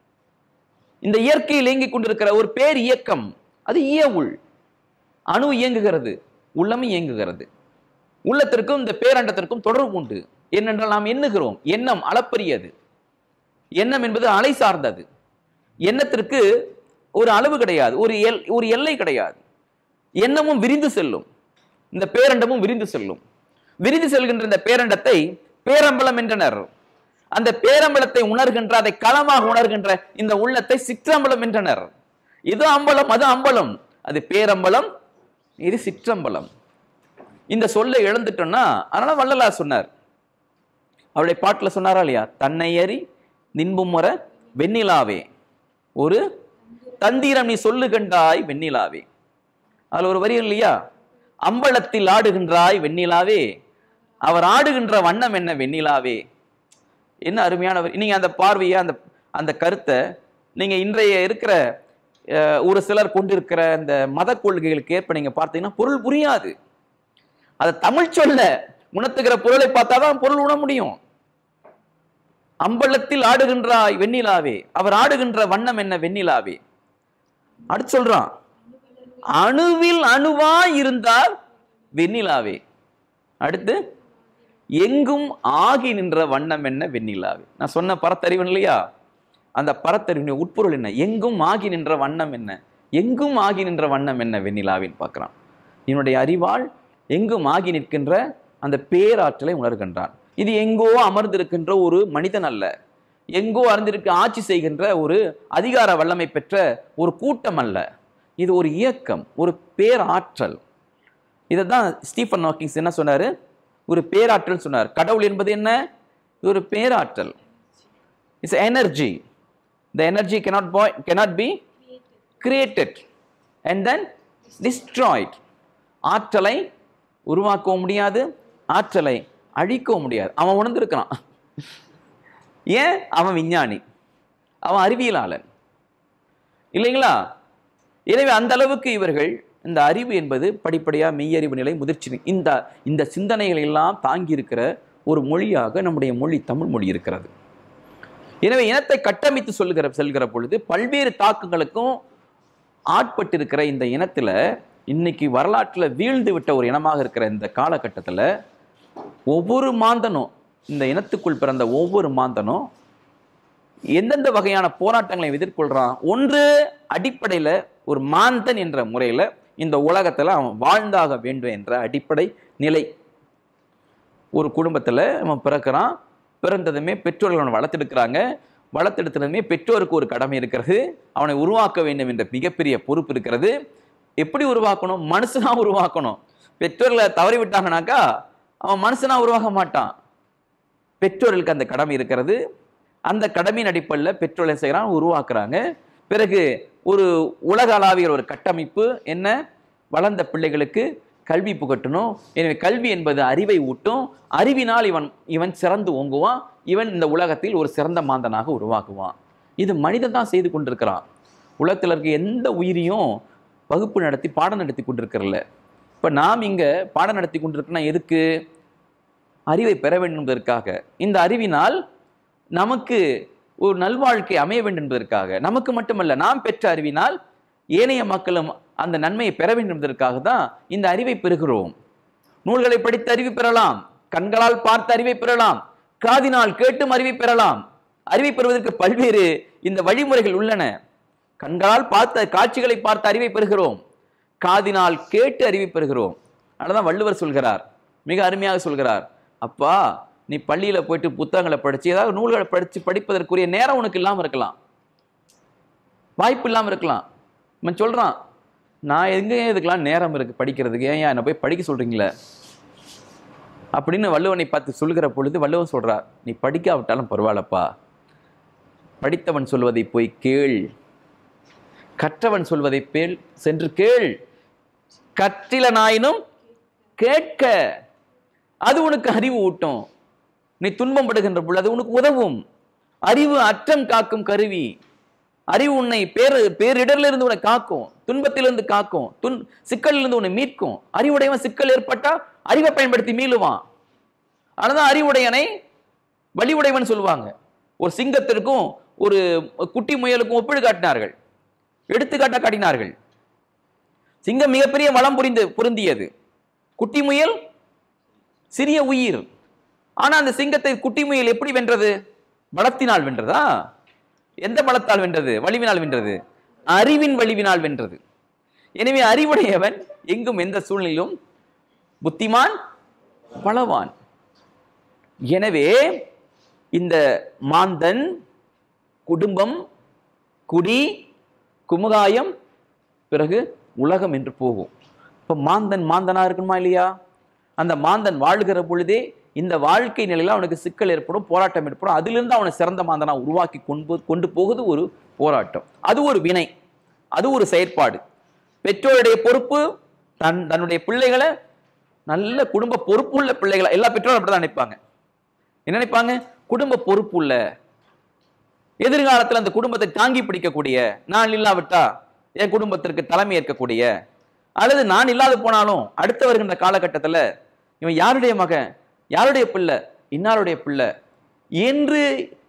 Speaker 1: இந்த இயற்கையில் இயங்கிக் கொண்டிருக்கிற ஒரு பேர் இயக்கம் அது இயவுள் அணு இயங்குகிறது உள்ளமும் இயங்குகிறது உள்ளத்திற்கும் இந்த பேரண்டத்திற்கும் தொடர்பு உண்டு ஏனென்றால் நாம் எண்ணுகிறோம் எண்ணம் அளப்பரியது எண்ணம் என்பது அலை சார்ந்தது எண்ணத்திற்கு ஒரு அளவு கிடையாது ஒரு எல் ஒரு எல்லை கிடையாது எண்ணமும் விரிந்து செல்லும் இந்த பேரண்டமும் விரிந்து செல்லும் விரிந்து செல்கின்ற இந்த பேரண்டத்தை பேரம்பலம் என்றனர் அந்த பேரம்பலத்தை உணர்கின்ற அதை களமாக உணர்கின்ற இந்த உள்ளத்தை சிற்றம்பலம் என்றனர் இது அம்பலம் அது அம்பலம் அது பேரம்பலம் இது சிற்றம்பலம் இந்த சொல்லை இழந்துட்டோம்னா அதனால வள்ளலார் சொன்னார் அவருடைய பாட்டுல சொன்னாரா இல்லையா தன்னை அறி நின்பும் முற வெண்ணிலாவே ஒரு தந்திரம் நீ சொல்லுகின்றாய் வெண்ணிலாவே அதுல ஒரு வரி இல்லையா அம்பலத்தில் ஆடுகின்றாய் வெண்ணிலாவே அவர் ஆடுகின்ற வண்ணம் என்ன வெண்ணிலாவே என்ன அருமையான வரி நீங்க அந்த பார்வையை அந்த அந்த கருத்தை நீங்க இன்றைய இருக்கிற அஹ், ஒரு சிலர் கொண்டிருக்கிற இந்த மத கொள்கைகளுக்கு ஏற்ப நீங்க பார்த்தீங்கன்னா பொருள் புரியாது அதை தமிழ் சொல்ல உணர்த்துகிற பொருளை பார்த்தாதான் பொருள் உணர முடியும் அம்பலத்தில் ஆடுகின்றாய் வெண்ணிலாவே அவர் ஆடுகின்ற வண்ணம் என்ன வெண்ணிலாவே அடுத்து சொல்றான் அணுவில் அணுவா இருந்தால் வெண்ணிலாவே அடுத்து எங்கும் ஆகி நின்ற வண்ணம் என்ன வெண்ணிலாவே நான் சொன்ன பரத்தறிவன் இல்லையா அந்த பரத்தறிவின் உட்பொருள் என்ன எங்கும் ஆகி நின்ற வண்ணம் என்ன எங்கும் ஆகி நின்ற வண்ணம் என்ன வெண்ணிலாவின்னு பார்க்கிறான் என்னுடைய அறிவால் எங்கும் ஆகி நிற்கின்ற அந்த பேராற்றலை உணர்கின்றான் இது எங்கோ அமர்ந்திருக்கின்ற ஒரு மனிதன் அல்ல எங்கோ அறிந்திருக்க ஆட்சி செய்கின்ற ஒரு அதிகார வல்லமை பெற்ற ஒரு கூட்டம் அல்ல இது ஒரு இயக்கம் ஒரு பேராற்றல் இதை தான் ஸ்டீஃபன் ஹாக்கிங்ஸ் என்ன சொன்னாரு ஒரு பேராற்றல் சொன்னார் கடவுள் என்பது என்ன இது ஒரு பேராற்றல் it's energy the energy cannot boy cannot be created and then destroyed ஆற்றலை உருவாக்கவும் முடியாது ஆற்றலை அழிக்கவும் முடியாது அவன் உணர்ந்திருக்கிறான் ஏன் அவன் விஞ்ஞானி அவன் அறிவியலாளன் இல்லைங்களா எனவே அந்த அளவுக்கு இவர்கள் இந்த அறிவு என்பது படிப்படியா மெய்யறிவு நிலை முதிர்ச்சி நிலை. இந்த இந்த சிந்தனைகளை எல்லாம் தாங்கி இருக்கிற ஒரு மொழியாக நம்முடைய மொழி தமிழ் மொழி இருக்கிறது எனவே இனத்தை கட்டமைத்து சொல்லுகிற செல்கிற பொழுது பல்வேறு தாக்கங்களுக்கும் ஆட்பட்டிருக்கிற இந்த இனத்துல இன்னைக்கு வரலாற்றுல வீழ்ந்து விட்ட ஒரு இனமாக இருக்கிற இந்த காலகட்டத்துல ஒவ்வொரு மாந்தனும் இந்த இனத்துக்குள் பிறந்த ஒவ்வொரு மாந்தனும் எந்தெந்த வகையான போராட்டங்களை எதிர்கொள்றான் ஒன்று அடிப்படையில ஒரு மாந்தன் என்ற முறையில இந்த உலகத்துல அவன் வாழ்ந்தாக வேண்டும் என்ற அடிப்படை நிலை ஒரு குடும்பத்துல அவன் பிறக்கிறான் பிறந்ததுமே பெற்றோர்கள் அவனை வளர்த்தெடுக்கிறாங்க வளர்த்தெடுத்ததுமே பெற்றோருக்கு ஒரு கடமை இருக்கிறது அவனை உருவாக்க வேண்டும் என்ற மிகப்பெரிய பொறுப்பு இருக்கிறது எப்படி உருவாக்கணும் மனுஷனா உருவாக்கணும் பெற்றோர்களை தவறி விட்டாங்கனாக்கா அவன் மனுஷனா உருவாக மாட்டான் பெற்றோர்களுக்கு அந்த கடமை இருக்கிறது அந்த கடமையின் அடிப்படையில் பெற்றோர் என்ன செய்கிறான் உருவாக்குறாங்க பிறகு ஒரு உலகளாவிய ஒரு கட்டமைப்பு என்ன வளர்ந்த பிள்ளைகளுக்கு கல்வி புகட்டணும் எனவே கல்வி என்பது அறிவை ஊட்டும் அறிவினால் இவன் இவன் சிறந்து ஓங்குவான் இவன் இந்த உலகத்தில் ஒரு சிறந்த மாந்தனாக உருவாக்குவான் இது மனிதன் தான் செய்து கொண்டிருக்கிறான் உலகத்தில் இருக்க எந்த உயிரியும் வகுப்பு நடத்தி பாடம் நடத்தி கொண்டிருக்கிறல்ல இப்போ நாம் இங்கே பாடம் நடத்தி கொண்டிருக்கோம்னா எதுக்கு அறிவை பெற வேண்டும் என்பதற்காக இந்த அறிவினால் நமக்கு ஒரு நல்வாழ்க்கை அமைய வேண்டும் என்பதற்காக நமக்கு மட்டுமல்ல நாம் பெற்ற அறிவினால் ஏனைய மக்களும் அந்த நன்மையை பெற வேண்டும் என்பதற்காக தான் இந்த அறிவை பெறுகிறோம் நூல்களை படித்து அறிவு பெறலாம் கண்களால் பார்த்து அறிவை பெறலாம் காதினால் கேட்டும் அறிவை பெறலாம் அறிவை பெறுவதற்கு பல்வேறு இந்த வழிமுறைகள் உள்ளன கண்களால் பார்த்த காட்சிகளை பார்த்து அறிவை பெறுகிறோம் காதினால் கேட்டு அறிவை பெறுகிறோம் அதனாலதான் வள்ளுவர் சொல்கிறார் மிக அருமையாக சொல்கிறார் அப்பா நீ பள்ளியில போயிட்டு புத்தகங்களை படிச்சு ஏதாவது நூல்களை படிச்சு படிப்பதற்குரிய நேரம் உனக்கு இல்லாம இருக்கலாம் வாய்ப்பு இல்லாம இருக்கலாம் இவன் சொல்றான் நான் எங்க இதுக்கெல்லாம் நேரம் இருக்கு படிக்கிறதுக்கு ஏன் என்னை போய் படிக்க சொல்றீங்களே அப்படின்னு வள்ளுவனை பார்த்து சொல்கிற பொழுது வள்ளுவன் சொல்றார் நீ படிக்காவிட்டாலும் பரவாயில்லப்பா படித்தவன் சொல்வதை போய் கேள் கற்றவன் சொல்வதை பேல் சென்று கேள் கற்றில நாயினும் கேட்க அது உனக்கு அறிவு ஊட்டும் நீ துன்பம் படுகின்ற பொழுது அது உனக்கு உதவும் அறிவு அற்றம் காக்கும் கருவி அறிவு உன்னை பேரு பேரிடரிலிருந்து உன்னை காக்கும் துன்பத்திலிருந்து காக்கும் துன் சிக்கலிலிருந்து உன்னை மீட்கும் அறிவுடையவன் சிக்கல் ஏற்பட்டா அறிவை பயன்படுத்தி மீளுவான் ஆனதான் அறிவுடையனை வலிவுடையவன் சொல்லுவாங்க ஒரு சிங்கத்திற்கும் ஒரு குட்டி முயலுக்கும் ஒப்பிடு காட்டினார்கள் எடுத்துக்காட்ட காட்டினார்கள் சிங்கம் மிகப்பெரிய வளம் புரிந்து பொருந்தியது குட்டி முயல் சிறிய உயிர் ஆனா அந்த சிங்கத்தை குட்டி முயல் எப்படி வென்றது பலத்தினால் வென்றதா எந்த பலத்தால் வென்றது வலிவினால் வென்றது அறிவின் வலிவினால் வென்றது எனவே அறிவுடையவன் எங்கும் எந்த சூழ்நிலையிலும் புத்திமான் பலவான் எனவே இந்த மாந்தன் குடும்பம் குடி குமுகாயம் பிறகு உலகம் என்று போகும் இப்போ மாந்தன் மாந்தனா இருக்கணுமா இல்லையா அந்த மாந்தன் வாழ்கிற பொழுதே இந்த வாழ்க்கை நிலையில அவனுக்கு சிக்கல் ஏற்படும் போராட்டம் ஏற்படும் அதிலிருந்து அவனை சிறந்த மாந்தனா உருவாக்கி கொண்டு கொண்டு போகுது ஒரு போராட்டம் அது ஒரு வினை அது ஒரு செயற்பாடு பெற்றோருடைய பொறுப்பு தன் தன்னுடைய பிள்ளைகளை நல்ல குடும்ப பொறுப்புள்ள பிள்ளைகளை எல்லா பெற்றோரும் அப்படிதான் நினைப்பாங்க என்ன நினைப்பாங்க குடும்ப பொறுப்புள்ள எதிர்காலத்தில் அந்த குடும்பத்தை தாங்கி பிடிக்கக்கூடிய நான் இல்லாவிட்டா என் குடும்பத்திற்கு தலைமை ஏற்கக்கூடிய அல்லது நான் இல்லாது போனாலும் அடுத்து வருகின்ற காலகட்டத்தில் இவன் யாருடைய மகன் யாருடைய பிள்ளை இன்னாருடைய பிள்ளை என்று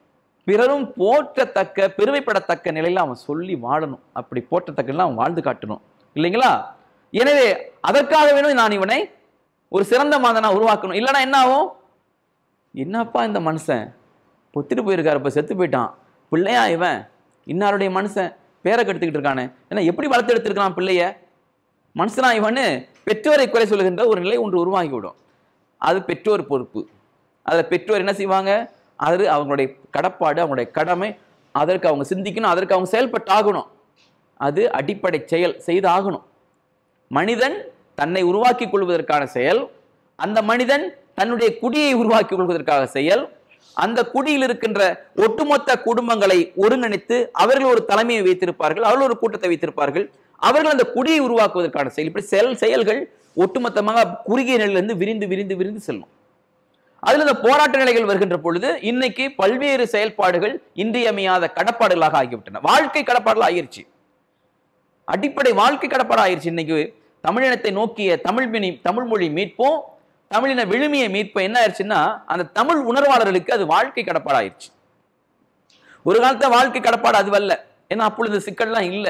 Speaker 1: பிறரும் போற்றத்தக்க பெருமைப்படத்தக்க நிலையில அவன் சொல்லி வாழணும் அப்படி போற்றத்தக்க அவன் வாழ்ந்து காட்டணும் இல்லைங்களா எனவே அதற்காக வேணும் நான் இவனை ஒரு சிறந்த மாதனா உருவாக்கணும் இல்லைன்னா என்ன ஆகும் என்னப்பா இந்த மனுஷன் பொத்திட்டு போயிருக்காரு இப்போ செத்து போயிட்டான் பிள்ளையா இவன் இன்னாருடைய மனுஷன் பேரை கெடுத்துக்கிட்டு இருக்கானே ஏன்னா எப்படி வளர்த்து எடுத்திருக்கான் பிள்ளைய மனுஷனா இவனு பெற்றோரை குறை சொல்லுகின்ற ஒரு நிலை ஒன்று உருவாகிவிடும் அது பெற்றோர் பொறுப்பு அதில் பெற்றோர் என்ன செய்வாங்க அது அவங்களுடைய கடப்பாடு அவங்களுடைய கடமை அதற்கு அவங்க சிந்திக்கணும் அதற்கு அவங்க செயல்பட்டாகணும் அது அடிப்படை செயல் செய்தாகணும் மனிதன் தன்னை உருவாக்கிக் கொள்வதற்கான செயல் அந்த மனிதன் தன்னுடைய குடியை உருவாக்கிக் கொள்வதற்காக செயல் அந்த குடியில் இருக்கின்ற ஒட்டுமொத்த குடும்பங்களை ஒருங்கிணைத்து அவர்கள் ஒரு தலைமையை வைத்திருப்பார்கள் அவர்கள் ஒரு கூட்டத்தை வைத்திருப்பார்கள் அவர்கள் அந்த குடியை உருவாக்குவதற்கான செயல் இப்படி செயல் செயல்கள் ஒட்டுமொத்தமாக குறுகிய நிலையிலிருந்து விரிந்து விரிந்து விரிந்து செல்லும் அதுல இந்த போராட்ட நிலைகள் வருகின்ற பொழுது இன்னைக்கு பல்வேறு செயல்பாடுகள் இன்றியமையாத கடப்பாடுகளாக ஆகிவிட்டன வாழ்க்கை கடப்பாடுகள் ஆகிருச்சு அடிப்படை வாழ்க்கை கடப்பாடு ஆயிருச்சு இன்னைக்கு தமிழினத்தை நோக்கிய தமிழ் மினி தமிழ் மொழி மீட்போம் தமிழின விழுமிய மீட்போம் என்ன ஆயிடுச்சுன்னா அந்த தமிழ் உணர்வாளர்களுக்கு அது வாழ்க்கை கடப்பாடு ஆயிருச்சு ஒரு காலத்துல வாழ்க்கை கடப்பாடு அதுவல்ல ஏன்னா அப்பொழுது இந்த சிக்கல்லாம் இல்லை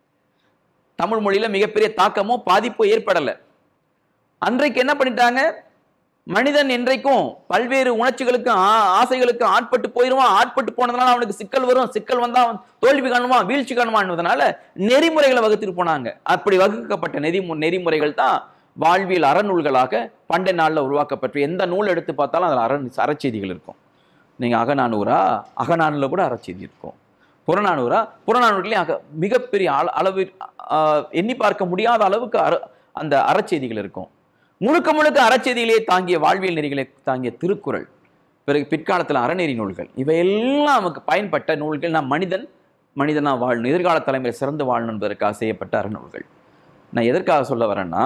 Speaker 1: தமிழ் மொழியில மிகப்பெரிய தாக்கமோ பாதிப்போ ஏற்படலை அன்றைக்கு என்ன பண்ணிட்டாங்க மனிதன் என்றைக்கும் பல்வேறு உணர்ச்சிகளுக்கும் ஆ- ஆசைகளுக்கும் ஆட்பட்டு போயிடுவான் ஆட்பட்டு போனதுனால அவனுக்கு சிக்கல் வரும் சிக்கல் வந்தா அவன் தோல்வி காணுவான் வீழ்ச்சி காணுவான்றதுனால நெறிமுறைகளை வகுத்துட்டு போனாங்க அப்படி வகுக்கப்பட்ட நெறி நெறிமுறைகள் தான் வாழ்வியல் அறநூல்களாக பண்டை நாள்ல உருவாக்கப்பட்ட எந்த நூல் எடுத்து பார்த்தாலும் அதில் அற அறச்செய்திகள் இருக்கும் நீங்க அகநானூறா அகநானூர்ல கூட அறச்செய்தி இருக்கும் புறநானூறா புறநானூறுலேயும் அக மிகப்பெரிய அள அளவு ஆ, எண்ணி பார்க்க முடியாத அளவுக்கு அற அந்த அறச்செய்திகள் இருக்கும் முழுக்க முழுக்க அறச்செய்தியிலே தாங்கிய வாழ்வியல் நெறிகளை தாங்கிய திருக்குறள் பிறகு பிற்காலத்தில் அறநெறி நூல்கள் இவையெல்லாம் நமக்கு பயன்பட்ட நூல்கள் நாம் மனிதன் மனிதனா வாழணும் எதிர்கால தலைமுறை சிறந்து வாழணும் என்பதற்காக செய்யப்பட்ட அறநூல்கள் நான் எதற்காக சொல்ல வரேன்னா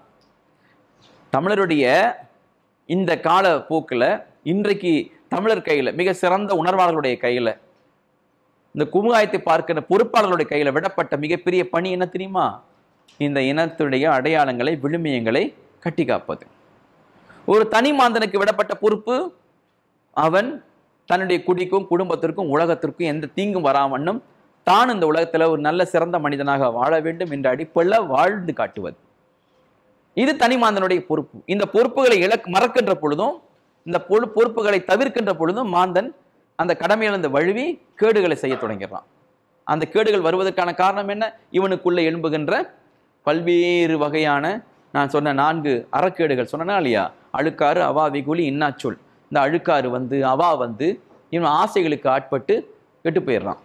Speaker 1: தமிழருடைய இந்த கால போக்கில் இன்றைக்கு தமிழர் கையில் மிக சிறந்த உணர்வாளர்களுடைய கையில் இந்த குமுகாயத்தை பார்க்கிற பொறுப்பாளர்களுடைய கையில் விடப்பட்ட மிகப்பெரிய பணி என்ன தெரியுமா இந்த இனத்துடைய அடையாளங்களை விழுமியங்களை கட்டி காப்பது ஒரு தனி மாந்தனுக்கு விடப்பட்ட பொறுப்பு அவன் தன்னுடைய குடிக்கும் குடும்பத்திற்கும் உலகத்திற்கும் எந்த தீங்கும் வராமண்ணும் தான் இந்த உலகத்தில் ஒரு நல்ல சிறந்த மனிதனாக வாழ வேண்டும் என்ற அடிப்படையில் வாழ்ந்து காட்டுவது இது தனிமாந்தனுடைய பொறுப்பு இந்த பொறுப்புகளை இழக் மறக்கின்ற பொழுதும் இந்த பொறு பொறுப்புகளை தவிர்க்கின்ற பொழுதும் மாந்தன் அந்த கடமையிலிருந்து வழுவி கேடுகளை செய்ய தொடங்கிடுறான் அந்த கேடுகள் வருவதற்கான காரணம் என்ன இவனுக்குள்ள எழும்புகின்ற பல்வேறு வகையான நான் சொன்ன நான்கு அறக்கேடுகள் சொன்னனா இல்லையா அழுக்காறு அவா வெகுளி இன்னாச்சொல் இந்த அழுக்காறு வந்து அவா வந்து இவன் ஆசைகளுக்கு ஆட்பட்டு கெட்டு போயிடுறான்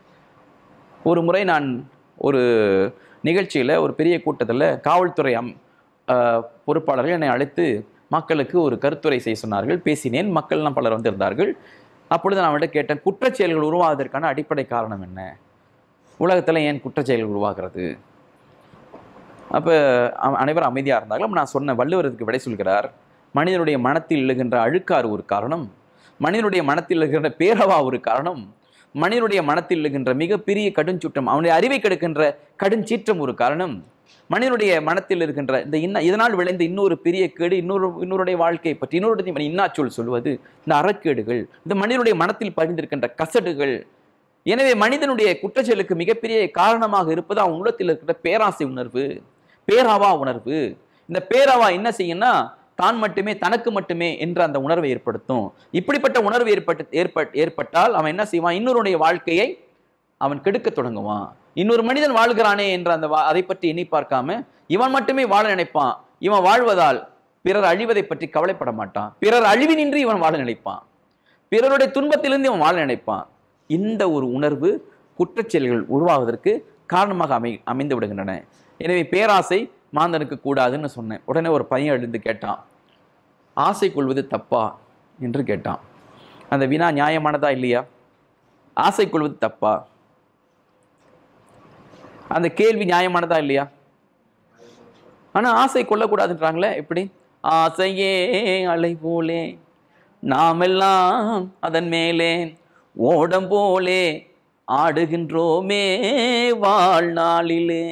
Speaker 1: ஒரு முறை நான் ஒரு நிகழ்ச்சியில் ஒரு பெரிய கூட்டத்தில் காவல்துறை அம் ஆஹ், பொறுப்பாளர்கள் என்னை அழைத்து மக்களுக்கு ஒரு கருத்துரை செய்ய சொன்னார்கள் பேசினேன் மக்கள்லாம் பலர் வந்திருந்தார்கள் அப்பொழுது நான் அவன்கிட்ட கேட்டேன் குற்றச் செயல்கள் உருவாவதற்கான அடிப்படை காரணம் என்ன உலகத்தில் ஏன் குற்றச் செயல்கள் உருவாகிறது அப்போ அனைவரும் அமைதியாக இருந்தார்கள் அப்ப நான் சொன்ன வள்ளுவர் இதுக்கு விடை சொல்கிறார் மனிதனுடைய மனத்தில் எழுகின்ற அழுக்காறு ஒரு காரணம் மனிதனுடைய மனத்தில் எழுகின்ற பேரவா ஒரு காரணம் மனிதனுடைய மனத்தில் எழுகின்ற மிகப்பெரிய கடுஞ்சுற்றம் அவனுடைய அறிவை கெடுக்கின்ற கடுஞ்சீற்றம் ஒரு காரணம் மனிதனுடைய மனத்தில் இருக்கின்ற இந்த இன்ன இதனால் விளைந்த இன்னொரு பெரிய கேடு இன்னொரு இன்னொருடைய வாழ்க்கையை பற்றி இன்னொரு இன்னாச்சொல் சொல்வது இந்த அறக்கேடுகள் இந்த மனிதனுடைய மனத்தில் பதிந்திருக்கின்ற கசடுகள் எனவே மனிதனுடைய குற்றச்செயலுக்கு மிகப்பெரிய காரணமாக இருப்பது அவன் உள்ளத்தில் இருக்கிற பேராசை உணர்வு பேராவா உணர்வு இந்த பேராவா என்ன செய்யும்னா தான் மட்டுமே தனக்கு மட்டுமே என்ற அந்த உணர்வை ஏற்படுத்தும் இப்படிப்பட்ட உணர்வு ஏற்பட்டு ஏற்பட் ஏற்பட்டால் அவன் என்ன செய்வான் இன்னொருடைய வாழ்க்கையை அவன் கெடுக்க தொடங்குவான் இன்னொரு மனிதன் வாழ்கிறானே என்ற அந்த வா- அதை பற்றி எண்ணி பார்க்காம இவன் மட்டுமே வாழ நினைப்பான் இவன் வாழ்வதால் பிறர் அழிவதை பற்றி கவலைப்பட மாட்டான் பிறர் அழிவினின்றி இவன் வாழ நினைப்பான் பிறருடைய துன்பத்திலிருந்து இவன் வாழ நினைப்பான் இந்த ஒரு உணர்வு குற்றச்செயல்கள் உருவாவதற்கு காரணமாக அமை அமைந்து விடுகின்றன எனவே பேராசை மாந்தனுக்கு கூடாதுன்னு சொன்னேன் உடனே ஒரு பையன் எழுந்து கேட்டான் ஆசை கொள்வது தப்பா என்று கேட்டான் அந்த வினா நியாயமானதா இல்லையா ஆசை கொள்வது தப்பா அந்த கேள்வி நியாயமானதா இல்லையா ஆனா ஆசை கொள்ளக்கூடாதுன்றாங்களே எப்படி ஆசையே அலை போலே நாமெல்லாம் அதன் மேலே ஓடம் போலே ஆடுகின்றோமே வாழ்நாளிலே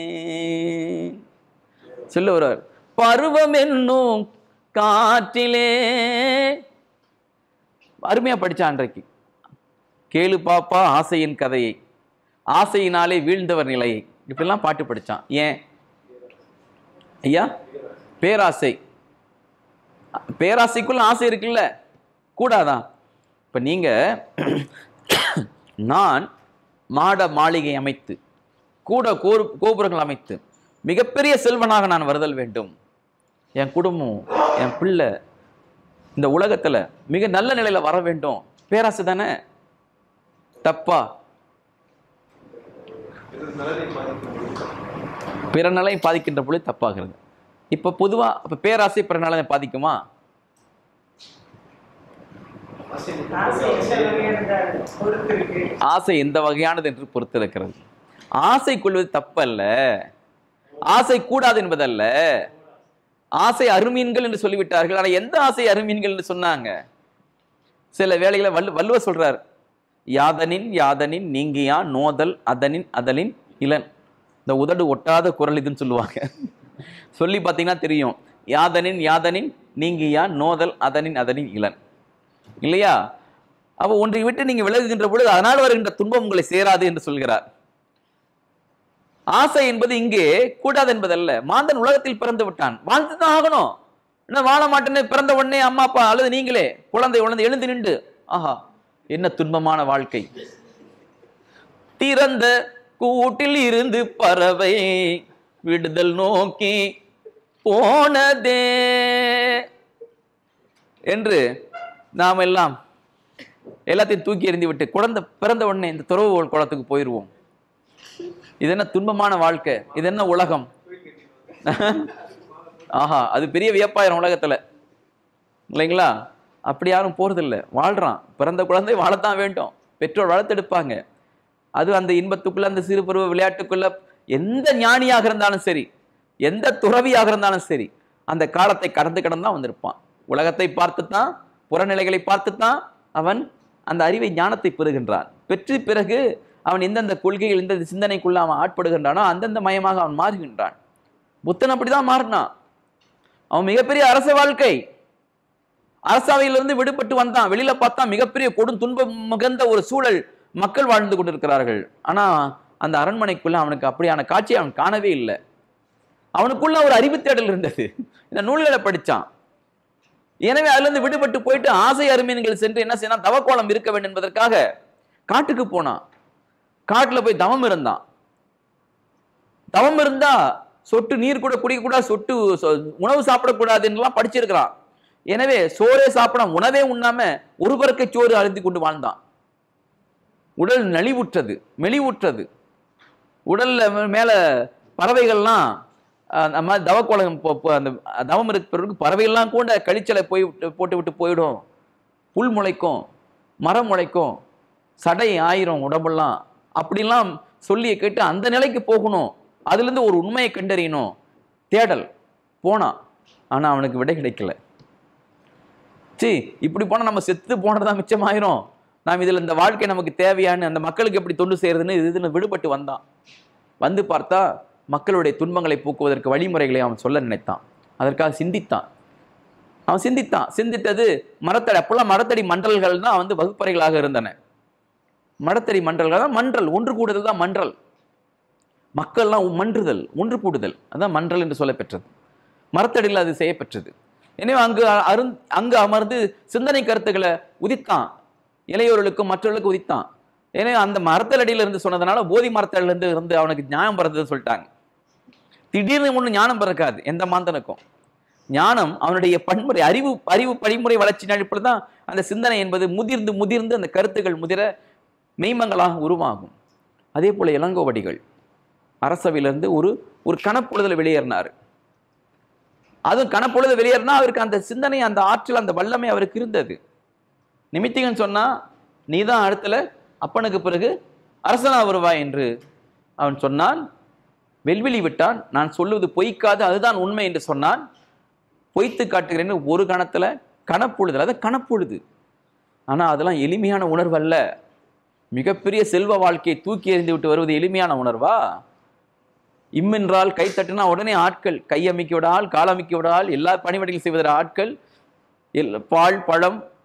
Speaker 1: சொல்ல வருவார் பருவம் என்னும் காற்றிலே அருமையா படிச்சான் அன்றைக்கு கேளு பாப்பா ஆசையின் கதையை ஆசையினாலே வீழ்ந்தவர் நிலையை இப்படிலாம் பாட்டு படிச்சான் ஏன் ஐயா பேராசை பேராசைக்குள்ள ஆசை இருக்குல்ல கூடாதா இப்ப நீங்க நான் மாட மாளிகை அமைத்து கூட கோரு கோபுரங்கள் அமைத்து மிகப்பெரிய செல்வனாக நான் வருதல் வேண்டும் என் குடும்பம் என் பிள்ளை இந்த உலகத்துல மிக நல்ல நிலையில வர வேண்டும் பேராசை தானே தப்பா
Speaker 2: இது நலனை பாதிக்கும்
Speaker 1: பிற நலை பாதிக்கின்ற பொழுது தப்பாகிறது இப்ப பொதுவா இப்ப பேராசை பிற நலனை பாதிக்குமா
Speaker 2: ஆசை
Speaker 3: ஆசை எந்த வகையானது பொறுத்து இருக்கு
Speaker 1: ஆசை எந்த வகையானது என்று பொறுத்திருக்கிறது ஆசை கொள்வது தப்பல்ல ஆசை கூடாது என்பதல்ல ஆசை அருமீன்கள் என்று சொல்லிவிட்டார்கள் ஆனா எந்த ஆசை அருமீன்கள் என்று சொன்னாங்க சில வேளைகளை வல்லு வள்ளுவர் சொல்றார் யாதனின் யாதனின் நீங்கியா நோதல் அதனின் அதலின் இளன் இந்த உதடு ஒட்டாத குரல் இதுன்னு சொல்லுவாங்க சொல்லி பார்த்தீங்கன்னா தெரியும் யாதனின் யாதனின் நீங்கியா நோதல் அதனின் அதனின் இளன் இல்லையா அப்போ ஒன்றை விட்டு நீங்க விலகுகின்ற பொழுது அதனால் வருகின்ற துன்பம் உங்களை சேராது என்று சொல்கிறார் ஆசை என்பது இங்கே கூடாது என்பதல்ல மாந்தன் உலகத்தில் பிறந்து விட்டான் வாழ்ந்துதான் ஆகணும் என்ன வாழ மாட்டேன்னு பிறந்த உடனே அம்மா அப்பா அல்லது நீங்களே குழந்தை உழந்து எழுந்து நின்று ஆஹா என்ன துன்பமான வாழ்க்கை திறந்த கூட்டில் இருந்து பறவை விடுதல் நோக்கி போனதே என்று நாம் எல்லாம் எல்லாத்தையும் தூக்கி எறிந்து விட்டு குழந்தை பிறந்த உடனே இந்த துறவு குளத்துக்கு போயிடுவோம் இது என்ன துன்பமான வாழ்க்கை இது என்ன உலகம் ஆஹா அது பெரிய வியப்பாயிரம் உலகத்துல இல்லைங்களா அப்படி யாரும் போறதில்ல வாழ்றான் பிறந்த குழந்தை வாழத்தான் வேண்டும் பெற்றோர் வளர்த்தெடுப்பாங்க அது அந்த இன்பத்துக்குள்ள அந்த சிறு பருவ விளையாட்டுக்குள்ள எந்த ஞானியாக இருந்தாலும் சரி எந்த துறவியாக இருந்தாலும் சரி அந்த காலத்தை கடந்து கடந்து தான் வந்திருப்பான் உலகத்தை பார்த்துத்தான் புறநிலைகளை பார்த்துத்தான் அவன் அந்த அறிவை ஞானத்தை பெறுகின்றான் பெற்று பிறகு அவன் எந்தெந்த கொள்கைகள் எந்த சிந்தனைக்குள்ள அவன் ஆட்படுகின்றானோ அந்தந்த மயமாக அவன் மாறுகின்றான் புத்தன் அப்படிதான் மாறினான் அவன் மிகப்பெரிய அரச வாழ்க்கை அரசாவையிலிருந்து விடுபட்டு வந்தான் வெளியில பார்த்தா மிகப்பெரிய கொடும் துன்பம் மிகுந்த ஒரு சூழல் மக்கள் வாழ்ந்து கொண்டிருக்கிறார்கள் ஆனா அந்த அரண்மனைக்குள்ள அவனுக்கு அப்படியான காட்சியை அவன் காணவே இல்லை அவனுக்குள்ள ஒரு அறிவு தேடல் இருந்தது இந்த நூல்களை படிச்சான் எனவே அதுல இருந்து விடுபட்டு போயிட்டு ஆசை அருமீன்கள் சென்று என்ன செய்யணும் தவக்கோலம் இருக்க வேண்டும் என்பதற்காக காட்டுக்கு போனான் காட்டுல போய் தவம் இருந்தான் தவம் இருந்தா சொட்டு நீர் கூட குடிக்க கூடாது சொட்டு சொ- உணவு சாப்பிடக்கூடாதுன்னுலாம் படிச்சிருக்கிறான் எனவே சோறே சாப்பிட உணவே உண்ணாம ஒரு பறக்கை சோறு அருந்தி கொண்டு வாழ்ந்தான் உடல் நலிவுற்றது மெலிவுற்றது உடல்ல மே- மேல பறவைகள்லாம் அஹ், அந்த மாதிரி தவக்கோலம் போ- போ- அந்த தவம் இருக்கிறவருக்கு பறவைகள்லாம் கூட கழிச்சலை போய் விட்டு போட்டு விட்டு போயிடும் புல் முளைக்கும் மரம் முளைக்கும் சடை ஆயிரும் உடம்பெல்லாம் அப்படிலாம் சொல்லிய கேட்டு அந்த நிலைக்கு போகணும் அதுலேருந்து ஒரு உண்மையை கண்டறியணும் தேடல் போனான் ஆனா அவனுக்கு விடை கிடைக்கல சீ இப்படி போனா நம்ம செத்து போனதுதான் மிச்சமாயிரும் நாம் இதுல இந்த வாழ்க்கை நமக்கு தேவையான்னு அந்த மக்களுக்கு எப்படி தொண்டு செய்யறதுன்னு இது இதுன்னு விடுபட்டு வந்தான் வந்து பார்த்தா மக்களுடைய துன்பங்களை போக்குவதற்கு வழிமுறைகளை அவன் சொல்ல நினைத்தான் அதற்காக சிந்தித்தான் அவன் சிந்தித்தான் சிந்தித்தது மரத்தடி அப்பெல்லாம் மரத்தடி மன்றல்கள் தான் வந்து வகுப்பறைகளாக இருந்தன மரத்தடி மன்றல்கள் தான் மன்றல் ஒன்று கூடுதல் தான் மன்றல் மக்கள்லாம் மன்றுதல் ஒன்று கூடுதல் அதான் மன்றல் என்று சொல்லப்பெற்றது மரத்தடியில் அது செய்யப்பெற்றது எனவே அங்கு அருந் அங்கு அமர்ந்து சிந்தனை கருத்துக்களை உதித்தான் இளையோர்களுக்கும் மற்றவர்களுக்கும் உதித்தான் எனவே அந்த மரத்தடியில இருந்து சொன்னதுனால போதி மரத்தடியில இருந்து இருந்து அவனுக்கு ஞானம் பிறந்ததுன்னு சொல்லிட்டாங்க திடீர்னு ஒண்ணு ஞானம் பிறக்காது எந்த மாந்தனுக்கும் ஞானம் அவனுடைய பன்முறை அறிவு அறிவு படிமுறை வளர்ச்சி அடிப்படையில் தான் அந்த சிந்தனை என்பது முதிர்ந்து முதிர்ந்து அந்த கருத்துக்கள் முதிர மெய்மங்களாக உருவாகும் அதே போல இளங்கோவடிகள் அரசவையிலிருந்து ஒரு ஒரு கணப்பொழுதுல வெளியேறினார் அதுவும் கணப்பொழுது வெளியேறினா அவருக்கு அந்த சிந்தனை அந்த ஆற்றல் அந்த வல்லமை அவருக்கு இருந்தது நிமித்திகன் சொன்னா நீதான் அடுத்தல அப்பனுக்கு பிறகு அரசனா வருவாய் என்று அவன் சொன்னான் வெல்வெளி விட்டான் நான் சொல்லுவது பொய்க்காது அதுதான் உண்மை என்று சொன்னான் பொய்த்து காட்டுகிறேன்னு ஒரு கணத்துல கணப்பொழுது அது கணப்பொழுது ஆனா அதெல்லாம் எளிமையான உணர்வு அல்ல மிகப்பெரிய செல்வ வாழ்க்கையை தூக்கி எறிந்து விட்டு வருவது எளிமையான உணர்வா இம்மென்றால் கை தட்டினா உடனே ஆட்கள் கை அமைக்க விடால் கால் அமைக்க விடால் எல்லா பணிவடைகள் செய்வதற்கு ஆட்கள் எல் பால் பழம்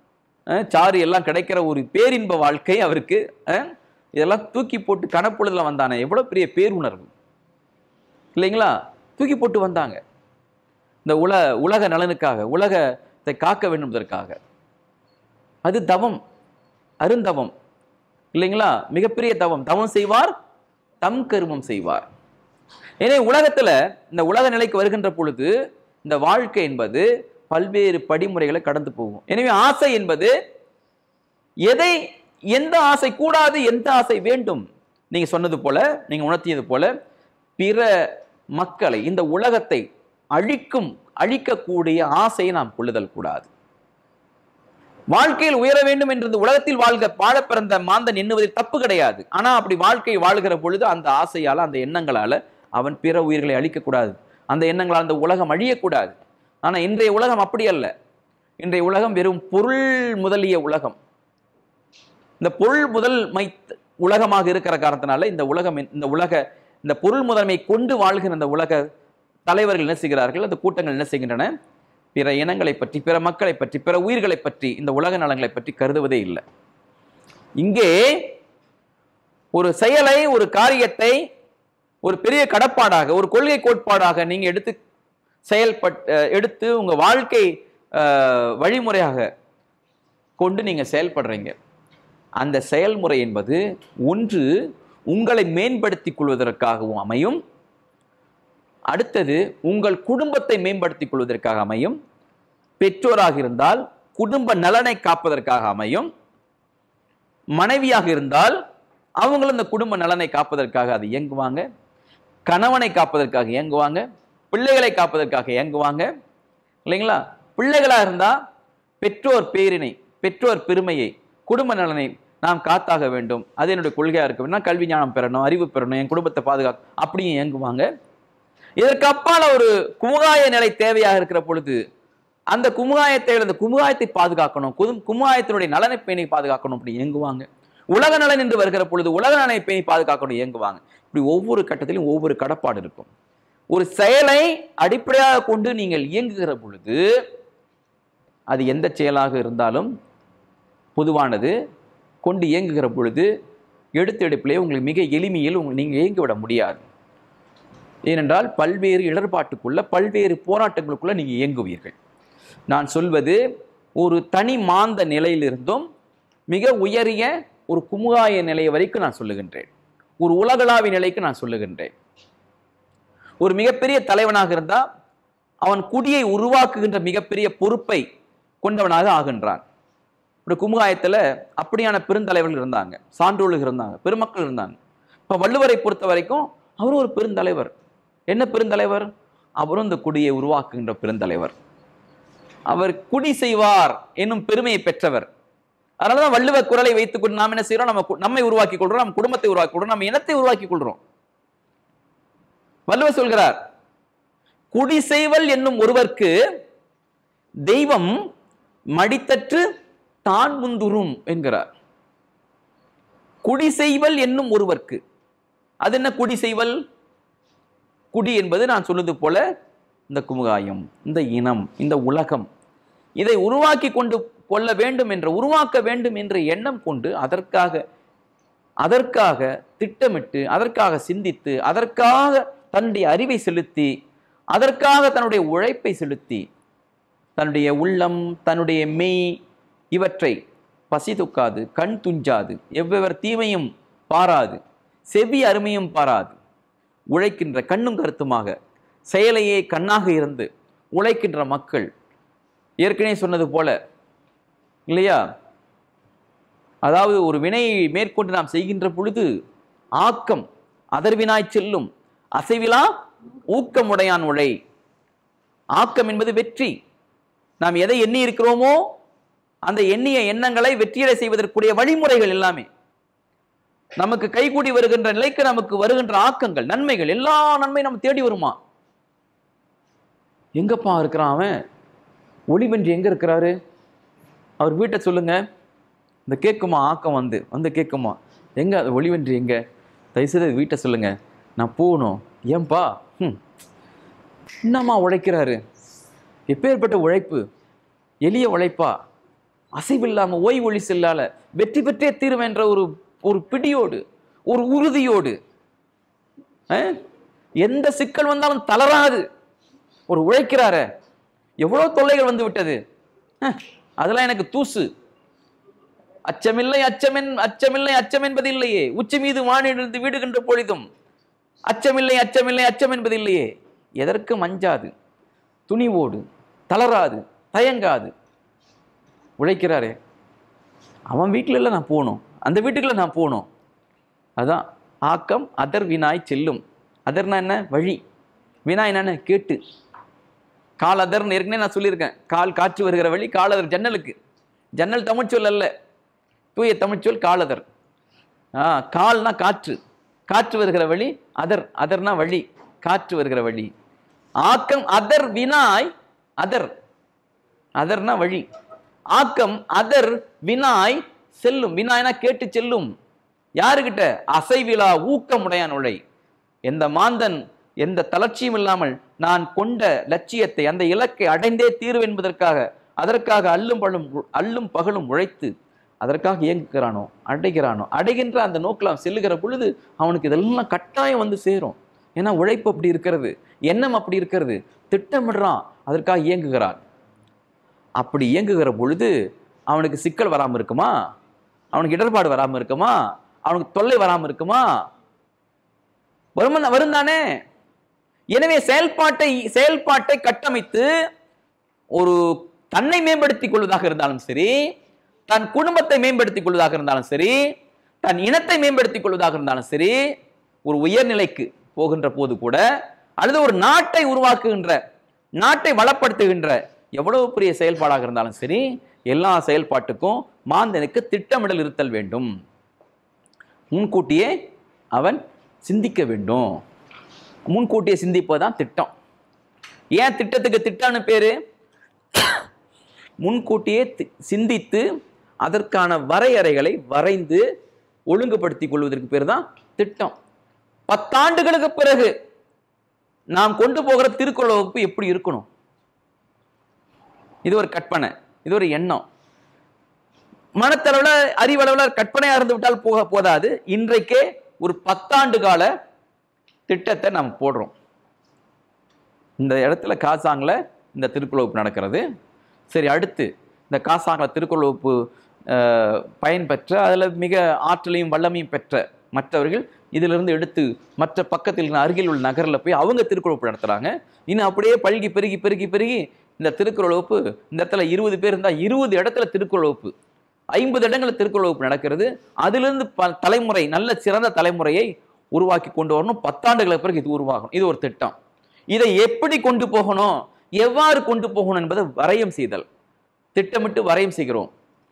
Speaker 1: அஹ், சாறு எல்லாம் கிடைக்கிற ஒரு பேரின்ப வாழ்க்கை அவருக்கு அஹ், இதெல்லாம் தூக்கி போட்டு கனப்பொழுதுல வந்தானே எவ்வளவு பெரிய பேருணர்வு இல்லைங்களா தூக்கி போட்டு வந்தாங்க இந்த உல உலக நலனுக்காக உலகத்தை காக்க வேண்டும் என்பதற்காக அது தவம் அருந்தவம் இல்லைங்களா மிகப்பெரிய தவம் தவம் செய்வார் தம் கருமம் செய்வார் எனவே உலகத்துல இந்த உலக நிலைக்கு வருகின்ற பொழுது இந்த வாழ்க்கை என்பது பல்வேறு படிமுறைகளை கடந்து போகும் எனவே ஆசை என்பது எதை எந்த ஆசை கூடாது எந்த ஆசை வேண்டும் நீங்க சொன்னது போல நீங்க உணர்த்தியது போல பிற மக்களை இந்த உலகத்தை அழிக்கும் அழிக்கக்கூடிய ஆசையை நாம் கொள்ளுதல் கூடாது வாழ்க்கையில் உயர வேண்டும் என்று இந்த உலகத்தில் வாழ்க வாழ பிறந்த மாந்தன் எண்ணுவதில் தப்பு கிடையாது ஆனா அப்படி வாழ்க்கை வாழ்கிற பொழுது அந்த ஆசையால அந்த எண்ணங்களால அவன் பிற உயிர்களை அழிக்கக்கூடாது அந்த எண்ணங்களால் அந்த உலகம் அழியக்கூடாது ஆனா இன்றைய உலகம் அப்படி அல்ல இன்றைய உலகம் வெறும் பொருள் முதலிய உலகம் இந்த பொருள் முதல்மை உலகமாக இருக்கிற காரணத்தினால இந்த உலகம் இந்த உலக இந்த பொருள் முதன்மை கொண்டு வாழ்கிற இந்த உலக தலைவர்கள் என்ன செய்கிறார்கள் அந்த கூட்டங்கள் என்ன செய்கின்றன பிற இனங்களை பற்றி பிற மக்களை பற்றி பிற உயிர்களை பற்றி இந்த உலக நலங்களை பற்றி கருதுவதே இல்லை இங்கே ஒரு செயலை ஒரு காரியத்தை ஒரு பெரிய கடப்பாடாக ஒரு கொள்கை கோட்பாடாக நீங்க எடுத்து செயல்பட் அஹ் எடுத்து உங்க வாழ்க்கை அஹ், வழிமுறையாக கொண்டு நீங்க செயல்படுறீங்க அந்த செயல்முறை என்பது ஒன்று உங்களை மேம்படுத்திக் கொள்வதற்காகவும் அமையும் அடுத்தது உங்கள் குடும்பத்தை மேம்படுத்திக் கொள்வதற்காக அமையும் பெற்றோராக இருந்தால் குடும்ப நலனை காப்பதற்காக அமையும் மனைவியாக இருந்தால் அவங்களும் இந்த குடும்ப நலனை காப்பதற்காக அது இயங்குவாங்க கணவனை காப்பதற்காக இயங்குவாங்க பிள்ளைகளை காப்பதற்காக இயங்குவாங்க இல்லைங்களா பிள்ளைகளா இருந்தா பெற்றோர் பேரினை பெற்றோர் பெருமையை குடும்ப நலனை நாம் காத்தாக வேண்டும் அது என்னுடைய கொள்கையா இருக்க வேண்டும் நான் கல்வி ஞானம் பெறணும் அறிவு பெறணும் என் குடும்பத்தை பாதுகாக்க அப்படியும் இயங்குவாங்க இதற்கு அப்பால ஒரு குமுகாய நிலை தேவையாக இருக்கிற பொழுது அந்த குமுகாயத்தை அந்த குமுகாயத்தை பாதுகாக்கணும் குதும் குமுகாயத்தினுடைய நலனை பேணி பாதுகாக்கணும் அப்படி இயங்குவாங்க உலக நலன் என்று வருகிற பொழுது உலக நலனை பேணி பாதுகாக்கணும் இயங்குவாங்க இப்படி ஒவ்வொரு கட்டத்திலும் ஒவ்வொரு கடப்பாடு இருக்கும் ஒரு செயலை அடிப்படையாக கொண்டு நீங்கள் இயங்குகிற பொழுது அது எந்த செயலாக இருந்தாலும் பொதுவானது கொண்டு இயங்குகிற பொழுது எடுத்த எடுப்பிலே உங்களுக்கு மிக எளிமையில் உங்க நீங்கள் இயங்கிவிட முடியாது ஏனென்றால் பல்வேறு இடர்பாட்டுக்குள்ள பல்வேறு போராட்டங்களுக்குள்ள நீங்கள் இயங்குவீர்கள் நான் சொல்வது ஒரு தனி மாந்த நிலையிலிருந்தும் மிக உயரிய ஒரு குமுகாய நிலை வரைக்கும் நான் சொல்லுகின்றேன் ஒரு உலகளாவிய நிலைக்கு நான் சொல்லுகின்றேன் ஒரு மிகப்பெரிய தலைவனாக இருந்தா அவன் குடியை உருவாக்குகின்ற மிகப்பெரிய பொறுப்பை கொண்டவனாக ஆகின்றான் ஒரு குமுகாயத்துல அப்படியான பெருந்தலைவர்கள் இருந்தாங்க சான்றோர்கள் இருந்தாங்க பெருமக்கள் இருந்தாங்க இப்ப வள்ளுவரை பொறுத்த வரைக்கும் அவரும் ஒரு பெருந்தலைவர் என்ன பெருந்தலைவர் அவரும் இந்த குடியை உருவாக்குகின்ற பெருந்தலைவர் அவர் குடி செய்வார் என்னும் பெருமையை பெற்றவர் அதனாலதான் வள்ளுவ குரலை வைத்துக்கொண்டு நாம் என்ன செய்யறோம் நம்ம கு- நம்மை உருவாக்கி கொள்றோம் நம்ம குடும்பத்தை உருவாக்கி கொள்றோம் நம்ம இனத்தை உருவாக்கி கொள்றோம் வள்ளுவர் சொல்கிறார் குடி செய்வல் என்னும் ஒருவர்க்கு தெய்வம் மடித்தற்று தான் முந்துரும் என்கிறார் குடி செய்வல் என்னும் ஒருவர்க்கு அது என்ன குடி செய்வல் குடி என்பது நான் சொன்னது போல இந்த குமுகாயம் இந்த இனம் இந்த உலகம் இதை உருவாக்கி கொண்டு கொள்ள வேண்டும் என்ற உருவாக்க வேண்டும் என்ற எண்ணம் கொண்டு அதற்காக அதற்காக திட்டமிட்டு அதற்காக சிந்தித்து அதற்காக தன்னுடைய அறிவை செலுத்தி அதற்காக தன்னுடைய உழைப்பை செலுத்தி தன்னுடைய உள்ளம் தன்னுடைய மெய் இவற்றை பசி துக்காது கண் துஞ்சாது எவ்வெவர் தீமையும் பாராது செவி அருமையும் பாராது உழைக்கின்ற கண்ணும் கருத்துமாக செயலையே கண்ணாக இருந்து உழைக்கின்ற மக்கள் ஏற்கனவே சொன்னது போல இல்லையா அதாவது ஒரு வினையை மேற்கொண்டு நாம் செய்கின்ற பொழுது ஆக்கம் அதர்வினாய் செல்லும் அசைவிலா ஊக்கமுடையான் உழை ஆக்கம் என்பது வெற்றி நாம் எதை எண்ணி இருக்கிறோமோ அந்த எண்ணிய எண்ணங்களை வெற்றியடை செய்வதற்குரிய வழிமுறைகள் எல்லாமே நமக்கு கைகூடி வருகின்ற நிலைக்கு நமக்கு வருகின்ற ஆக்கங்கள் நன்மைகள் எல்லா நன்மையும் நம்ம தேடி வருமா எங்கப்பா இருக்கிறான் அவன் ஒளிவென்றி எங்க இருக்கிறாரு அவர் வீட்டை சொல்லுங்க இந்த கேட்குமா ஆக்கம் வந்து வந்து கேட்குமா எங்க அது ஒளிவென்றி எங்க தயவுசெய்து வீட்டை சொல்லுங்க நான் போகணும் ஏன்பா ம் என்னம்மா உழைக்கிறாரு எப்பேற்பட்ட உழைப்பு எளிய உழைப்பா அசைவில்லாம ஓய்வு ஒளி செல்லால வெற்றி பெற்றே தீரும் என்ற ஒரு ஒரு பிடியோடு ஒரு உறுதியோடு அஹ், எந்த சிக்கல் வந்தாலும் தளராது ஒரு உழைக்கிறாரே எவ்வளவு தொல்லைகள் வந்து விட்டது அஹ், அதெல்லாம் எனக்கு தூசு அச்சமில்லை அச்சமென் அச்சமில்லை அச்சம் என்பது இல்லையே உச்சி மீது வானிலிருந்து வீடுகின்ற பொழுதும் அச்சமில்லை அச்சமில்லை அச்சம் என்பது இல்லையே எதற்கும் அஞ்சாது துணிவோடு தளராது தயங்காது உழைக்கிறாரே அவன் வீட்டில இல்ல நான் போகணும் அந்த வீட்டுக்குள்ள நான் போகணும் அதான் ஆக்கம் அதர் வினாய் செல்லும் அதர்னா என்ன வழி வினாய் என்னன்னு கேட்டு கால் அதர்னு ஏற்கனவே நான் சொல்லியிருக்கேன் கால் காற்று வருகிற வழி காலதர் ஜன்னலுக்கு ஜன்னல் தமிழ்ச்சொல் அல்ல தூய தமிழ்ச்சொல் காலதர் ஆ கால்னா காற்று காற்று வருகிற வழி அதர் அதர்னா வழி காற்று வருகிற வழி ஆக்கம் அதர் வினாய் அதர் அதர்னா வழி ஆக்கம் அதர் வினாய் செல்லும் வினாய்னா கேட்டு செல்லும் யாருகிட்ட அசைவிலா ஊக்கமுடையான் உழை எந்த மாந்தன் எந்த தளர்ச்சியும் இல்லாமல் நான் கொண்ட லட்சியத்தை அந்த இலக்கை அடைந்தே தீர்வு என்பதற்காக அதற்காக அல்லும் பழும் அல்லும் பகலும் உழைத்து அதற்காக இயங்குகிறானோ அடைகிறானோ அடைகின்ற அந்த நோக்கில் அவன் செல்லுகிற பொழுது அவனுக்கு இதெல்லாம் கட்டாயம் வந்து சேரும் ஏன்னா உழைப்பு அப்படி இருக்கிறது எண்ணம் அப்படி இருக்கிறது திட்டமிடுறான் அதற்காக இயங்குகிறான் அப்படி இயங்குகிற பொழுது அவனுக்கு சிக்கல் வராமல் இருக்குமா அவனுக்கு இடர்பாடு வராமல் இருக்குமா அவனுக்கு தொல்லை வராமல் இருக்குமா வரும் வரும் தானே எனவே செயல்பாட்டை செயல்பாட்டை கட்டமைத்து ஒரு தன்னை மேம்படுத்திக் கொள்வதாக இருந்தாலும் சரி தன் குடும்பத்தை மேம்படுத்திக் கொள்வதாக இருந்தாலும் சரி தன் இனத்தை மேம்படுத்திக் கொள்வதாக இருந்தாலும் சரி ஒரு உயர்நிலைக்கு போகின்ற போது கூட அல்லது ஒரு நாட்டை உருவாக்குகின்ற நாட்டை வளப்படுத்துகின்ற எவ்வளவு பெரிய செயல்பாடாக இருந்தாலும் சரி எல்லா செயல்பாட்டுக்கும் மாந்தனுக்கு திட்டமிடல் இருத்தல் வேண்டும் முன்கூட்டியே அவன் சிந்திக்க வேண்டும் முன்கூட்டியே சிந்திப்பதுதான் திட்டம் ஏன் திட்டத்துக்கு திட்டம்னு பேரு முன்கூட்டியே தி- சிந்தித்து அதற்கான வரையறைகளை வரைந்து ஒழுங்குபடுத்திக் கொள்வதற்கு பேர் தான் திட்டம் பத்தாண்டுகளுக்கு பிறகு நாம் கொண்டு போகிற திருக்குறள் வகுப்பு எப்படி இருக்கணும் இது ஒரு கற்பனை இது ஒரு எண்ணம் மனத்தளவுல அறிவளவுல கற்பனையா இருந்து விட்டால் போக போதாது இன்றைக்கே ஒரு பத்தாண்டு கால திட்டத்தை நாம் போடுறோம் இந்த இடத்துல காசாங்கில் இந்த திருக்குறள் வகுப்பு நடக்கிறது சரி அடுத்து இந்த காசாங்கில் திருக்குறள் வகுப்பு அஹ், பயன் பெற்ற அதில் மிக ஆற்றலையும் வல்லமையும் பெற்ற மற்றவர்கள் இதிலிருந்து எடுத்து மற்ற பக்கத்தில் இருக்கிற அருகில் உள்ள நகரில் போய் அவங்க திருக்குறள் வகுப்பு நடத்துகிறாங்க இன்னும் அப்படியே பல்கி பெருகி பெருகி பெருகி இந்த திருக்குறள் வகுப்பு இந்த இடத்துல இருபது பேர் இருந்தால் இருபது இடத்துல திருக்குறள் வகுப்பு ஐம்பது இடங்களில் திருக்குறள் வகுப்பு நடக்கிறது அதிலிருந்து ப தலைமுறை நல்ல சிறந்த தலைமுறையை உருவாக்கி கொண்டு வரணும் பத்தாண்டுகளுக்கு பிறகு இது உருவாகணும் இது ஒரு திட்டம் இதை எப்படி கொண்டு போகணும் எவ்வாறு கொண்டு போகணும் என்பதை வரையம் செய்தல் திட்டமிட்டு வரையம் செய்கிறோம்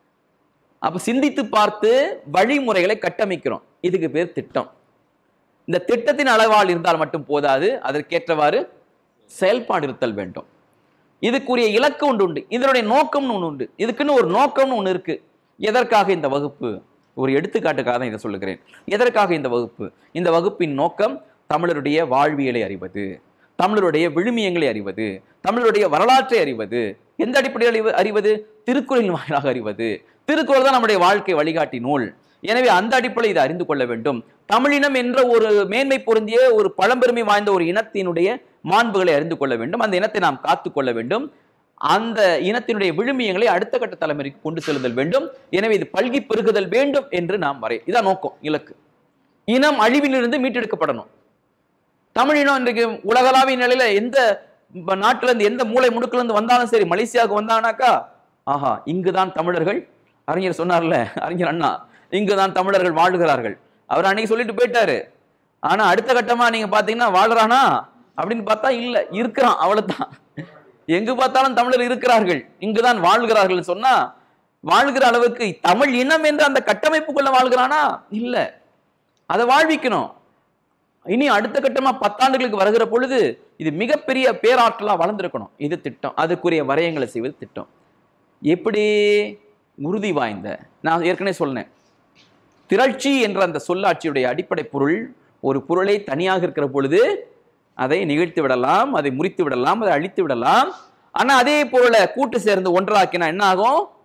Speaker 1: அப்ப சிந்தித்து பார்த்து வழிமுறைகளை கட்டமைக்கிறோம் இதுக்கு பேர் திட்டம் இந்த திட்டத்தின் அளவால் இருந்தால் மட்டும் போதாது அதற்கேற்றவாறு செயல்பாடு இருத்தல் வேண்டும் இதுக்குரிய இலக்கு ஒன்று உண்டு இதனுடைய நோக்கம்னு ஒன்று உண்டு இதுக்குன்னு ஒரு நோக்கம்னு ஒன்று இருக்கு எதற்காக இந்த வகுப்பு ஒரு எடுத்துக்காட்டுக்காக தான் இதை சொல்லுகிறேன் எதற்காக இந்த வகுப்பு இந்த வகுப்பின் நோக்கம் தமிழருடைய வாழ்வியலை அறிவது தமிழருடைய விழுமியங்களை அறிவது தமிழருடைய வரலாற்றை அறிவது எந்த அடிப்படையில் அறிவு அறிவது திருக்குறளின் வாயிலாக அறிவது திருக்குறள் தான் நம்முடைய வாழ்க்கை வழிகாட்டி நூல் எனவே அந்த அடிப்படையில் இதை அறிந்து கொள்ள வேண்டும் தமிழினம் என்ற ஒரு மேன்மை பொருந்திய ஒரு பழம்பெருமை வாய்ந்த ஒரு இனத்தினுடைய மாண்புகளை அறிந்து கொள்ள வேண்டும் அந்த இனத்தை நாம் காத்துக் கொள்ள வேண்டும் அந்த இனத்தினுடைய விழுமியங்களை அடுத்த கட்ட தலைமுறைக்கு கொண்டு செல்லுதல் வேண்டும் எனவே இது பல்கி பெருகுதல் வேண்டும் என்று நாம் வரை இதான் நோக்கம் இலக்கு இனம் அழிவிலிருந்து மீட்டெடுக்கப்படணும் தமிழ் இனம் இன்றைக்கு உலகளாவிய நிலையில எந்த ப- நாட்டுல இருந்து எந்த மூலை முடுக்குல இருந்து வந்தாலும் சரி மலேசியாவுக்கு வந்தானாக்கா ஆஹா இங்குதான் தமிழர்கள் அறிஞர் சொன்னார்ல அறிஞர் அண்ணா இங்குதான் தமிழர்கள் வாழ்கிறார்கள் அவர் அன்னைக்கு சொல்லிட்டு போயிட்டாரு ஆனா அடுத்த கட்டமா நீங்க பாத்தீங்கன்னா வாழ்றானா அப்படின்னு பார்த்தா இல்ல இருக்கிறான் அவ்வளவுதான் எங்கு பார்த்தாலும் தமிழர் இருக்கிறார்கள் இங்குதான் வாழ்கிறார்கள் சொன்னா வாழ்கிற அளவுக்கு தமிழ் இனம் என்ற அந்த கட்டமைப்புக்குள்ள வாழ்கிறானா இல்ல அதை வாழ்விக்கணும் இனி அடுத்த கட்டமா பத்தாண்டுகளுக்கு வருகிற பொழுது இது மிகப்பெரிய பேராற்றலா வளர்ந்திருக்கணும் இது திட்டம் அதுக்குரிய வரையங்களை செய்வது திட்டம் எப்படி உறுதி வாய்ந்த நான் ஏற்கனவே சொன்னேன் திரட்சி என்ற அந்த சொல்லாட்சியுடைய அடிப்படை பொருள் ஒரு பொருளை தனியாக இருக்கிற பொழுது அதை நிகழ்த்தி விடலாம் அதை முறித்து விடலாம் அதை அழித்து விடலாம் ஆனா அதே பொருளை கூட்டு சேர்ந்து ஒன்றாக்கினா என்ன ஆகும்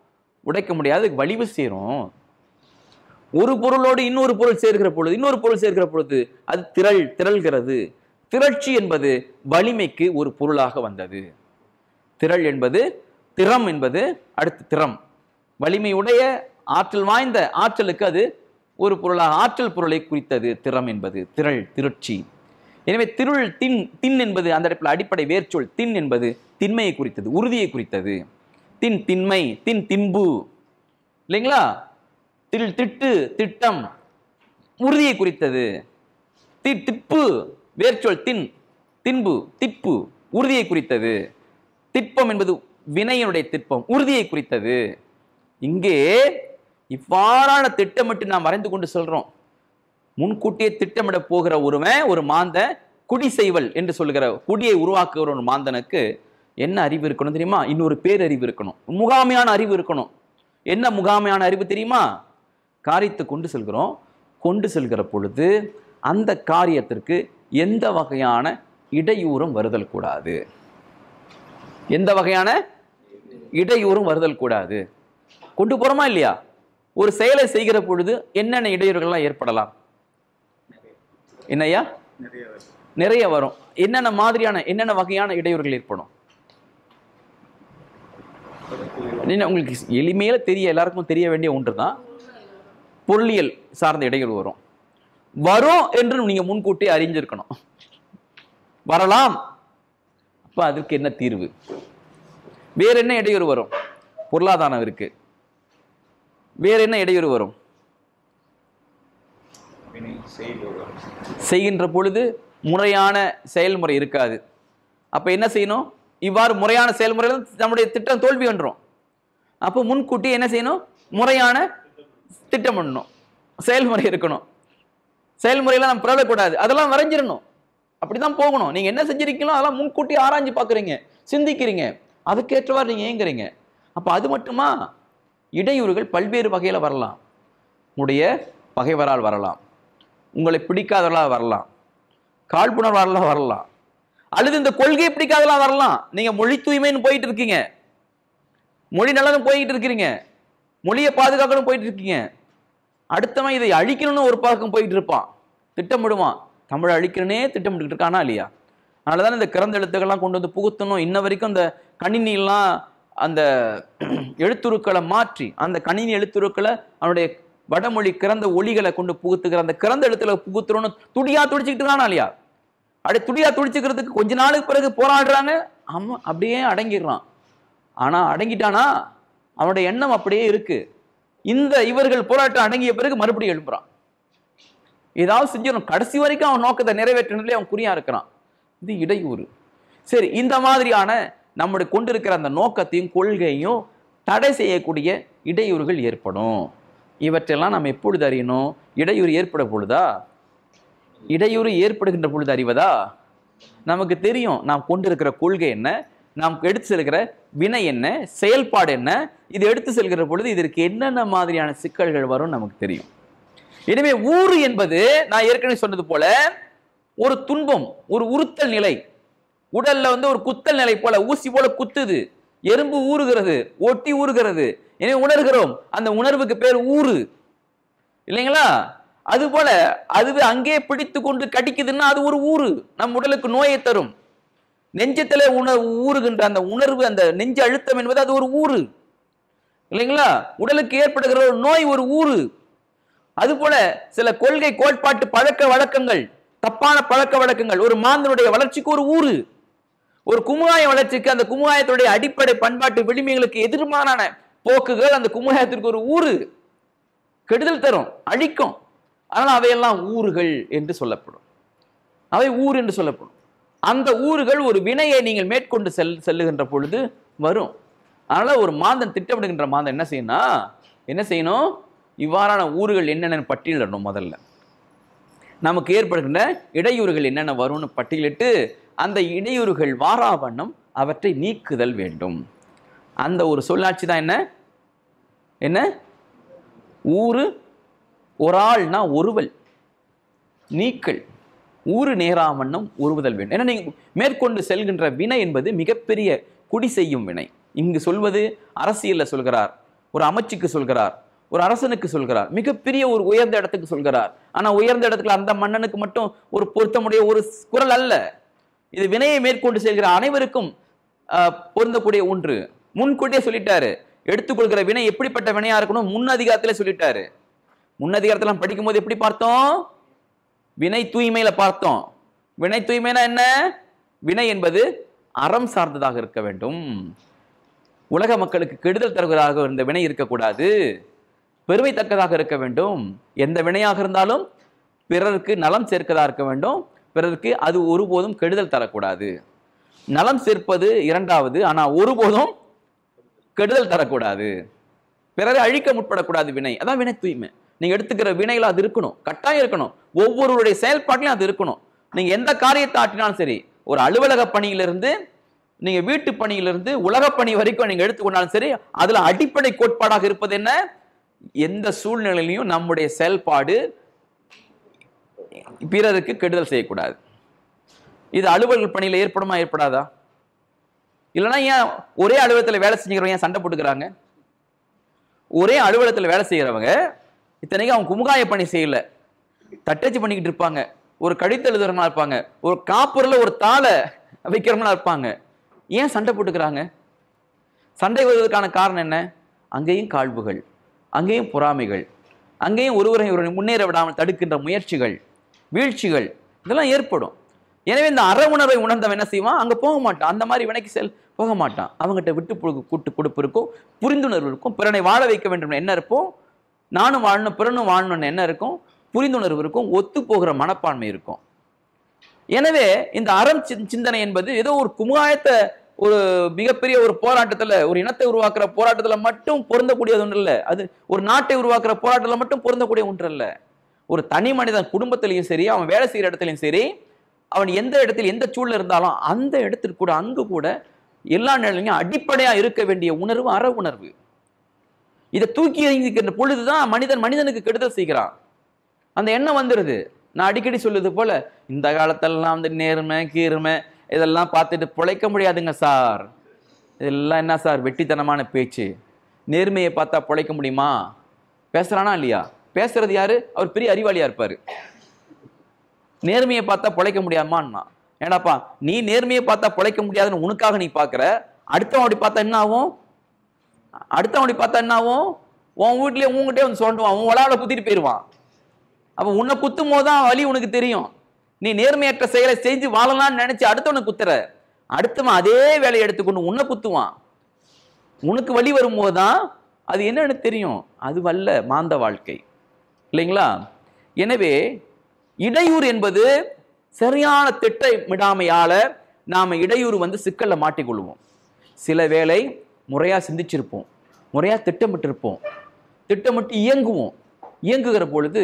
Speaker 1: உடைக்க முடியாது அதுக்கு வலிவு சேரும் ஒரு பொருளோடு இன்னொரு பொருள் சேர்க்கிற பொழுது இன்னொரு பொருள் சேர்க்கிற பொழுது அது திரள் திரள்கிறது திரட்சி என்பது வலிமைக்கு ஒரு பொருளாக வந்தது திரள் என்பது திறம் என்பது அடுத்து திறம் வலிமையுடைய ஆற்றல் வாய்ந்த ஆற்றலுக்கு அது ஒரு பொருளாக ஆற்றல் பொருளை குறித்தது திறம் என்பது திரள் திரட்சி எனவே திருள் தின் தின் என்பது அந்த இடத்துல அடிப்படை வேர்ச்சொல் தின் என்பது திண்மையை குறித்தது உறுதியை குறித்தது தின் திண்மை தின் தின்பு இல்லைங்களா தில் திட்டு திட்டம் உறுதியை குறித்தது தி திப்பு வேர்ச்சொல் தின் தின்பு திப்பு உறுதியை குறித்தது திட்பம் என்பது வினையினுடைய திட்பம் உறுதியை குறித்தது இங்கே இவ்வாறான திட்டமிட்டு நாம் வரைந்து கொண்டு சொல்றோம் முன்கூட்டியே திட்டமிட போகிற ஒருவன் ஒரு மாந்த குடி செய்வல் என்று சொல்லுகிற குடியை உருவாக்குகிற ஒரு மாந்தனுக்கு என்ன அறிவு இருக்கணும் தெரியுமா இன்னொரு பேரறிவு இருக்கணும் முகாமையான அறிவு இருக்கணும் என்ன முகாமையான அறிவு தெரியுமா காரியத்தை கொண்டு செல்கிறோம் கொண்டு செல்கிற பொழுது அந்த காரியத்திற்கு எந்த வகையான இடையூறும் வருதல் கூடாது எந்த வகையான இடையூறும் வருதல் கூடாது கொண்டு போறோமா இல்லையா ஒரு செயலை செய்கிற பொழுது என்னென்ன இடையூறுகள்லாம் ஏற்படலாம் என்னய்யா நிறைய வரும் என்னென்ன மாதிரியான என்னென்ன வகையான இடையூறுகள் ஏற்படும் என்ன உங்களுக்கு எளிமையில தெரிய எல்லாருக்கும் தெரிய வேண்டிய ஒன்று தான் பொருளியல் சார்ந்த இடையூறு வரும் வரும் என்று நீங்க முன்கூட்டியே அறிஞ்சிருக்கணும் வரலாம் அப்ப அதற்கு என்ன தீர்வு வேற என்ன இடையூறு வரும் பொருளாதாரம் இருக்கு வேற என்ன இடையூறு வரும் செய்கின்ற பொழுது முறையான செயல்முறை இருக்காது அப்ப என்ன செய்யணும் இவ்வாறு முறையான செயல்முறையில் நம்முடைய திட்டம் தோல்வி வந்துடும் அப்போ முன்கூட்டி என்ன செய்யணும் முறையான திட்டம் பண்ணணும் செயல்முறை இருக்கணும் செயல்முறையெல்லாம் நம்ம பிறழக்கூடாது அதெல்லாம் வரைஞ்சிடணும் அப்படிதான் போகணும் நீங்க என்ன செஞ்சிருக்கீங்களோ அதெல்லாம் முன்கூட்டி ஆராய்ஞ்சு பார்க்குறீங்க சிந்திக்கிறீங்க அதுக்கேற்றவாறு நீங்க ஏங்குறீங்க அப்போ அது மட்டுமா இடையூறுகள் பல்வேறு வகையில் வரலாம் உங்களுடைய பகைவரால் வரலாம் உங்களை பிடிக்காதவர்களால் வரலாம் காழ்ப்புணர்வாளர்களாக வரலாம் அல்லது இந்த கொள்கையை பிடிக்காதலாம் வரலாம் நீங்க மொழி தூய்மைன்னு போயிட்டு இருக்கீங்க மொழி நலனும் போயிட்டு இருக்கிறீங்க மொழியை பாதுகாக்கணும் போயிட்டு இருக்கீங்க அடுத்தவன் இதை அழிக்கணும்னு ஒரு பக்கம் போயிட்டு இருப்பான் திட்டமிடுவான் தமிழை அழிக்கிறனே திட்டமிட்டு இருக்கானா இல்லையா அதனால தான் இந்த கிறந்த எழுத்துக்கள்லாம் கொண்டு வந்து புகுத்தணும் இன்ன வரைக்கும் அந்த கணினிலாம் அந்த எழுத்துருக்களை மாற்றி அந்த கணினி எழுத்துருக்களை அவனுடைய வடமொழி கிறந்த ஒளிகளை கொண்டு புகுத்துகிற அந்த கிறந்த எழுத்துல புகுத்துறோன்னு துடியா துடிச்சுக்கிட்டு இருக்கானா இல்லையா அப்படி துடியா துடிச்சுக்கிறதுக்கு கொஞ்ச நாளுக்கு பிறகு போராடுறாங்க ஆமா அப்படியே அடங்கிடுறான் ஆனா அடங்கிட்டானா அவனுடைய எண்ணம் அப்படியே இருக்கு இந்த இவர்கள் போராட்டம் அடங்கிய பிறகு மறுபடியும் எழுப்புறான் ஏதாவது செஞ்சிடணும் கடைசி வரைக்கும் அவன் நோக்கத்தை நிறைவேற்றினதுலேயே அவன் குறியா இருக்கிறான் இது இடையூறு சரி இந்த மாதிரியான நம்முடைய கொண்டிருக்கிற அந்த நோக்கத்தையும் கொள்கையும் தடை செய்யக்கூடிய இடையூறுகள் ஏற்படும் இவற்றெல்லாம் நாம் எப்பொழுது அறியணும் இடையூறு ஏற்பட பொழுதா இடையூறு ஏற்படுகின்ற பொழுது அறிவதா நமக்கு தெரியும் நாம் கொண்டிருக்கிற கொள்கை என்ன நாம் எடுத்து செல்கிற வினை என்ன செயல்பாடு என்ன இது எடுத்து செல்கிற பொழுது இதற்கு என்னென்ன மாதிரியான சிக்கல்கள் வரும் நமக்கு தெரியும் எனவே ஊறு என்பது நான் ஏற்கனவே சொன்னது போல ஒரு துன்பம் ஒரு உறுத்தல் நிலை உடல்ல வந்து ஒரு குத்தல் நிலை போல ஊசி போல குத்துது எறும்பு ஊறுகிறது ஒட்டி ஊறுகிறது எனவே உணர்கிறோம் அந்த உணர்வுக்கு பேர் ஊறு இல்லைங்களா அது போல அதுவே அங்கே பிடித்து கொண்டு கடிக்குதுன்னா அது ஒரு ஊறு நம் உடலுக்கு நோயை தரும் நெஞ்சத்துல உணர்வு ஊறுகின்ற அந்த உணர்வு அந்த நெஞ்சு அழுத்தம் என்பது அது ஒரு ஊறு இல்லைங்களா உடலுக்கு ஏற்படுகிற ஒரு நோய் ஒரு ஊறு அதுபோல சில கொள்கை கோட்பாட்டு பழக்க வழக்கங்கள் தப்பான பழக்க வழக்கங்கள் ஒரு மாந்தனுடைய வளர்ச்சிக்கு ஒரு ஊறு ஒரு குமுகாய வளர்ச்சிக்கு அந்த குமுகாயத்துடைய அடிப்படை பண்பாட்டு விளிமைகளுக்கு எதிர்மாறான போக்குகள் அந்த குமுகாயத்திற்கு ஒரு ஊறு கெடுதல் தரும் அழிக்கும் ஆனால் அவையெல்லாம் ஊறுகள் என்று சொல்லப்படும் அவை ஊர் என்று சொல்லப்படும் அந்த ஊறுகள் ஒரு வினையை நீங்கள் மேற்கொண்டு செல் செல்லுகின்ற பொழுது வரும் அதனால ஒரு மாந்தன் திட்டமிடுகின்ற மாந்தன் என்ன செய்யணும்னா என்ன செய்யணும் இவ்வாறான ஊறுகள் என்னென்னு பட்டியலிடணும் முதல்ல நமக்கு ஏற்படுகின்ற இடையூறுகள் என்னென்ன வரும்னு பட்டியலிட்டு அந்த இடையூறுகள் வாரா வண்ணம் அவற்றை நீக்குதல் வேண்டும் அந்த ஒரு சொல்லாட்சி தான் என்ன என்ன ஊறு ஒரு ஆள்னா ஒருவல் நீக்கல் ஊறு நேராமண்ணம் உருவுதல் வேண்டும் ஏன்னா நீங்க மேற்கொண்டு செல்கின்ற வினை என்பது மிகப்பெரிய குடி செய்யும் வினை இங்கு சொல்வது அரசியல்ல சொல்கிறார் ஒரு அமைச்சுக்கு சொல்கிறார் ஒரு அரசனுக்கு சொல்கிறார் மிகப்பெரிய ஒரு உயர்ந்த இடத்துக்கு சொல்கிறார் ஆனா உயர்ந்த இடத்துல அந்த மன்னனுக்கு மட்டும் ஒரு பொருத்தமுடைய ஒரு குரல் அல்ல இது வினையை மேற்கொண்டு செல்கிற அனைவருக்கும் ஆஹ், பொருந்தக்கூடிய ஒன்று முன்கூட்டியே சொல்லிட்டாரு எடுத்துக்கொள்கிற வினை எப்படிப்பட்ட வினையா இருக்கணும் முன் அதிகாரத்திலே சொல்லிட்டாரு முன் அதிகாரத்துல நம்ம படிக்கும்போது எப்படி பார்த்தோம் வினை தூய்மையில பார்த்தோம் வினை தூய்மைனா என்ன வினை என்பது அறம் சார்ந்ததாக இருக்க வேண்டும் உலக மக்களுக்கு கெடுதல் தருவதாக இருந்த வினை இருக்கக்கூடாது பெருமை தக்கதாக இருக்க வேண்டும் எந்த வினையாக இருந்தாலும் பிறருக்கு நலம் சேர்க்கதாக இருக்க வேண்டும் பிறருக்கு அது ஒருபோதும் கெடுதல் தரக்கூடாது நலம் சேர்ப்பது இரண்டாவது ஆனா ஒருபோதும் கெடுதல் தரக்கூடாது பிறரை அழிக்க முற்படக்கூடாது வினை அதான் வினை தூய்மை நீங்க எடுத்துக்கிற வினையில அது இருக்கணும் கட்டாயம் இருக்கணும் ஒவ்வொருவருடைய செயல்பாட்டிலும் அது இருக்கணும் நீங்க எந்த காரியத்தை ஆற்றினாலும் சரி ஒரு அலுவலக பணியிலிருந்து நீங்க வீட்டு பணியிலிருந்து உலக பணி வரைக்கும் நீங்க எடுத்துக்கொண்டாலும் சரி அதுல அடிப்படை கோட்பாடாக இருப்பது என்ன எந்த சூழ்நிலையிலையும் நம்முடைய செயல்பாடு பிறருக்கு கெடுதல் செய்யக்கூடாது இது அலுவலக பணியில ஏற்படுமா ஏற்படாதா இல்லைன்னா ஏன் ஒரே அலுவலகத்தில் வேலை செஞ்சுக்கிறவங்க ஏன் சண்டை போட்டுக்கிறாங்க ஒரே அலுவலகத்தில் வேலை செய்கிறவங்க இத்தனைக்கும் அவங்க குமுகாய பணி செய்யல தட்டச்சு பண்ணிக்கிட்டு இருப்பாங்க ஒரு கடிதம் எழுதுறவங்களா இருப்பாங்க ஒரு காப்புரில் ஒரு தாளை வைக்கிறவங்களா இருப்பாங்க ஏன் சண்டை போட்டுக்கிறாங்க சண்டை வருவதற்கான காரணம் என்ன அங்கேயும் காழ்வுகள் அங்கேயும் பொறாமைகள் அங்கேயும் ஒருவரை ஒரு முன்னேற விடாமல் தடுக்கின்ற முயற்சிகள் வீழ்ச்சிகள் இதெல்லாம் ஏற்படும் எனவே இந்த அற உணர்வை உணர்ந்தவன் என்ன செய்வான் அங்க போக மாட்டான் அந்த மாதிரி வினைக்கு செல் போக மாட்டான் அவங்ககிட்ட விட்டு பொழுது கூட்டு கொடுப்பு இருக்கும் புரிந்துணர்வு இருக்கும் பிறனை வாழ வைக்க வேண்டும் என்ன இருக்கும் நானும் வாழணும் பிறனும் வாழணும்னு என்ன இருக்கும் புரிந்துணர்வு இருக்கும் ஒத்து போகிற மனப்பான்மை இருக்கும் எனவே இந்த அறம் சிந்- சிந்தனை என்பது ஏதோ ஒரு குமுகாயத்தை ஒரு மிகப்பெரிய ஒரு போராட்டத்துல ஒரு இனத்தை உருவாக்குற போராட்டத்துல மட்டும் பொருந்தக்கூடியது ஒன்று இல்ல அது ஒரு நாட்டை உருவாக்குற போராட்டத்துல மட்டும் பொருந்தக்கூடிய ஒன்று அல்ல ஒரு தனி மனிதன் குடும்பத்திலையும் சரி அவன் வேலை செய்யற இடத்துலையும் சரி அவன் எந்த இடத்தில் எந்த சூழல் இருந்தாலும் அந்த இடத்திற்கு கூட அங்கு கூட எல்லா நிலையிலும் அடிப்படையா இருக்க வேண்டிய உணர்வு அற உணர்வு இதை தூக்கி எறிஞ்சிக்கின்ற பொழுதுதான் மனிதன் மனிதனுக்கு கெடுதல் செய்கிறான் அந்த எண்ணம் வந்துடுது நான் அடிக்கடி சொல்லுது போல இந்த காலத்தெல்லாம் வந்து நேர்மை கீர்மை இதெல்லாம் பார்த்துட்டு பிழைக்க முடியாதுங்க சார் இதெல்லாம் என்ன சார் வெட்டித்தனமான பேச்சு நேர்மையை பார்த்தா பிழைக்க முடியுமா பேசுறானா இல்லையா பேசுறது யாரு அவர் பெரிய அறிவாளியா இருப்பாரு நேர்மையை பார்த்தா பிழைக்க முடியாமான்னா ஏடாப்பா நீ நேர்மையை பார்த்தா பிழைக்க முடியாதுன்னு உனக்காக நீ பார்க்குற அடுத்தவன் அப்படி பார்த்தா என்ன ஆகும் அடுத்தவன் அப்படி பார்த்தா என்ன ஆகும் உன் வீட்லயே உங்ககிட்டே வந்து சொல்லுவான் உன் உலாவில் குத்திட்டு போயிடுவான் அப்போ உன்னை குத்தும் போது தான் வலி உனக்கு தெரியும் நீ நேர்மையற்ற செயலை செஞ்சு வாழலாம்னு நினைச்சு அடுத்தவனை குத்துற அடுத்தவன் அதே வேலையை எடுத்துக்கொண்டு உன்னை குத்துவான் உனக்கு வழி வரும்போது தான் அது என்னன்னு தெரியும் அது வல்ல மாந்த வாழ்க்கை இல்லைங்களா எனவே இடையூறு என்பது சரியான திட்டமிடாமையால நாம இடையூறு வந்து சிக்கல்ல மாட்டிக்கொள்வோம் சில வேளை முறையா சிந்திச்சிருப்போம் முறையா திட்டமிட்டிருப்போம் திட்டமிட்டு இயங்குவோம் இயங்குகிற பொழுது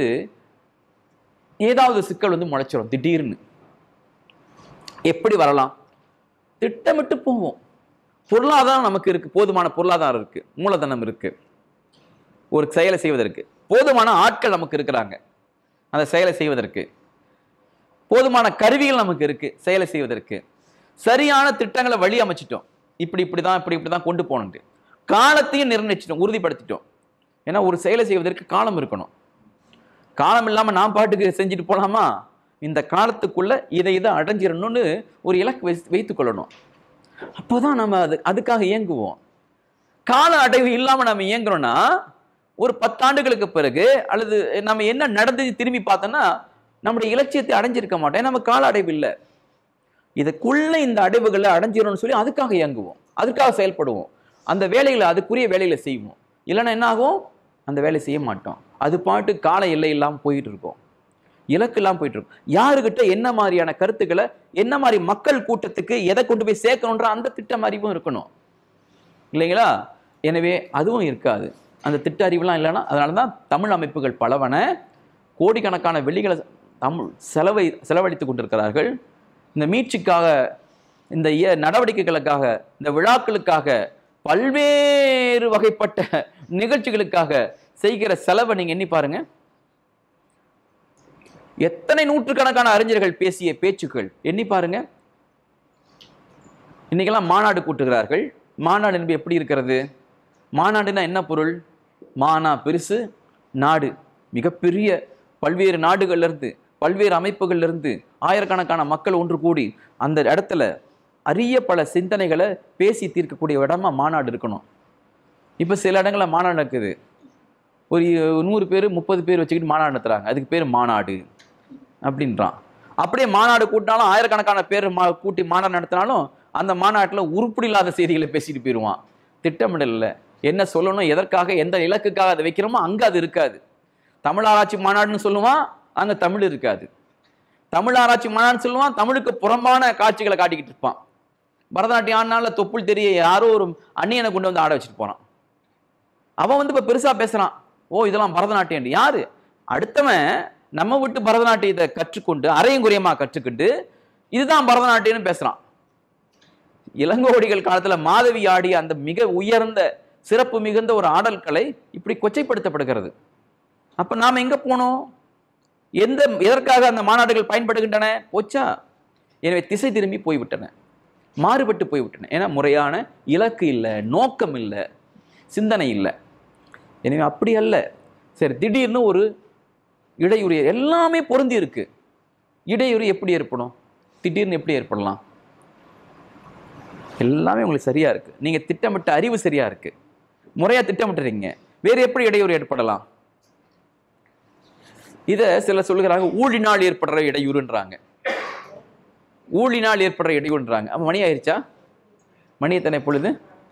Speaker 1: ஏதாவது சிக்கல் வந்து முளைச்சிரும் திடீர்னு எப்படி வரலாம் திட்டமிட்டு போவோம் பொருளாதாரம் நமக்கு இருக்கு போதுமான பொருளாதாரம் இருக்கு மூலதனம் இருக்கு ஒரு செயலை செய்வதற்கு போதுமான ஆட்கள் நமக்கு இருக்கிறாங்க அந்த செயலை செய்வதற்கு போதுமான கருவிகள் நமக்கு இருக்கு செயலை செய்வதற்கு சரியான திட்டங்களை வழி அமைச்சிட்டோம் இப்படி இப்படி தான் இப்படி இப்படி தான் கொண்டு போகணுன்ட்டு காலத்தையும் நிர்ணயிச்சிட்டோம் உறுதிப்படுத்திட்டோம் ஏன்னா ஒரு செயலை செய்வதற்கு காலம் இருக்கணும் காலம் இல்லாமல் நான் பாட்டுக்கு செஞ்சுட்டு போகலாமா இந்த காலத்துக்குள்ள இதை இதை அடைஞ்சிடணும்னு ஒரு இலக்கு வை வைத்துக் கொள்ளணும் அப்போதான் நம்ம அது அதுக்காக இயங்குவோம் கால அடைவு இல்லாமல் நம்ம இயங்குறோம்னா ஒரு பத்தாண்டுகளுக்கு பிறகு அல்லது நம்ம என்ன நடந்தது திரும்பி பார்த்தோம்னா நம்முடைய இலட்சியத்தை அடைஞ்சிருக்க மாட்டோம் ஏன்னா நம்ம கால அடைவு இல்லை இதுக்குள்ள இந்த அடைவுகளை அடைஞ்சிடணும்னு சொல்லி அதுக்காக இயங்குவோம் அதுக்காக செயல்படுவோம் அந்த வேலைகளை அதுக்குரிய வேலைகளை செய்வோம் இல்லைன்னா என்ன ஆகும் அந்த வேலையை செய்ய மாட்டோம் அது பாட்டு கால எல்லை இல்லாமல் போயிட்டு இருக்கோம் இலக்கு இல்லாமல் போயிட்டு இருக்கும் யாருக்கிட்ட என்ன மாதிரியான கருத்துக்களை என்ன மாதிரி மக்கள் கூட்டத்துக்கு எதை கொண்டு போய் சேர்க்கணுன்ற அந்த திட்டம் அறிவும் இருக்கணும் இல்லைங்களா எனவே அதுவும் இருக்காது அந்த திட்ட அறிவுலாம் இல்லைன்னா அதனால தான் தமிழ் அமைப்புகள் பலவன கோடிக்கணக்கான வெள்ளிகளை தமிழ் செலவை செலவழித்து கொண்டிருக்கிறார்கள் இந்த மீட்சிக்காக இந்த இய- நடவடிக்கைகளுக்காக இந்த விழாக்களுக்காக பல்வேறு வகைப்பட்ட நிகழ்ச்சிகளுக்காக செய்கிற செலவை நீங்க எண்ணி பாருங்க எத்தனை நூற்றுக்கணக்கான அறிஞர்கள் பேசிய பேச்சுக்கள் எண்ணி பாருங்க இன்னைக்கெல்லாம் மாநாடு கூட்டுகிறார்கள் மாநாடு என்பது எப்படி இருக்கிறது மாநாடுனா என்ன பொருள் மானா பெருசு நாடு மிகப்பெரிய பல்வேறு நாடுகள்ல இருந்து பல்வேறு அமைப்புகள்ல இருந்து ஆயிரக்கணக்கான மக்கள் ஒன்று கூடி அந்த இடத்துல அரிய பல சிந்தனைகளை பேசி தீர்க்கக்கூடிய இடமா மாநாடு இருக்கணும் இப்போ சில இடங்களில் மாநாடு நடக்குது ஒரு நூறு பேர் முப்பது பேர் வச்சுக்கிட்டு மாநாடு நடத்துறாங்க அதுக்கு பேர் மாநாடு அப்படின்றான் அப்படியே மாநாடு கூட்டினாலும் ஆயிரக்கணக்கான பேர் மா கூட்டி மாநாடு நடத்தினாலும் அந்த மாநாட்டில் உருப்படி இல்லாத செய்திகளை பேசிட்டு போயிடுவான் திட்டமிடல என்ன சொல்லணும் எதற்காக எந்த இலக்குக்காக அதை வைக்கிறோமோ அங்கே அது இருக்காது தமிழ் ஆராய்ச்சி மாநாடுன்னு சொல்லுவான் அங்கே தமிழ் இருக்காது தமிழ் ஆராய்ச்சி மாநாடுன்னு சொல்லுவான் தமிழுக்கு புறம்பான காட்சிகளை காட்டிக்கிட்டு இருப்பான் பரதநாட்டியம் ஆடினால தொப்புள் தெரிய யாரோ ஒரு அந்நியனை கொண்டு வந்து ஆட வச்சுட்டு போறான் அவன் வந்து இப்போ பெருசா பேசுறான் ஓ இதெல்லாம் பரதநாட்டியம் யாரு அடுத்தவன் நம்ம விட்டு பரதநாட்டியத்தை கற்றுக்கொண்டு அரையும் குறையமா கற்றுக்கிட்டு இதுதான் பரதநாட்டியம்னு பேசுறான் இளங்கோடிகள் காலத்துல மாதவி ஆடிய அந்த மிக உயர்ந்த சிறப்பு மிகுந்த ஒரு ஆடல் கலை இப்படி கொச்சைப்படுத்தப்படுகிறது அப்ப நாம எங்க போனோம் எந்த எதற்காக அந்த மாநாடுகள் பயன்படுகின்றன போச்சா எனவே திசை திரும்பி போய்விட்டன மாறுபட்டு போய்விட்டன ஏன்னா முறையான இலக்கு இல்லை நோக்கம் இல்லை சிந்தனை இல்லை எனவே அப்படி அல்ல சரி திடீர்னு ஒரு இடையூறு எல்லாமே பொருந்தி இருக்கு இடையூறு எப்படி ஏற்படும் திடீர்னு எப்படி ஏற்படலாம் எல்லாமே உங்களுக்கு சரியா இருக்கு நீங்க திட்டமிட்ட அறிவு சரியா இருக்கு முறையா திட்டமிட்டுறீங்க வேற எப்படி இடையூறு ஏற்படலாம் இத சிலர் சொல்லுகிறாங்க ஊழினால் ஏற்படுற இடையூறுன்றாங்க ஊழினால் ஏற்படுற இடையூறுன்றாங்க அப்ப மணி ஆயிருச்சா மணி எத்தனை பொழுது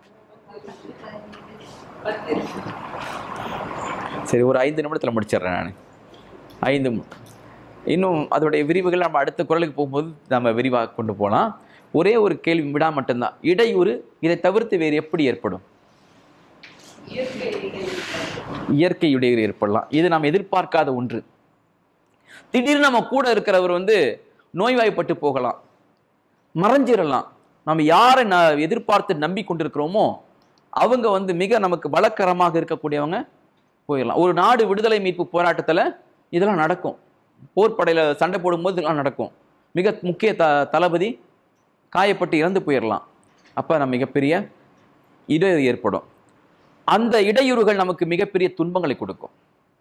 Speaker 1: சரி ஒரு ஐந்து நிமிடத்தில் முடிச்சிடுறேன் நான் ஐந்து மு- இன்னும் அதோடைய விரிவுகள் நம்ம அடுத்த குரலுக்கு போகும்போது நம்ம விரிவாக கொண்டு போகலாம் ஒரே ஒரு கேள்வி விடா மட்டும்தான் இடையூறு இதை தவிர்த்து வேறு எப்படி ஏற்படும் இயற்கை இடையூறு ஏற்படலாம் இது நாம் எதிர்பார்க்காத ஒன்று திடீர்னு நம்ம கூட இருக்கிறவர் வந்து நோய்வாய்ப்பட்டு போகலாம் மறைஞ்சிடலாம் நம்ம யாரை ந எதிர்பார்த்து நம்பி கொண்டிருக்கிறோமோ அவங்க வந்து மிக நமக்கு வழக்கரமாக இருக்கக்கூடியவங்க போயிடலாம் ஒரு நாடு விடுதலை மீட்பு போராட்டத்தில் இதெல்லாம் நடக்கும் போர்ப்படையில் சண்டை போடும்போது இதெல்லாம் நடக்கும் மிக முக்கிய த தளபதி காயப்பட்டு இறந்து போயிடலாம் அப்போ நம்ம மிகப்பெரிய இடையூறு ஏற்படும் அந்த இடையூறுகள் நமக்கு மிகப்பெரிய துன்பங்களை கொடுக்கும்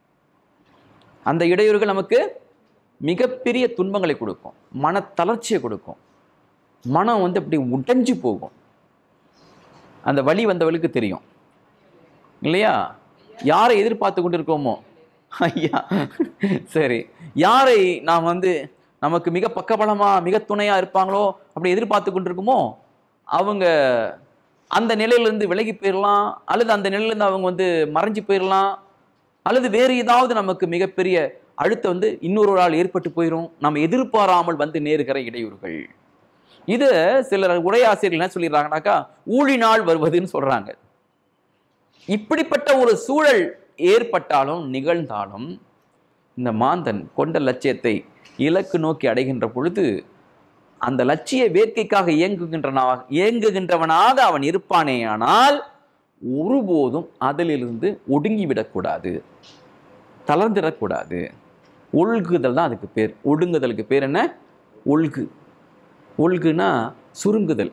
Speaker 1: அந்த இடையூறுகள் நமக்கு மிகப்பெரிய துன்பங்களை கொடுக்கும் மன தளர்ச்சியை கொடுக்கும் மனம் வந்து அப்படி உடைஞ்சு போகும் அந்த வழி வந்தவளுக்கு தெரியும் இல்லையா யாரை எதிர்பார்த்து கொண்டு இருக்கோமோ ஐயா சரி யாரை நாம் வந்து நமக்கு மிக பக்கபலமா மிக துணையா இருப்பாங்களோ அப்படி எதிர்பார்த்து கொண்டிருக்குமோ அவங்க அந்த நிலையிலிருந்து விலகி போயிடலாம் அல்லது அந்த நிலையிலிருந்து அவங்க வந்து மறைஞ்சு போயிடலாம் அல்லது வேறு ஏதாவது நமக்கு மிகப்பெரிய அழுத்தம் வந்து இன்னொரு ஆள் ஏற்பட்டு போயிடும் நம்ம எதிர்பாராமல் வந்து நேருகிற இடையூறுகள் இது சிலர் உரையாசிரியர்கள் என்ன சொல்லிடுறாங்கனாக்கா ஊழினால் வருவதுன்னு சொல்றாங்க இப்படிப்பட்ட ஒரு சூழல் ஏற்பட்டாலும் நிகழ்ந்தாலும் இந்த மாந்தன் கொண்ட லட்சியத்தை இலக்கு நோக்கி அடைகின்ற பொழுது அந்த லட்சிய வேட்கைக்காக இயங்குகின்றனவாக இயங்குகின்றவனாக அவன் இருப்பானேயானால் ஒருபோதும் அதிலிருந்து ஒடுங்கிவிடக்கூடாது தளர்ந்திடக்கூடாது ஒழுகுதல் தான் அதுக்கு பேர் ஒடுங்குதலுக்கு பேர் என்ன ஒழுகு ஒழுகுனா சுருங்குதல்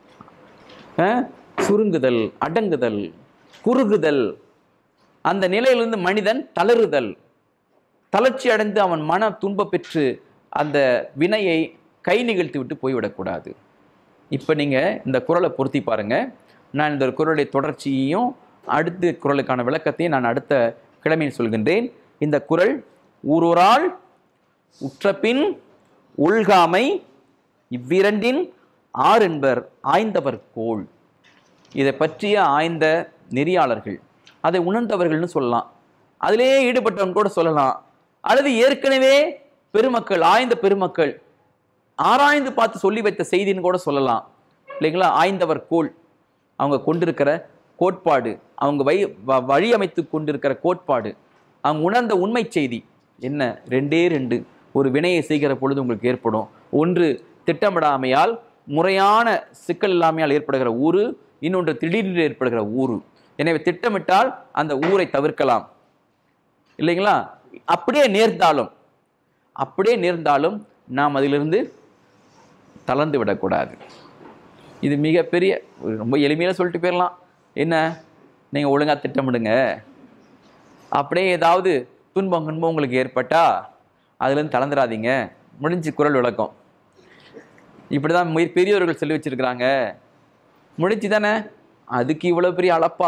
Speaker 1: அஹ், சுருங்குதல் அடங்குதல் குறுகுதல் அந்த நிலையிலிருந்து மனிதன் தளருதல் தளர்ச்சி அடைந்து அவன் மன துன்ப பெற்று அந்த வினையை கை நிகழ்த்தி விட்டு போய்விடக்கூடாது இப்போ நீங்கள் இந்த குரலை பொருத்தி பாருங்க நான் இந்த குரலுடைய தொடர்ச்சியையும் அடுத்த குரலுக்கான விளக்கத்தையும் நான் அடுத்த கிழமையில் சொல்கின்றேன் இந்த குரல் ஊரூரால் உற்றபின் உள்காமை இவ்விரண்டின் ஆரென்பர் ஆய்ந்தவர் கோள் இதை பற்றிய ஆய்ந்த நெறியாளர்கள் அதை உணர்ந்தவர்கள்னு சொல்லலாம் அதிலே ஈடுபட்டவங்க கூட சொல்லலாம் அல்லது ஏற்கனவே பெருமக்கள் ஆய்ந்த பெருமக்கள் ஆராய்ந்து பார்த்து சொல்லி வைத்த செய்தின்னு கூட சொல்லலாம் இல்லைங்களா ஆய்ந்தவர் கோள் அவங்க கொண்டிருக்கிற கோட்பாடு அவங்க வை வ- வழி அமைத்து கொண்டிருக்கிற கோட்பாடு அவங்க உணர்ந்த உண்மை செய்தி என்ன ரெண்டே ரெண்டு ஒரு வினையை செய்கிற பொழுது உங்களுக்கு ஏற்படும் ஒன்று திட்டமிடாமையால் முறையான சிக்கல் இல்லாமையால் ஏற்படுகிற ஊறு இன்னொன்று திடீரென்று ஏற்படுகிற ஊறு எனவே திட்டமிட்டால் அந்த ஊரை தவிர்க்கலாம் இல்லைங்களா அப்படியே நேர்ந்தாலும் அப்படியே நேர்ந்தாலும் நாம் அதிலிருந்து தளர்ந்து விடக்கூடாது இது மிகப்பெரிய ஒரு ரொம்ப எளிமையாக சொல்லிட்டு போயிடலாம் என்ன நீங்கள் ஒழுங்காக திட்டமிடுங்க அப்படியே ஏதாவது துன்பம் துன்பம் உங்களுக்கு ஏற்பட்டா அதுலேருந்து கலந்துராதீங்க முடிஞ்சு குரல் விளக்கம் இப்படி தான் பெரியவர்கள் சொல்லி வச்சிருக்கிறாங்க முடிச்சு தானே அதுக்கு இவ்வளோ பெரிய அளப்பா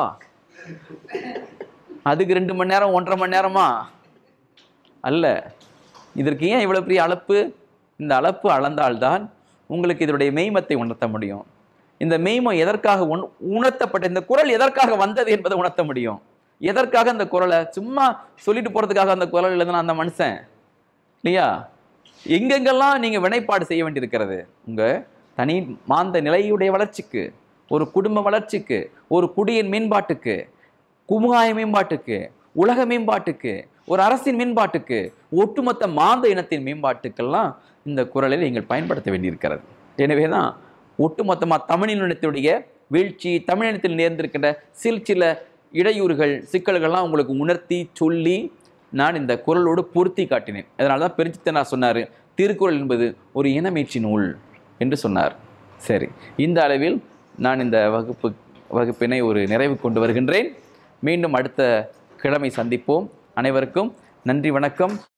Speaker 1: அதுக்கு ரெண்டு மணி நேரம் ஒன்றரை மணி நேரமா அல்ல இதற்கு ஏன் இவ்வளோ பெரிய அளப்பு இந்த அளப்பு அளந்தால்தான் உங்களுக்கு இதனுடைய மெய்மத்தை உணர்த்த முடியும் இந்த மெய்மம் எதற்காக உண் உணர்த்தப்பட்ட இந்த குரல் எதற்காக வந்தது என்பதை உணர்த்த முடியும் எதற்காக அந்த குரலை சும்மா சொல்லிட்டு போகிறதுக்காக அந்த குரல் எழுதுனா அந்த மனுஷன் இல்லையா எங்கெங்கெல்லாம் நீங்கள் வினைப்பாடு செய்ய வேண்டியிருக்கிறது உங்கள் தனி மாந்த நிலையுடைய வளர்ச்சிக்கு ஒரு குடும்ப வளர்ச்சிக்கு ஒரு குடியின் மேம்பாட்டுக்கு குமுகாய மேம்பாட்டுக்கு உலக மேம்பாட்டுக்கு ஒரு அரசின் மேம்பாட்டுக்கு ஒட்டுமொத்த மாந்த இனத்தின் மேம்பாட்டுக்கெல்லாம் இந்த குரலை நீங்கள் பயன்படுத்த வேண்டியிருக்கிறது எனவே தான் ஒட்டுமொத்தமாக தமிழினத்துடைய வீழ்ச்சி தமிழினத்தில் நேர்ந்திருக்கின்ற சில சில இடையூறுகள் சிக்கல்கள்லாம் உங்களுக்கு உணர்த்தி சொல்லி நான் இந்த குரலோடு பொருத்தி காட்டினேன் அதனால தான் பெருஞ்சித்தனார் சொன்னார் திருக்குறள் என்பது ஒரு இனமேற்றி நூல் என்று சொன்னார் சரி இந்த அளவில் நான் இந்த வகுப்பு வகுப்பினை ஒரு நிறைவு கொண்டு வருகின்றேன் மீண்டும் அடுத்த கிழமை சந்திப்போம் அனைவருக்கும் நன்றி வணக்கம்